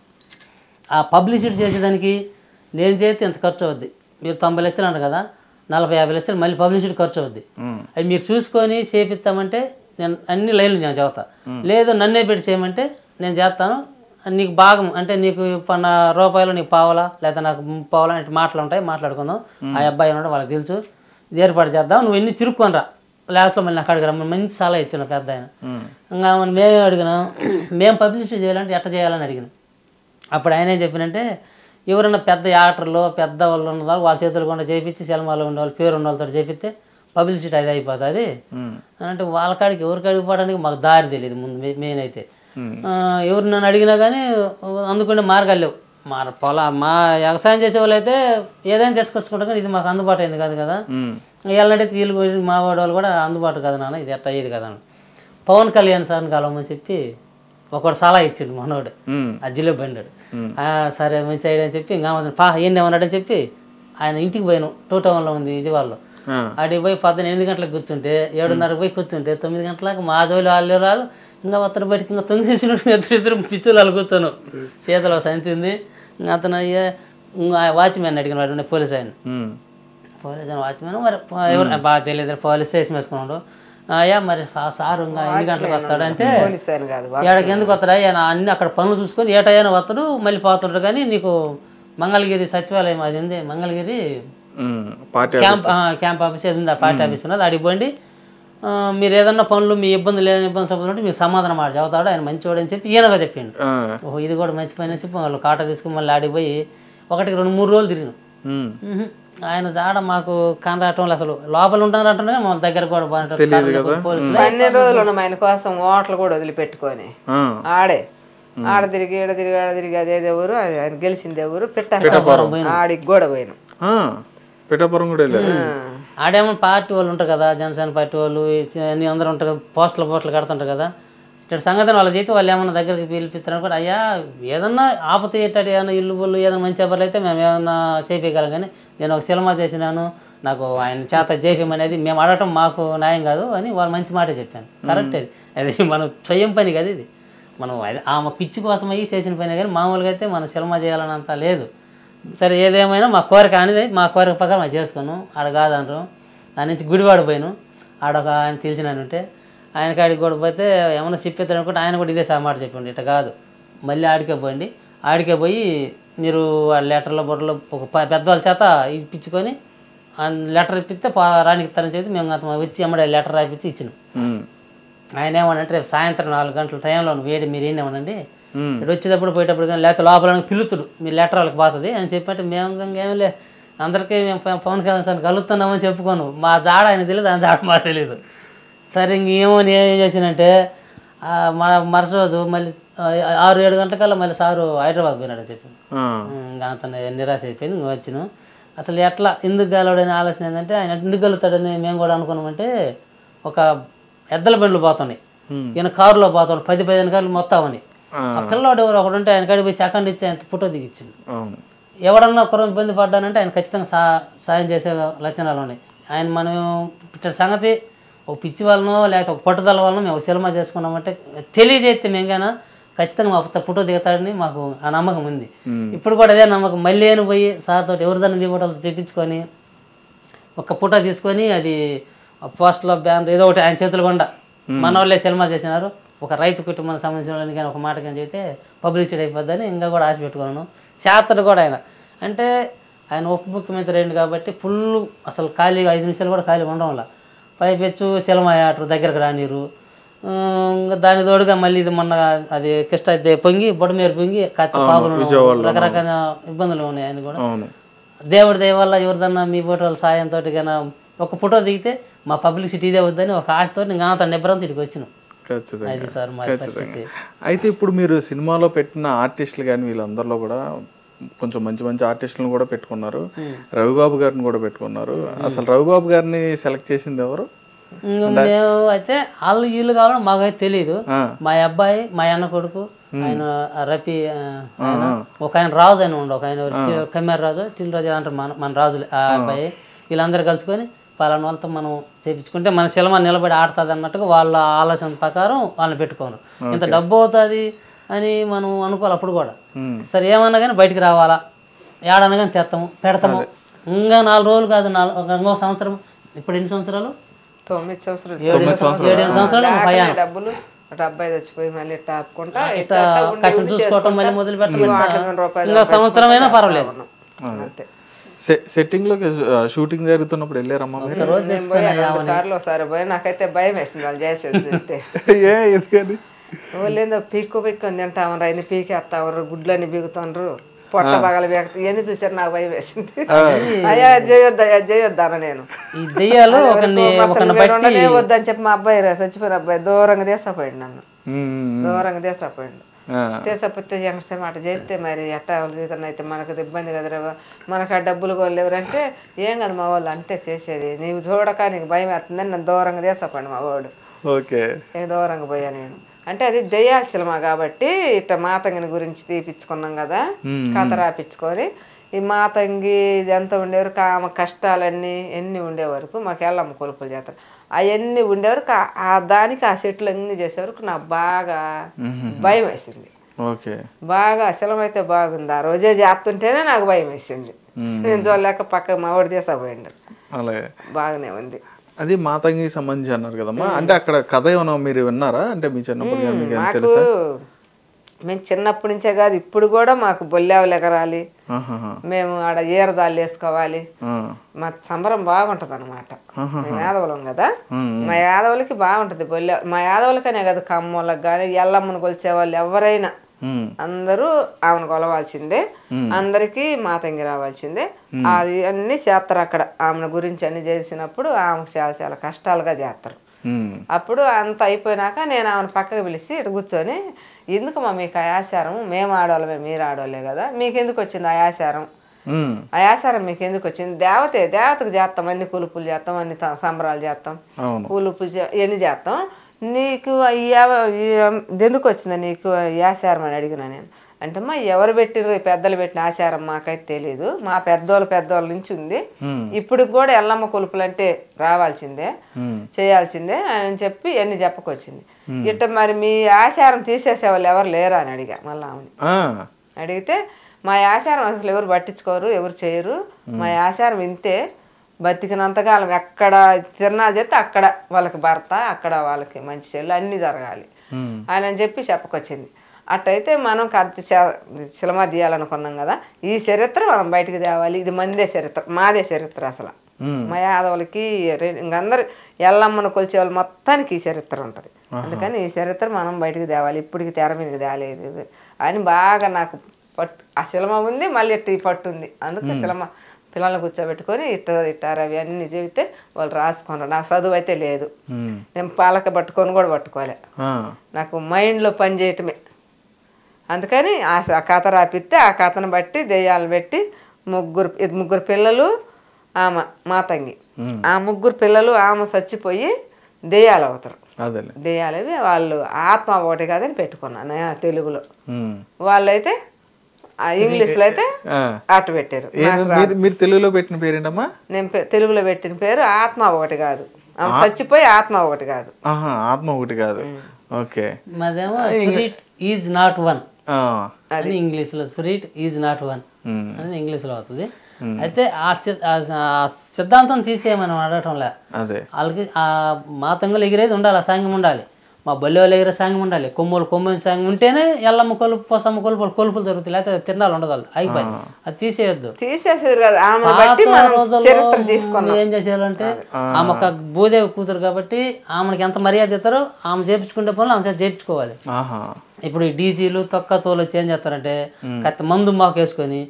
ఆ పబ్లిసిటీ చేసేదానికి నేను చేస్తే ఎంత ఖర్చు అవుద్ది మీరు తొంభై లక్షలు అంటారు కదా నలభై యాభై లక్షలు మళ్ళీ పబ్లిసిటీ ఖర్చు అవుద్ది ఉమ్. అవి మీరు చూసుకొని చేపిస్తామంటే నేను అన్ని లైన్లు నేను చెబుతా లేదు నన్నే పెట్టి చేయమంటే నేను చేస్తాను నీకు భాగం అంటే నీకు పన్న రూపాయలు నీకు పావలా లేదా నాకు పావలా ఇటు మాటలు ఉంటాయి మాట్లాడుకుందాం ఆ అబ్బాయి ఉన్నాడు వాళ్ళకి తెలుసు ఇది ఏర్పాటు చేద్దాం నువ్వు ఎన్ని తిరుక్కొని రా లాస్ట్లో మళ్ళీ నాకు అడగరా మంచి సలహా ఇచ్చిన పెద్ద ఆయన ఇంకా మనం మేమే అడిగినాం మేము పబ్లిసిటీ చేయాలంటే ఎట్ట చేయాలని అడిగినాం అప్పుడు ఆయన ఏం చెప్పినంటే ఎవరైనా పెద్ద యాక్టర్లు పెద్ద వాళ్ళు ఉన్నవాళ్ళు వాళ్ళ చేతులు కూడా చేపించి సినిమాలో ఉండే వాళ్ళు పేరు ఉన్న వాళ్ళతో చేపిస్తే పబ్లిసిటీ అది అయిపోతుంది ఉమ్. అంటే వాళ్ళ కాడికి ఎవరి కాడికి పోవడానికి మాకు దారి తెలియదు ముందు మె- మెయిన్ అయితే ఆ, ఎవరు నన్ను అడిగినా కానీ అందుకునే మార్గాలు లేవు మా పొల మా వ్యవసాయం చేసే వాళ్ళు అయితే ఏదైనా తీసుకొచ్చుకుంటాం కానీ ఇది మాకు అందుబాటు అయింది కాదు కదా ఉమ్. వీళ్ళంటే వీళ్ళు పోయి మా వాడు వాళ్ళు కూడా అందుబాటు కదా నాన్న ఇది ఎట్ట అయ్యేది కదా అని పవన్ కళ్యాణ్ సార్ని కలవమని చెప్పి ఒకడు సలహా ఇచ్చిండు మనోడు ఉమ్. అజ్జిలో బండాడు ఆ, సరే మంచి ఐడియా అని చెప్పి ఇంకా పా ఏంటి ఏమన్నాడని చెప్పి ఆయన ఇంటికి పోయాను టూ టౌన్లో ఉంది విజయవాడలో ఆ. ఆడికి పోయి పొద్దున్న ఎనిమిది గంటలకు కూర్చుంటే ఏడున్నర పోయి కూర్చుంటే తొమ్మిది గంటలకు మా జోలి వాళ్ళు రాదు ఇంకా అతను బయటకి ఇంకా తొంగిసేసినట్టు ఇద్దరు ఇద్దరు పిచ్చులు వాళ్ళు కూర్చోను చేతిలో సంచి ఉంది ఇంకా అతను అయ్యే ఇంకా వాచ్మెన్ అడిగిన వాడు పోలీస్ ఆయన ఉమ్. పోలీస్ ఆయన వాచ్మెన్ మరి పో- ఎవరు బాగా తెలియదు పోలీస్ వేసి వేసుకున్నాడు అయ్యా మరి ఆ సారు ఇంకా ఎన్ని గంటలకు వస్తాడంటే పోలీస్ ఆయన కాదు ఏడకి ఎందుకు వస్తాడా ఆయన అన్ని అక్కడ పనులు చూసుకొని ఏటయ్యాన వస్తాడు మళ్ళీ పోతుంటాడు కానీ నీకు మంగళగిరి సచివాలయం అది ఉంది మంగళగిరి ఉమ్. పార్టీ క్యాంప్ ఆ, క్యాంప్ ఆఫీస్ ఏది ఉంది ఆ పార్టీ ఆఫీస్ ఉన్నది అడిగి పోండి ఆ, మీరు ఏదన్నా పనులు మీ ఇబ్బంది లేని ఇబ్బంది చెప్పదు ఉంటే మీకు సమాధానం మాట చెబుతాడు ఆయన మంచివాడు అని చెప్పి ఈయనగా చెప్పిండు ఆ. ఓహో ఇది కూడా మంచి పని అని చెప్పి వాళ్ళు కాట తీసుకుని మళ్ళీ ఆడిపోయి ఒకటికి రెండు మూడు రోజులు తిరిగినాం ఉమ్. మ్మ్. ఆయన జాడ మాకు కనరాటం అసలు లోపల ఉంటారు అంటున్నా మా దగ్గర కూడా బాగుంటారు పోలీసులు పన్నెండు రోజులు ఉన్నాం ఆయన కోసం ఓట్లు కూడా వదిలిపెట్టుకొని ఆ. ఆడే ఆడ తిరిగి ఈడ తిరిగి ఆడ తిరిగి అదేదే ఊరు అది ఆయన గెలిచింది ఎవరు పెట్టాపురం ఆడికి కూడా పోయినాం ఆ. పిఠాపురం కూడా వెళ్ళారు ఆడేమో పార్టీ వాళ్ళు ఉంటారు కదా జనసేన పార్టీ వాళ్ళు ఈ చి- అన్ని అందరూ ఉంటారు కదా పోస్టులు పోస్టులు కడుతుంటారు కదా ఇక్కడ సంగతి వాళ్ళ చేతి వాళ్ళు ఏమన్నా దగ్గరికి పిలిపిస్తారు కూడా అయ్యా ఏదన్నా ఆపత ఏటాడు ఏదైనా ఇల్లు బుల్లు ఏదైనా మంచి ఎవరు అయితే మేము ఏమన్నా చేపించగలం కానీ నేను ఒక సినిమా చేసినాను నాకు ఆయన చేత చేపం అనేది మేము అడగటం మాకు న్యాయం కాదు అని వాళ్ళు మంచి మాట చెప్పాను కరెక్ట్ అది అది మనం స్వయం పని కదా ఇది మనం అది ఆమె పిచ్చి కోసం అయ్యి చేసిన పని కానీ మామూలుగా అయితే మనం సినిమా చేయాలన్నంత లేదు సరే ఏదేమైనా మా కోరిక అనేది మా కోరిక ప్రకారం అది చేసుకున్నాం ఆడ కాదంటారు దాని నుంచి గుడివాడ పోయాను ఆడొక ఆయన తెలిసిన ఆయన ఉంటే ఆయన కాడికి కూడా పోతే ఏమన్నా చెప్పేద్దాం అనుకుంటే ఆయన కూడా ఇదే సా మాట చెప్పిండు ఇట్లా కాదు మళ్ళీ ఆడికే పోండి ఆడికే పోయి మీరు ఆ లెటర్ల బొట్టలో ఒక ప- పెద్దవాళ్ళ చేత ఇప్పించుకొని ఆ లెటర్ ఇప్పిస్తే పా రానిస్తారని చెప్పి మేము అతను వచ్చి ఎమ్మడే లెటర్ రాయిపించి ఇచ్చినాం ఉమ్. ఆయన ఏమనంటే రేపు సాయంత్రం నాలుగు గంటల టైంలో వేడి మీరు ఏం ఏమనండి ఉమ్. ఇటు వచ్చేటప్పుడు పోయేటప్పుడు కానీ లేకపోతే లోపల పిలుతుడు మీ లెటర్ వాళ్ళకి పోతుంది అని చెప్పంటే మేము ఇంకేం లే అందరికీ మేము ప- పవన్ కళ్యాణ్ సార్ కలుగుతున్నామని చెప్పుకోను మా జాడ ఆయన తెలియదు ఆయన జాడ మాకు తెలియదు సరే ఇంకేమో నేను ఏం చేశానంటే ఆ, మన మరుసటి రోజు మళ్ళీ ఆ, ఆరు ఏడు గంటలకల్లా మళ్ళీ సారు హైదరాబాద్ పోయినాడని చెప్పి ఆ. ఇంకా అంత నిరాశ అయిపోయింది ఇంకా వచ్చాను అసలు ఎట్లా ఎందుకు గెలవడని ఆలోచన ఏంటంటే ఆయన ఎందుకు గెలుతాడని మేము కూడా అనుకున్నామంటే ఒక ఎద్దల బండ్లు పోతున్నాయి ఈయన కారులో పోతాడు పది పదిహేను కార్లు మొత్తం అని ఆ. ఆ పిల్లోడు ఎవరు ఒకడు ఉంటే ఆయన కాడికి పోయి సెకండ్ ఇచ్చి ఆయన ఫోటో దిగిచ్చింది అవును ఎవడన్నా ఒకరు ఇబ్బంది పడ్డానంటే ఆయన ఖచ్చితంగా సా సాయం చేసే లక్షణాలు ఉన్నాయి ఆయన మనం ఇట్ట సంగతి ఒక పిచ్చి వలనో లేకపోతే ఒక పట్టుదల వలన మేము ఒక సినిమా చేసుకున్నామంటే తెలియజేస్తే మేంగానా ఖచ్చితంగా మా ఫోటో దిగుతాడని మాకు ఆ నమ్మకం ఉంది ఇప్పుడు కూడా అదే నమ్మకం మళ్ళీ నేను పోయి సార్ తోటి ఎవరిదన్నా మీ ఫోటోలు తెప్పించుకొని ఒక ఫోటో తీసుకొని అది పోస్ట్లో బ్యాన్ ఏదో ఒకటి ఆయన చేతులు కొండ మన వాళ్ళే సినిమా చేసినారు ఒక రైతు కుటుంబానికి సంబంధించిన వాళ్ళని కానీ ఒక మాట కానీ చెబితే పబ్లిసిటీ అయిపోద్దని ఇంకా కూడా ఆశ పెట్టుకున్నాను చేస్తాడు కూడా ఆయన అంటే ఆయన ఉప ముఖ్యమంత్రి అయింది కాబట్టి ఫుల్ అసలు ఖాళీగా ఐదు నిమిషాలు కూడా ఖాళీ ఉండడం వల్ల పైపెచ్చు సినిమా ఆటరు దగ్గరకు రానిరు ఆ, ఇంకా దాని తోడుగా మళ్ళీ ఇది మొన్న అది కిష్ట అయితే పొంగి బొడమేరు పొంగి కత్తి పాపలు రకరకాల ఇబ్బందులు ఉన్నాయి ఆయన కూడా అవును దేవుడి దయ వల్ల ఎవరిదన్నా మీ ఫోటోల సాయంతో గన ఒక ఫోటో దిగితే మా పబ్లిసిటీ ఇదే వద్దని ఒక ఆశతో ఇంకా అంత నిబ్బరంతో ఇక్కడికి వచ్చినాం ఖచ్చితంగా అది సార్ మా పరిస్థితి అయితే ఇప్పుడు మీరు సినిమాలో పెట్టిన ఆర్టిస్టులు కానీ వీళ్ళందరిలో కూడా కొంచెం మంచి మంచి ఆర్టిస్టులను కూడా పెట్టుకున్నారు రవిబాబు గారిని కూడా పెట్టుకున్నారు అసలు రవిబాబు గారిని సెలెక్ట్ చేసింది ఎవరు ఇంకా మేము అయితే వాళ్ళు వీళ్ళు కావాలని మాకైతే తెలియదు ఆ. మా అబ్బాయి మా అన్న కొడుకు ఆయన ఆ రఫీ ఆ, ఆయన ఒక ఆయన రాజు అని ఉండు ఒక ఆయన కమ్మేర రాజు టిల్ రాజు అంటారు మన మన రాజులే ఆ అబ్బాయి వీళ్ళందరూ కలుసుకొని పలానా వాళ్ళతో మనం చేపించుకుంటే మన సినిమా నిలబడి ఆడుతుంది అన్నట్టుగా వాళ్ళ ఆలోచన ప్రకారం వాళ్ళని పెట్టుకోను ఇంత డబ్బు అవుతుంది అని మనం అనుకోవాలి అప్పుడు కూడా సరే ఏమన్నా కానీ బయటికి రావాలా ఏడన్నా కానీ తెస్తాము పెడతాము ఇంకా నాలుగు రోజులు కాదు నాలుగు ఇంకో సంవత్సరం ఇప్పుడు ఎన్ని సంవత్సరాలు తొమ్మిది సంవత్సరాలు ఏడు ఏడు సంవత్సరాలు లేకనే డబ్బులు ఒక అబ్బాయి చచ్చిపోయి మళ్ళీ టాపుకుంటా ఇట్లా ఉండి కష్టం ఉండి చూసుకోవటం మళ్ళీ మొదలు పెట్టడం వాటికి కొన్ని రూపాయలు ఇంకా సంవత్సరం అయినా పర్వాలేదు అంతే సె- సెట్టింగ్ లోకి షూటింగ్ జరుగుతున్నప్పుడు వెళ్ళారమ్మా మీరు రోజు నేను పోయి రెండు సార్లు ఒకసారి పోయి నాకైతే భయం వేసింది వాళ్ళు చేసేది చూస్తే ఏ ఎందుకని వాళ్ళు ఏందో పీక్కు పీక్కు తింటామరు ఆయన పీకేస్తామరు గుడ్లని బీగుతాండ్రు పొట్ట బగల బీగ ఇవన్నీ చూసారు నాకు భయం వేసింది అయ్యా చేయొద్దు అయ్యా చేయొద్దు అన్న నేను ఈ దెయ్యాలు ఒకరిని అసలు ఒకరిని మీరు బట్టి ఉండనే వద్దని చెప్పి మా అబ్బాయి రా చచ్చిపోయిన అబ్బాయి దూరంగా తీసపోయాడు నన్ను మ్మ్. దూరంగా తీసపోయాడు ఆ. తీసపోతే ఎంతసేపు అటు చేస్తే మరి ఎట్టా వాళ్ళు అయితే మనకు అది ఇబ్బంది కదరా మనకు ఆ డబ్బులు కొనలేవరంటే ఏం కదా మా వాళ్ళు అంతే చేసేది నీవు చూడక నీకు భయం వేస్తుందని నన్ను దూరంగా తీసపోయాడు మా వాడు ఓకే ఇక దూరంగా పోయా నేను అంటే అది దెయ్యాల సినిమా కాబట్టి ఇట్ట మాతంగిని గురించి తీపిచ్చుకున్నాం కదా కథ రాపించుకొని ఈ మాతంగి ఇది ఎంత ఉండేవరకు ఆమె కష్టాలన్నీ ఎన్ని ఉండే వరకు మాకు ఎల్లమ్మ కొలుపులు చేస్తారు అవన్నీ ఉండేవరకు ఆ- ఆ దానికి ఆ చెట్లు అన్నీ చేసేవరకు నాకు బాగా భయం వేసింది ఓకే బాగా అసలం అయితే బాగుంది ఆ రోజే చేస్తుంటేనే నాకు భయం వేసింది నేను చూడలేక పక్క మా వాడు తీసపోయిండు అలాగే బాగానే ఉంది అది మాతంగికి సంబంధించి అన్నారు కదమ్మా అంటే అక్కడ కథ ఏమైనా మీరు విన్నారా అంటే మీ చిన్నప్పుడు కానీ మీకు ఏమైనా మాకు తెలుసా మేము చిన్నప్పటి నుంచే కాదు ఇప్పుడు కూడా మాకు బొల్లావులు ఎగరాలి ఆహాహా. మేము ఆడ ఈరదాళ్ళు వేసుకోవాలి ఆ. మా సంబరం బాగుంటది అనమాట మేము యాదవులం కదా మా యాదవులకి బాగుంటది బొల్లె మా యాదవులకనే కదా కమ్మోళ్ళకి కానీ ఎల్లమ్మను కొలిచే వాళ్ళు ఎవరైనా మ్మ్. అందరూ ఆమెను కొలవాల్సిందే అందరికీ మాతంగి రావాల్సిందే అది అన్ని చేస్తారు అక్కడ ఆమెను గురించి అన్ని చేసినప్పుడు ఆమెకు చాలా చాలా కష్టాలుగా చేస్తారు మ్మ్. అప్పుడు అంత అయిపోయినాక నేను ఆమెను పక్కకు పిలిచి ఇటు కూర్చొని ఎందుకు మా మీకు ఆ ఆచారం మేము ఆడవాళ్ళమే మీరు ఆడవాళ్ళే కదా మీకు ఎందుకు వచ్చింది ఆ ఆచారం మ్మ్. ఆ ఆచారం మీకు ఎందుకు వచ్చింది దేవతే దేవతకు చేస్తాం అన్ని కులుపులు చేస్తాం అన్ని త- సంబరాలు చేస్తాం అవును పూలు పూజ ఇవన్నీ చేస్తాం నీకు ఈ యావ- ఈ ఎందుకు వచ్చింది నీకు ఈ ఆచారం అని అడిగిన నేను అంటే అమ్మా ఎవరు పెట్టిన పెద్దలు పెట్టిన ఆచారం మాకైతే తెలియదు మా పెద్దోళ్ళ పెద్దోళ్ళ నుంచి ఉంది ఇప్పుడు కూడా ఎల్లమ్మ కొలుపులు అంటే రావాల్సిందే చేయాల్సిందే అని చెప్పి అన్ని చెప్పకొచ్చింది ఇట్ట మరి మీ ఆచారం తీసేసే వాళ్ళు ఎవరు లేరా అని అడిగా మళ్ళీ ఆమెని ఆ. అడిగితే మా ఆచారం అసలు ఎవరు పట్టించుకోరు ఎవరు చేయరు మా ఆచారం ఇంతే బతికినంతకాలం ఎక్కడ తిరణాలు చేస్తే అక్కడ వాళ్ళకి భర్త అక్కడ వాళ్ళకి మంచి చెల్లు అన్నీ జరగాలి ఆయన అని చెప్పి చెప్పకొచ్చింది అట్టయితే మనం కథ చ- సినిమా తీయాలనుకున్నాం కదా ఈ చరిత్ర మనం బయటికి తేవాలి ఇది మందే చరిత్ర మాదే చరిత్ర అసలు మా యాదవులకి రె- ఇంకందరు ఎల్లమ్మను కొలిచే వాళ్ళు మొత్తానికి ఈ చరిత్ర ఉంటుంది అందుకని ఈ చరిత్ర మనం బయటికి తేవాలి ఇప్పటికి తెర మీదకి తేలేదు ఇది అని బాగా నాకు పట్టు ఆ శిలమ ఉంది మళ్ళీ ఇట్ట ఈ పట్టు ఉంది అందుకు శిలమ పిల్లల్ని కూర్చోబెట్టుకొని ఇట్ట ఇట్టారు అవి అన్నీ చెబితే వాళ్ళు రాసుకున్నారు నాకు చదువు అయితే లేదు నేను పాలక పట్టుకొని కూడా పట్టుకోలే ఆ. నాకు మైండ్లో పని చేయటమే అందుకని ఆ స- ఆ కథ రాపిస్తే ఆ కథను బట్టి దెయ్యాలు పెట్టి ముగ్గురు ఇది ముగ్గురు పిల్లలు ఆమె మాతంగి ఆ ముగ్గురు పిల్లలు ఆమె చచ్చిపోయి దెయ్యాలు అవుతారు అదేలే దెయ్యాలవి వాళ్ళు ఆత్మ ఒకటి కాదని పెట్టుకున్నాను ఆ తెలుగులో మ్మ్. వాళ్ళైతే ఆ ఇంగ్లీష్లో అయితే ఆ. అటు పెట్టారు ఏంది మీరు మీరు తెలుగులో పెట్టిన పేరేంటమ్మా నేను పె- తెలుగులో పెట్టిన పేరు ఆత్మ ఒకటి కాదు ఆమె చచ్చిపోయి ఆత్మ ఒకటి కాదు ఆహా ఆత్మ ఒకటి కాదు ఓకే మాదేమో స్వీట్ ఈజ్ నాట్ వన్ ఆ, అని ఇంగ్లీష్లో స్వీట్ ఈజ్ నాట్ వన్ ఉమ్, అనేది ఇంగ్లీష్లో అవుతుంది అయితే ఆ సి- ఆ స- ఆ సిద్ధాంతం తీసేయమని అడగటంలే అదే వాళ్ళకి ఆ మా తంగులు ఎగిరేది ఉండాలి ఆ సాంగం ఉండాలి మా బల్లి వాళ్ళు ఎగిరే సాంగం ఉండాలి కొమ్మలు కొమ్మని సాంగం ఉంటేనే ఎల్లమ్మ కొలుపు పోసమ్మ కొలుపులు కొలుపులు దొరుకుతాయి లేకపోతే తిరణాలు ఉండదు వాళ్ళు అయిపోయి అది తీసేయద్దు తీసేసేది కదా ఆమె బట్టి పాత మనం రోజుల్లో చరిత్ర తీసుకున్నాం ఏం చేసేయాలంటే ఆమె ఒక భూదేవి కూతురు కాబట్టి ఆమెకి ఎంత మర్యాద ఇస్తారో ఆమె చేపించుకునే పనులు ఆమె చేత చేపించుకోవాలి ఆహా ఇప్పుడు ఈ డీజీలు తొక్క తోలు వచ్చి ఏం చేస్తారంటే కత్తి మందు మాకు వేసుకొని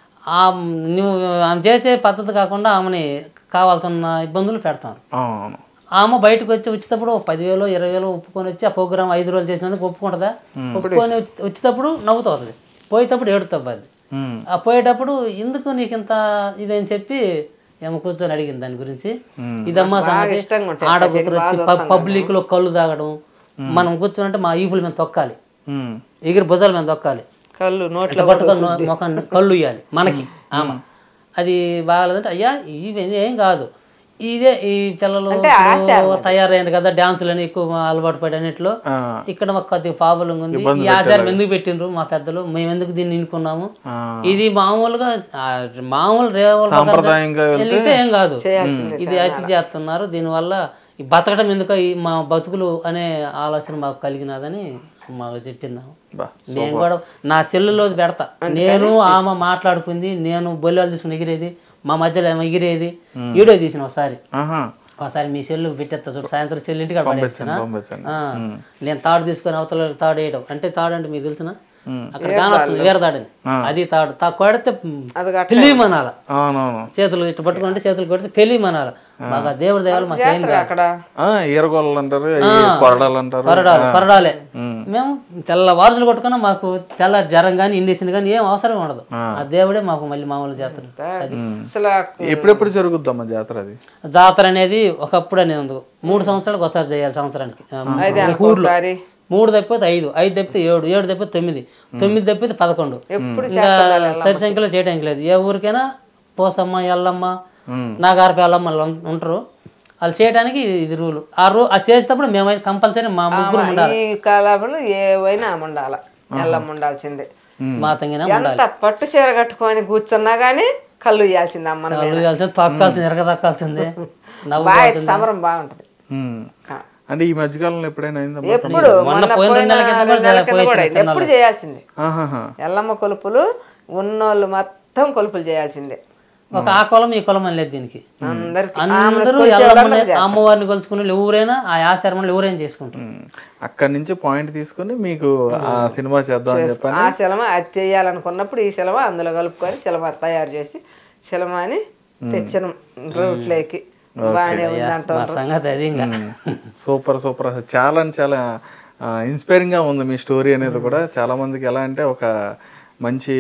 ఆ నువ్వు ఆమె చేసే పద్ధతి కాకుండా ఆమెని కావాల్సిన ఇబ్బందులు పెడతాను అవును ఆమె బయటకు వచ్చి వచ్చేటప్పుడు ఒక పదివేలు ఇరవై వేలు ఒప్పుకొని వచ్చి ఆ ప్రోగ్రామ్ ఐదు రోజులు చేసినందుకు ఒప్పుకుంటుందా ఒప్పుకొని వచ్చి వచ్చేటప్పుడు నవ్వుతుంది పోయేటప్పుడు ఏడుతుంది ఉమ్, ఆ పోయేటప్పుడు ఎందుకు నీకు ఇంత ఇదని చెప్పి ఏమో కూర్చొని అడిగింది దాని గురించి ఇదమ్మా సంగతి ఇష్టంగా ఉంటాయి. ఆడ కూతురు వచ్చి పబ్లిక్ లో కళ్ళు తాగడం మనం కూర్చొని అంటే మా ఈపుల మీద తొక్కాలి ఉమ్, ఎగిరి భుజాల మీద తొక్కాలి కళ్ళు నోట్లో ఇట్లా పట్టుకొని ముఖం కళ్ళు ఇవ్వాలి మనకి ఆమె అది బాగాలేదంటే అయ్యా ఇవి ఏం కాదు ఇదే ఈ పిల్లలు ఇప్పుడు తయారైంది కదా డాన్సులని ఎక్కువ అలవాటు పడి అన్నిట్లో ఆ, ఇక్కడ మాకు కొద్దిగా ప్రాబ్లం ఉంది ఈ ఆచారం ఎందుకు పెట్టిండ్రు మా పెద్దలు మేము ఎందుకు దీన్ని ఎన్నుకున్నాము ఆ. ఇది మామూలుగా ఆ, మామూలు రేవల ప్రకారం సాంప్రదాయంగా వెళ్తే ఏం కాదు చేయాల్సిందే ఇది అతి చేస్తున్నారు దీనివల్ల ఈ బతకడం ఎందుకు ఈ మా బతుకులు అనే ఆలోచన మాకు కలిగినదని మాకు చెప్పిందాము బా నేను కూడా నా చెల్లెల్లో పెడతా నేను ఆమె మాట్లాడుకుంది నేను బొల్లెలు తీసుకుని ఎగిరేది మా మధ్యలో ఏమో ఎగిరేది వీడియో తీసిన ఒకసారి ఆహా ఒకసారి మీ సెల్లు పెట్టేస్తా చూడు సాయంత్రం చెల్లి ఇంటికి పడేస్తున్నా పంపించండి నేను తాడు తీసుకొని అవతల తాడు వేయడం అంటే తాడు అంటే మీకు తెలుసునా అక్కడ కానొస్తుంది వేరే తాడని అది తాడు తా కొడితే అది గట్ట పెళ్లి మనాల అవునవును చేతులు ఇట్లా పట్టుకుంటే చేతులు కొడితే పెళ్లి మనాల మాకు ఆ దేవుడి దేవాలు మాకు ఏం కాదు అక్కడ ఆ, ఈరగోళ్ళు అంటారు ఈ కొరడాలు అంటారు కొరడాలు కొరడాలే మేము తెల్ల వారసులు కొట్టుకున్నా మాకు తెల్ల జ్వరం కానీ ఇండిషన్ కానీ ఏం అవసరం ఉండదు ఆ దేవుడే మాకు మళ్ళీ మామూలు చేస్తారు అది అసలు ఎప్పుడెప్పుడు జరుగుద్దమ్మా జాతర అది జాతర అనేది ఒకప్పుడు అనేది ఉంది మూడు సంవత్సరాలకు ఒకసారి చేయాలి సంవత్సరానికి ఆ, ఐదేళ్ళకి ఒకసారి మూడు తప్పితే ఐదు ఐదు తప్పితే ఏడు ఏడు తప్పితే తొమ్మిది తొమ్మిది తప్పితే పదకొండు ఎప్పుడు ఇంకా సరి సంఖ్యలో చేయడానికి లేదు ఏ ఊరికైనా పోసమ్మ ఎల్లమ్మ నాగారపి ఎల్లమ్మ వాళ్ళు ఉం- ఉంటారు వాళ్ళు చేయడానికి ఇది రూలు ఆ రూ ఆ చేసేటప్పుడు మేమైతే కంపల్సరీ మా ముగ్గురు ఉండాలి ఈ కాలంలో ఏవైనా ఆమె ఉండాల ఎల్లమ్మ ఉండాల్సిందే మా తంగిన ఎంత పట్టు చీర కట్టుకొని కూర్చున్నా గానీ కళ్ళు ఇయ్యాల్సిందే అమ్మని కళ్ళు కాల్చింది తొక్కాల్సింది ఎరగ తొక్కాల్సింది నవ్వు బాగా సమరం బాగుంటది ఉమ్. ఆ. అంటే ఈ మధ్యకాలంలో ఎప్పుడైనా అయిందమ్మా ఎప్పుడు మొన్న మొన్న పోయిన పోయిన నెల కింద కూడా రెండు నెలల చాలా కింద పోయి కూడా అయింది. తిన్నాను. ఎప్పుడు చేయాల్సిందే ఆహాహా. ఎల్లమ్మ కొలుపులు ఉన్నోళ్ళు మొత్తం కొలుపులు చేయాల్సిందే ఒక ఆ కులం ఈ కులం అని లేదు దీనికి అందరికి అందరూ ఎల్లమ్మని అమ్మవారిని కొలుచుకుని ఎవరైనా ఆ ఆశ్రమంలో ఎవరైనా చేసుకుంటారు ఉమ్. అక్కడి నుంచి పాయింట్ తీసుకొని మీకు ఆ సినిమా చేద్దాం అని చెప్పని ఆ శిలమ అది చేయాలనుకున్నప్పుడు ఈ శిలమ అందులో కలుపుకొని శిలమ తయారు చేసి శిలమాని తెచ్చిన రూట్లోకి బాగానే ఉందంట మా సంగతి అది ఇంకా సూపర్ సూపర్ అసలు చాలా అంటే చాలా ఇన్స్పైరింగ్ గా ఉంది మీ స్టోరీ అనేది కూడా చాలా మందికి ఎలా అంటే ఒక మంచి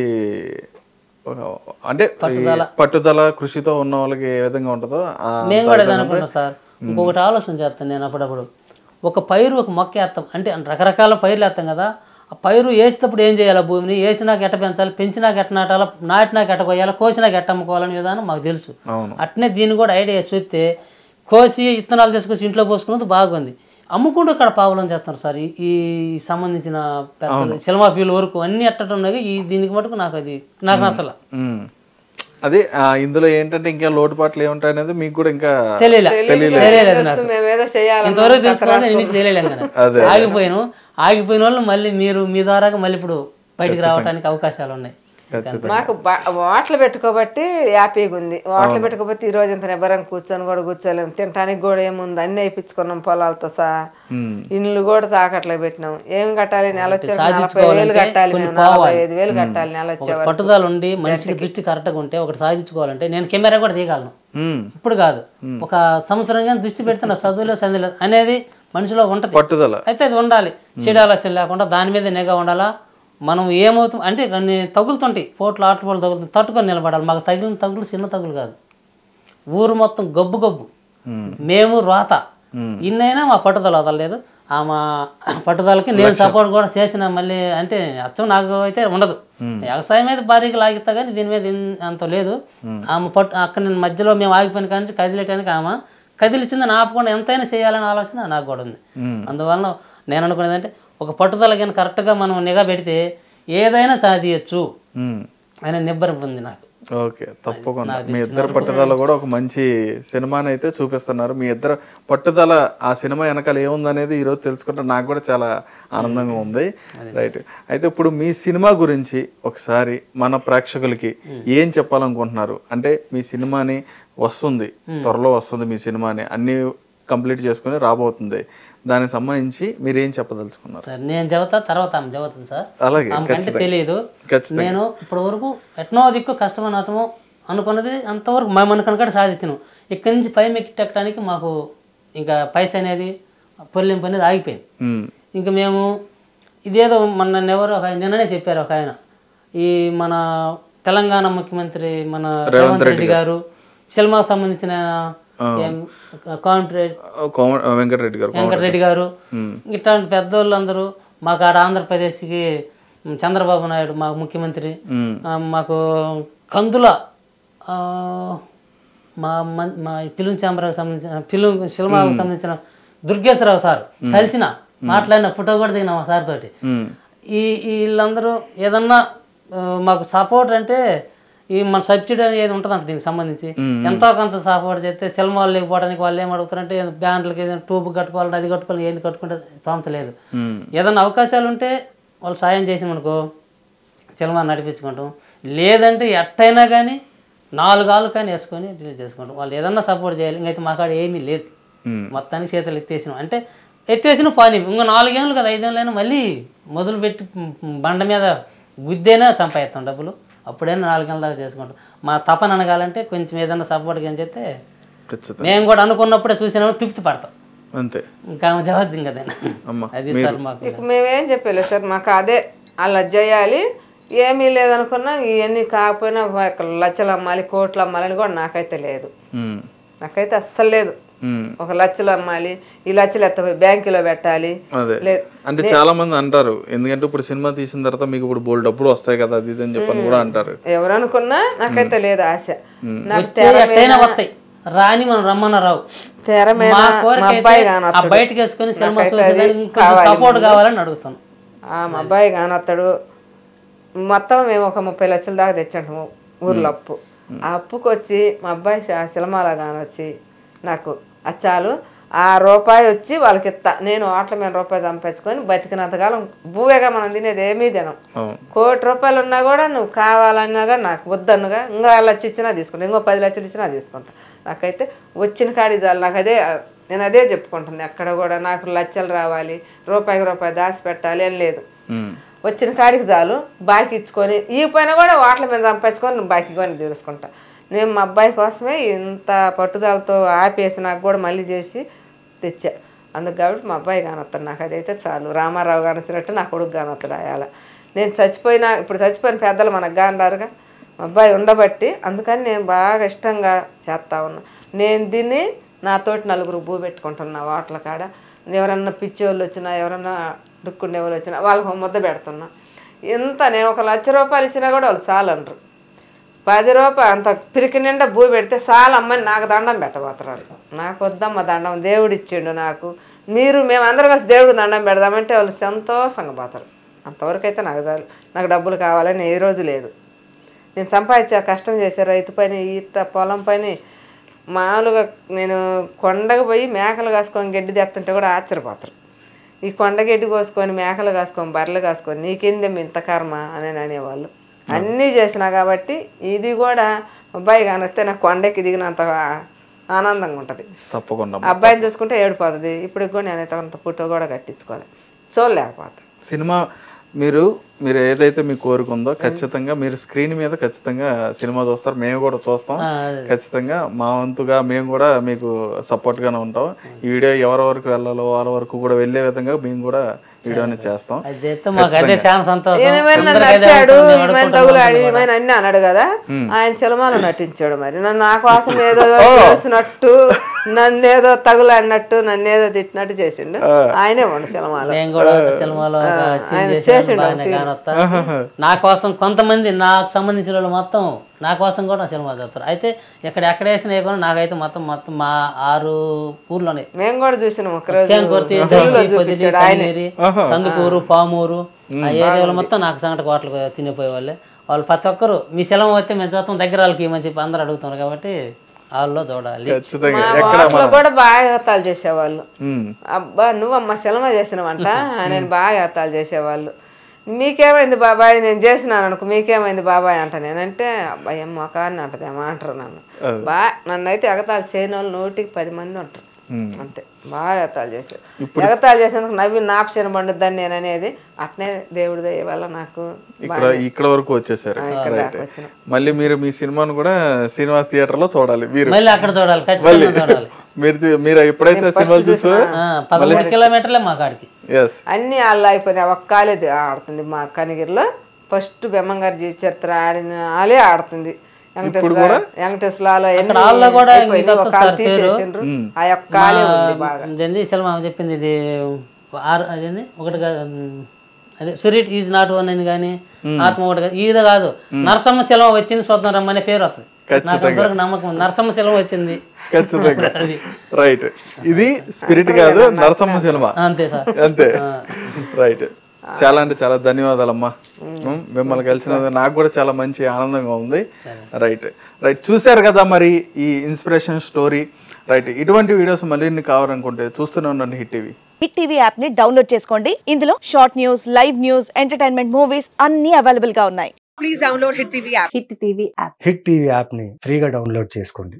ఒక అంటే ఈ పట్టుదల కృషితో ఉన్న వాళ్ళకి ఏ విధంగా ఉంటుందో ఆ మేము కూడా ఇది అనుకుంటాం సార్ ఇంకొకటి ఆలోచన చేస్తాను నేను అప్పుడప్పుడు ఒక పైరు ఒక మొక్క వేస్తాం అంటే రకరకాల పైర్లు వేస్తాం కదా ఆ పైరు వేసేటప్పుడు ఏం చేయాలి భూమిని వేసినాక ఎట్ట పెంచాలి పెంచినాక ఎట్ట నాటాలి నాటినాక ఎట్ట కొయ్యాలి కోసినాక ఎట్ట అమ్ముకోవాలనే విధానం మాకు తెలుసు అవును అట్నే దీన్ని కూడా ఐడియా వేసి చూస్తే కోసి విత్తనాలు తీసుకొచ్చి ఇంట్లో పోసుకున్నది బాగుంది అమ్ముకుంటూ ఇక్కడ పావులం చేస్తారు సార్ ఈ- ఈ సంబంధించిన పెద్దలు సినిమా ఫీల్ వరకు అన్ని ఎట్టడం ఉన్నాయి ఈ దీనికి మటుకు నాకు అది నాకు నచ్చల ఉమ్. అదే ఆ, ఇందులో ఏంటంటే ఇంకా లోటుపాట్లు ఏముంటాయి అనేది మీకు కూడా ఇంకా తెలియలే తెలియలేదు నాకు తెలుసు మేమేదో చేయాలని ఇంతవరకు తెలుసుకోవాలి నేను నుంచి తెలియలేం కదా ఆగిపోయాను ఆగిపోయిన వాళ్ళు మళ్ళీ మీరు మీ ద్వారా మళ్ళీ ఇప్పుడు బయటికి రావడానికి అవకాశాలు ఉన్నాయి మాకు బా- వాటలు పెట్టుకోబట్టి హ్యాపీగా ఉంది వాటలు పెట్టుకోబట్టి ఈ రోజు ఇంత నిబ్బరం కూర్చొని కూడా కూర్చోలేము తినడానికి కూడా ఏముంది అన్ని వేయించుకున్నాం పొలాలతో సహా ఉమ్. ఇండ్లు కూడా తాకట్లే పెట్టినాం ఏం కట్టాలి నెల వచ్చే నలభై వేలు కట్టాలి మేము నలభై ఐదు వేలు కట్టాలి నెల వచ్చే ఒక పట్టుదల ఉండి మనిషికి దృష్టి కరెక్ట్గా ఉంటే ఒకటి సాధించుకోవాలంటే నేను కెమెరా కూడా తీయగలను ఉమ్. ఇప్పుడు కాదు ఒక సంవత్సరం కానీ దృష్టి పెడితే నా చదువులో చదివలేదు అనేది మనిషిలో ఉంటది పట్టుదల అయితే అది ఉండాలి చీడాలస్యం లేకుండా దాని మీద నిఘా ఉండాలా మనం ఏమవుతాం అంటే కొన్ని తగులుతుంటాయి పోట్లు ఆటపోట్లు తగులుతుంది తట్టుకొని నిలబడాలి మాకు తగిలిన తగులు చిన్న తగులు కాదు ఊరు మొత్తం గబ్బు గబ్బు మేము రోత ఇన్నైనా మా పట్టుదల వదలలేదు ఆ మా పట్టుదలకి నేను సపోర్ట్ కూడా చేసిన మళ్ళీ అంటే అచ్చం నాకు అయితే ఉండదు వ్యవసాయం మీద భారీగా లాగిస్తా కానీ దీని మీద ఇన్- అంత లేదు ఆమె పట్టు అక్కడ నేను మధ్యలో మేము ఆగిపోయిన కానీ కదిలేయడానికి ఆమె కదిలిచ్చిందని ఆపకుండా ఎంతైనా చేయాలనే ఆలోచన నాకు కూడా ఉంది అందువలన నేను అనుకునేది అంటే ఒక పట్టుదల కానీ కరెక్ట్గా మనం నిఘా పెడితే ఏదైనా సాధించచ్చు ఉమ్. అనే నిబ్బరం ఉంది నాకు ఓకే తప్పకుండా మీ ఇద్దరు పట్టుదల కూడా ఒక మంచి సినిమాని అయితే చూపిస్తున్నారు మీ ఇద్దరు పట్టుదల ఆ సినిమా వెనకాల ఏముందనేది ఈరోజు తెలుసుకుంటే నాకు కూడా చాలా ఆనందంగా ఉంది రైట్ అయితే ఇప్పుడు మీ సినిమా గురించి ఒకసారి మన ప్రేక్షకులకి ఏం చెప్పాలనుకుంటున్నారు అంటే మీ సినిమాని వస్తుంది త్వరలో వస్తుంది మీ సినిమాని అన్ని కంప్లీట్ చేసుకుని రాబోతుంది దానికి సంబంధించి మీరు ఏం చెప్పదలుచుకున్నారు సార్ నేను చెబుతా తర్వాత ఆమె చెబుతుంది సార్ అలాగే ఆమెకంటే తెలియదు ఖచ్చితంగా. నేను ఇప్పటి వరకు ఎట్నో దిక్కు కష్టమన్నతము అనుకున్నది అంతవరకు మేము అనుకున్న సాధించినాం ఇక్కడి నుంచి పై మెక్కెట్టడానికి మాకు ఇంకా పైస అనేది పొల్లింపు అనేది ఆగిపోయింది ఉమ్. ఇంకా మేము ఇదేదో మన ఎవరో ఒక ఆయన నిన్ననే చెప్పారు ఒక ఆయన ఈ మన తెలంగాణ ముఖ్యమంత్రి మన రేవంత్ రెడ్డి గారు సినిమాకు సంబంధించిన కాంట్రాక్ట్ కోమ- వెంకటరెడ్డి గారు వెంకటరెడ్డి గారు ఇట్లాంటి పెద్దోళ్ళు అందరూ మాకు ఆడ ఆంధ్రప్రదేశ్కి మ్, చంద్రబాబు నాయుడు మా ముఖ్యమంత్రి ఉమ్. ఆ, మాకు కందుల ఆ, మా మన్- మా ఫిలిం ఛాంబర్కి సంబంధించిన ఫిలిం సినిమాకు సంబంధించిన దుర్గేశ్వరరావు సార్ కలిసిన మాట్లాడిన ఫోటో కూడా దిగిన మా సార్ తోటి ఉమ్. ఈ ఈ వీళ్ళందరూ ఏదన్నా ఆ, మాకు సపోర్ట్ అంటే ఈ మన సబ్సిడీ అనేది ఉంటుంది అంట దీనికి సంబంధించి ఎంతో కొంత సపోర్ట్ చేస్తే సినిమాలు లేకపోవడానికి వాళ్ళు ఏం అడుగుతారంటే బ్యాండ్లకి ఏదైనా ట్యూబ్ కట్టుకోవాలి అది కట్టుకోవాలి ఏంటి కట్టుకుంటే తోమతలేదు ఉమ్. ఏదైనా అవకాశాలు ఉంటే వాళ్ళు సాయం చేసిననుకో సినిమా నడిపించుకుంటాం లేదంటే ఎట్టయినా కానీ నాలుగు ఆళ్ళు కానీ వేసుకొని రిలీజ్ చేసుకుంటాం వాళ్ళు ఏదన్నా సపోర్ట్ చేయాలి ఇంకైతే మా కాడ ఏమీ లేదు ఉమ్. మొత్తానికి చేతులు ఎత్తేసినాం అంటే ఎత్తేసిన పని ఇంకో నాలుగేళ్ళు కదా ఐదేళ్ళైనా మళ్ళీ మొదలు పెట్టి బండ మీద గుద్దేనా చంపేస్తాం డబ్బులు అప్పుడైనా నాలుగేళ్ళ దాకా చేసుకుంటాం మా తపన అనగాలంటే కొంచెం ఏదైనా సపోర్ట్ కానీ చెప్తే ఖచ్చితంగా మేము కూడా అనుకున్నప్పుడే చూసినప్పుడు తృప్తి పడతాం అంతే ఇంకా జవాబు కదా అమ్మ అది సార్ మాకు ఇక మేమేం చెప్పలేదు సార్ మాకు అదే అలా చేయాలి ఏమీ లేదనుకున్నా ఇవన్నీ కాకపోయినా ఒక లక్షలు అమ్మాలి కోట్లు అమ్మాలని కూడా నాకైతే లేదు ఉమ్. నాకైతే అస్సలు లేదు ఉమ్. ఒక లక్షలు అమ్మాలి ఈ లక్షలు ఎత్తపోయి బ్యాంకులో పెట్టాలి అదే లేదు అంటే చాలా మంది అంటారు ఎందుకంటే ఇప్పుడు సినిమా తీసిన తర్వాత మీకు ఇప్పుడు బోల్ డబ్బులు వస్తాయి కదా అది ఇది అని చెప్పని కూడా అంటారు ఎవరు అనుకున్నా నాకైతే లేదు ఆశ నాకు వచ్చే ఎట్టయినా వస్తాయి రాని మనం రమ్మన్న రావు తెర మీద మా మా కోరిక అబ్బాయి అయితే కాను ఆ బయటకు వేసుకొని సినిమా నాకైతే చూసేదానికి అది ఇంకొంచెం సపోర్ట్ కావాలని అడుగుతాను ఆ, మా అబ్బాయి కానొస్తాడు మొత్తం మేము ఒక ముప్పై లక్షల దాకా తెచ్చాము ఊర్లో అప్పు ఆ అప్పుకి వచ్చి మా అబ్బాయి శ- సినిమాల కానొచ్చి నాకు అచ్చాలు ఆ రూపాయి వచ్చి వాళ్ళకి ఇస్తా నేను ఓట్ల మీద రూపాయి సంపాదించుకొని బతికినంతకాలం భూవేగా మనం తినేది ఏమీ తినం అవును కోటి రూపాయలు ఉన్నా కూడా నువ్వు కావాలన్నా కూడా నాకు వద్దనుగా ఇంకా లక్ష ఇచ్చినా తీసుకుంటా ఇంకో పది లక్షలు ఇచ్చినా తీసుకుంటా నాకైతే వచ్చిన కాడి చాలు నాకు అదే నేను అదే చెప్పుకుంటున్నాను ఎక్కడ కూడా నాకు లక్షలు రావాలి రూపాయికి రూపాయి దాచి పెట్టాలి అని లేదు ఉమ్. వచ్చిన కాడికి చాలు బాకీ ఇచ్చుకొని ఈ పైన కూడా వాటిల మీద సంపాదించుకొని నువ్వు బాకీ కొని తీర్చుకుంటా నేను మా అబ్బాయి కోసమే ఇంత పట్టుదలతో ఆపేసి నాకు కూడా మళ్ళీ చేసి తెచ్చా అందుకు కాబట్టి మా అబ్బాయి కానొస్తాడు నాకు అదైతే చాలు రామారావు కానొచ్చినట్టు నా కొడుకు కానొస్తాడు అయాల నేను చచ్చిపోయినా ఇప్పుడు చచ్చిపోయిన పెద్దలు మనకు కానరారుగా మా అబ్బాయి ఉండబట్టి అందుకని నేను బాగా ఇష్టంగా చేస్తా ఉన్నా నేను దీన్ని నాతోటి నలుగురు భూ పెట్టుకుంటున్నా వాటల కాడ ఎవరన్నా పిచ్చి వాళ్ళు వచ్చినా ఎవరన్నా డుక్కుండే వాళ్ళు వచ్చినా వాళ్ళకి ఒక ముద్ద పెడుతున్నా ఎంత నేను ఒక లక్ష రూపాయలు ఇచ్చినా కూడా వాళ్ళు చాలు అనరు పది రూపాయలు అంత పిరికి నిండా భూ పెడితే చాలు అమ్మని నాకు దండం పెట్టబోతున్నారు నాకు వద్దమ్మ దండం దేవుడు ఇచ్చిండు నాకు మీరు మేము అందరం కలిసి దేవుడికి దండం పెడదామంటే వాళ్ళు సంతోషంగా పోతారు అంతవరకు అయితే నాకు చాలు నాకు డబ్బులు కావాలని ఏ రోజు లేదు నేను సంపాదించా కష్టం చేసే రైతు పని ఈత పొలం పని మామూలుగా నేను కొండకు పోయి మేకలు కాసుకొని గడ్డి తెస్తుంటే కూడా ఆశ్చర్యపోతారు ఈ కొండ గడ్డి కోసుకొని మేకలు కాసుకొని బర్రెలు కాసుకొని నీకేందేమి ఇంత కర్మ అని అనేవాళ్ళు అన్నీ చేసినా కాబట్టి ఇది కూడా అబ్బాయి కానొస్తే నాకు కొండకి దిగినంత ఆనందంగా ఉంటుంది తప్పకుండా అబ్బాయిని చూసుకుంటే ఏడిపోతుంది ఇప్పుడు కూడా నేనైతే అంత ఫోటో కూడా కట్టించుకోవాలి చూడలేకపోతా సినిమా మీరు మీరు ఏదైతే మీ కోరిక ఉందో ఖచ్చితంగా మీరు స్క్రీన్ మీద ఖచ్చితంగా సినిమా చూస్తారు మేము కూడా చూస్తాం ఖచ్చితంగా మా వంతుగా మేము కూడా మీకు సపోర్ట్ గానే ఉంటాం ఈ వీడియో ఎవరి వరకు వెళ్ళాలో వాళ్ళ వరకు కూడా వెళ్ళే విధంగా మేము కూడా వీడియోని చేస్తాం అది చేస్తే మాకు అదే చాలా సంతోషం ఏమైనా నన్ను అందరికీ అదే నచ్చాడు ఉంటుంది, ఏమైనా ఆడుకుంటాం, తగులాడు ఏమైనా అన్ని అన్నాడు కదా ఆయన సినిమాలో నటించాడు మరి నన్ను నా కోసం ఏదో చేసినట్టు నన్ను ఏదో తగులాడినట్టు నన్ను ఏదో తిట్టినట్టు చేసిండు ఆయనే ఉండు సినిమాలో నేను కూడా ఒక సినిమాలో ఒక సీన్ ఆయన చేశాను, చేసిండు బాగానే కానొస్తా. నా కోసం కొంతమంది నాకు సంబంధించిన వాళ్ళు మొత్తం నా కోసం కూడా సినిమా చూస్తారు అయితే ఇక్కడ ఎక్కడ వేసిన కూడా నాకైతే మొత్తం మొత్తం మా ఆరు ఊర్లోనే మేము కూడా చూసినాం ఒకరోజు శంకుర్తి సెల్లులో దర్శి, పొదిలి, చూపించాడు ఆయనే కన్నేరి, కందుకూరు పామూరు ఆ ఏరియాలో మొత్తం నాకు సంగటి కోటలు తినిపోయే వాళ్ళే వాళ్ళు ప్రతి ఒక్కరు మీ సెలవు వస్తే మేము చూస్తాం దగ్గర వాళ్ళకి ఇవ్వమని చెప్పి అందరూ అడుగుతున్నారు కాబట్టి వాళ్ళలో చూడాలి ఖచ్చితంగా మా వాటిలో కూడా బాగా ఎగతాలు చేసేవాళ్ళు ఉమ్. అబ్బా నువ్వు అమ్మ సినిమా చేసినవంట నేను బాగా ఎగతాలు చేసేవాళ్ళు మీకేమైంది బాబాయ్ నేను చేసినాను అనుకో మీకేమైంది బాబాయ్ అంట నేనంటే అబ్బాయి అమ్మ కాని అంటది ఏమో అంటారు నన్ను బా నన్ను అయితే ఎగతాలు చేయని వాళ్ళు నూటికి పది మంది ఉంటారు అంతే బాగా ఎగతాలు చేశారు ఎగతాలు చేసేందుకు నవ్వి నాపసిన పండుద్దని నేను అనేది అట్నే దేవుడి దయ వల్ల నాకు ఇక్కడ ఇక్కడ వరకు వచ్చేసారు ఇక్కడ రైట్ దాకా వచ్చిన మళ్ళీ మీరు మీ సినిమాను కూడా శ్రీనివాస్ థియేటర్ లో చూడాలి మీరు మళ్ళీ అక్కడ చూడాలి ఖచ్చితంగా చూడాలి మీరు మీరు ఎప్పుడైతే సినిమా చూసో ఆ, పదమూడు కిలోమీటర్లే మా కాడికి ఎస్ అన్ని అల్లా అయిపోయినాయి ఒక్క కాలేది ఆడుతుంది మా కనిగిరిలో ఫస్ట్ బెమ్మంగారి చరిత్ర ఆడిన ఆలే ఆడుతుంది వెంకటేశ్వర వెంకటేశ్వరలో ఎన్ని ఆల్లో కూడా అయిపోయినాయి, ఇంకొక ఒక కాలు సార్ పేరు. తీసేసిండ్రు ఆ యొక్క కాలే ఉంది బాగా ఇదేంది సినిమా చెప్పింది ఇది ఆరు అదేంది ఒకటి కాదు ఉమ్, అదే సురిట్ ఈజ్ నాట్ వన్ అని కానీ ఆత్మ ఒకటి కాదు ఇది కాదు నరసమ్మ సెలవు వచ్చింది స్వతంత్రం రమ్మనే పేరు వస్తుంది నాకు అంతవరకు నమ్మకం ఉంది. నరసమ్మ సెలవు వచ్చింది ఖచ్చితంగా అది రైట్ ఇది స్పిరిట్ కాదు నరసమ్మ సినిమా అంతే సార్ అంతే రైట్ చాలా అంటే చాలా ధన్యవాదాలమ్మా ఉమ్, మిమ్మల్ని కలిసినందుకు నాకు కూడా చాలా మంచి ఆనందంగా ఉంది రైట్ రైట్ చూశారు కదా మరి ఈ ఇన్స్పిరేషన్ స్టోరీ రైట్ ఇటువంటి వీడియోస్ మళ్ళీ ఇన్ని కావాలనుకుంటే చూస్తూనే ఉండండి Hit TV Hit TV app ని డౌన్లోడ్ చేసుకోండి ఇందులో short news live news entertainment movies అన్ని అవైలబుల్ గా ఉన్నాయి హిట్ టీవీ యాప్ని ఫ్రీగా డౌన్లోడ్ చేసుకోండి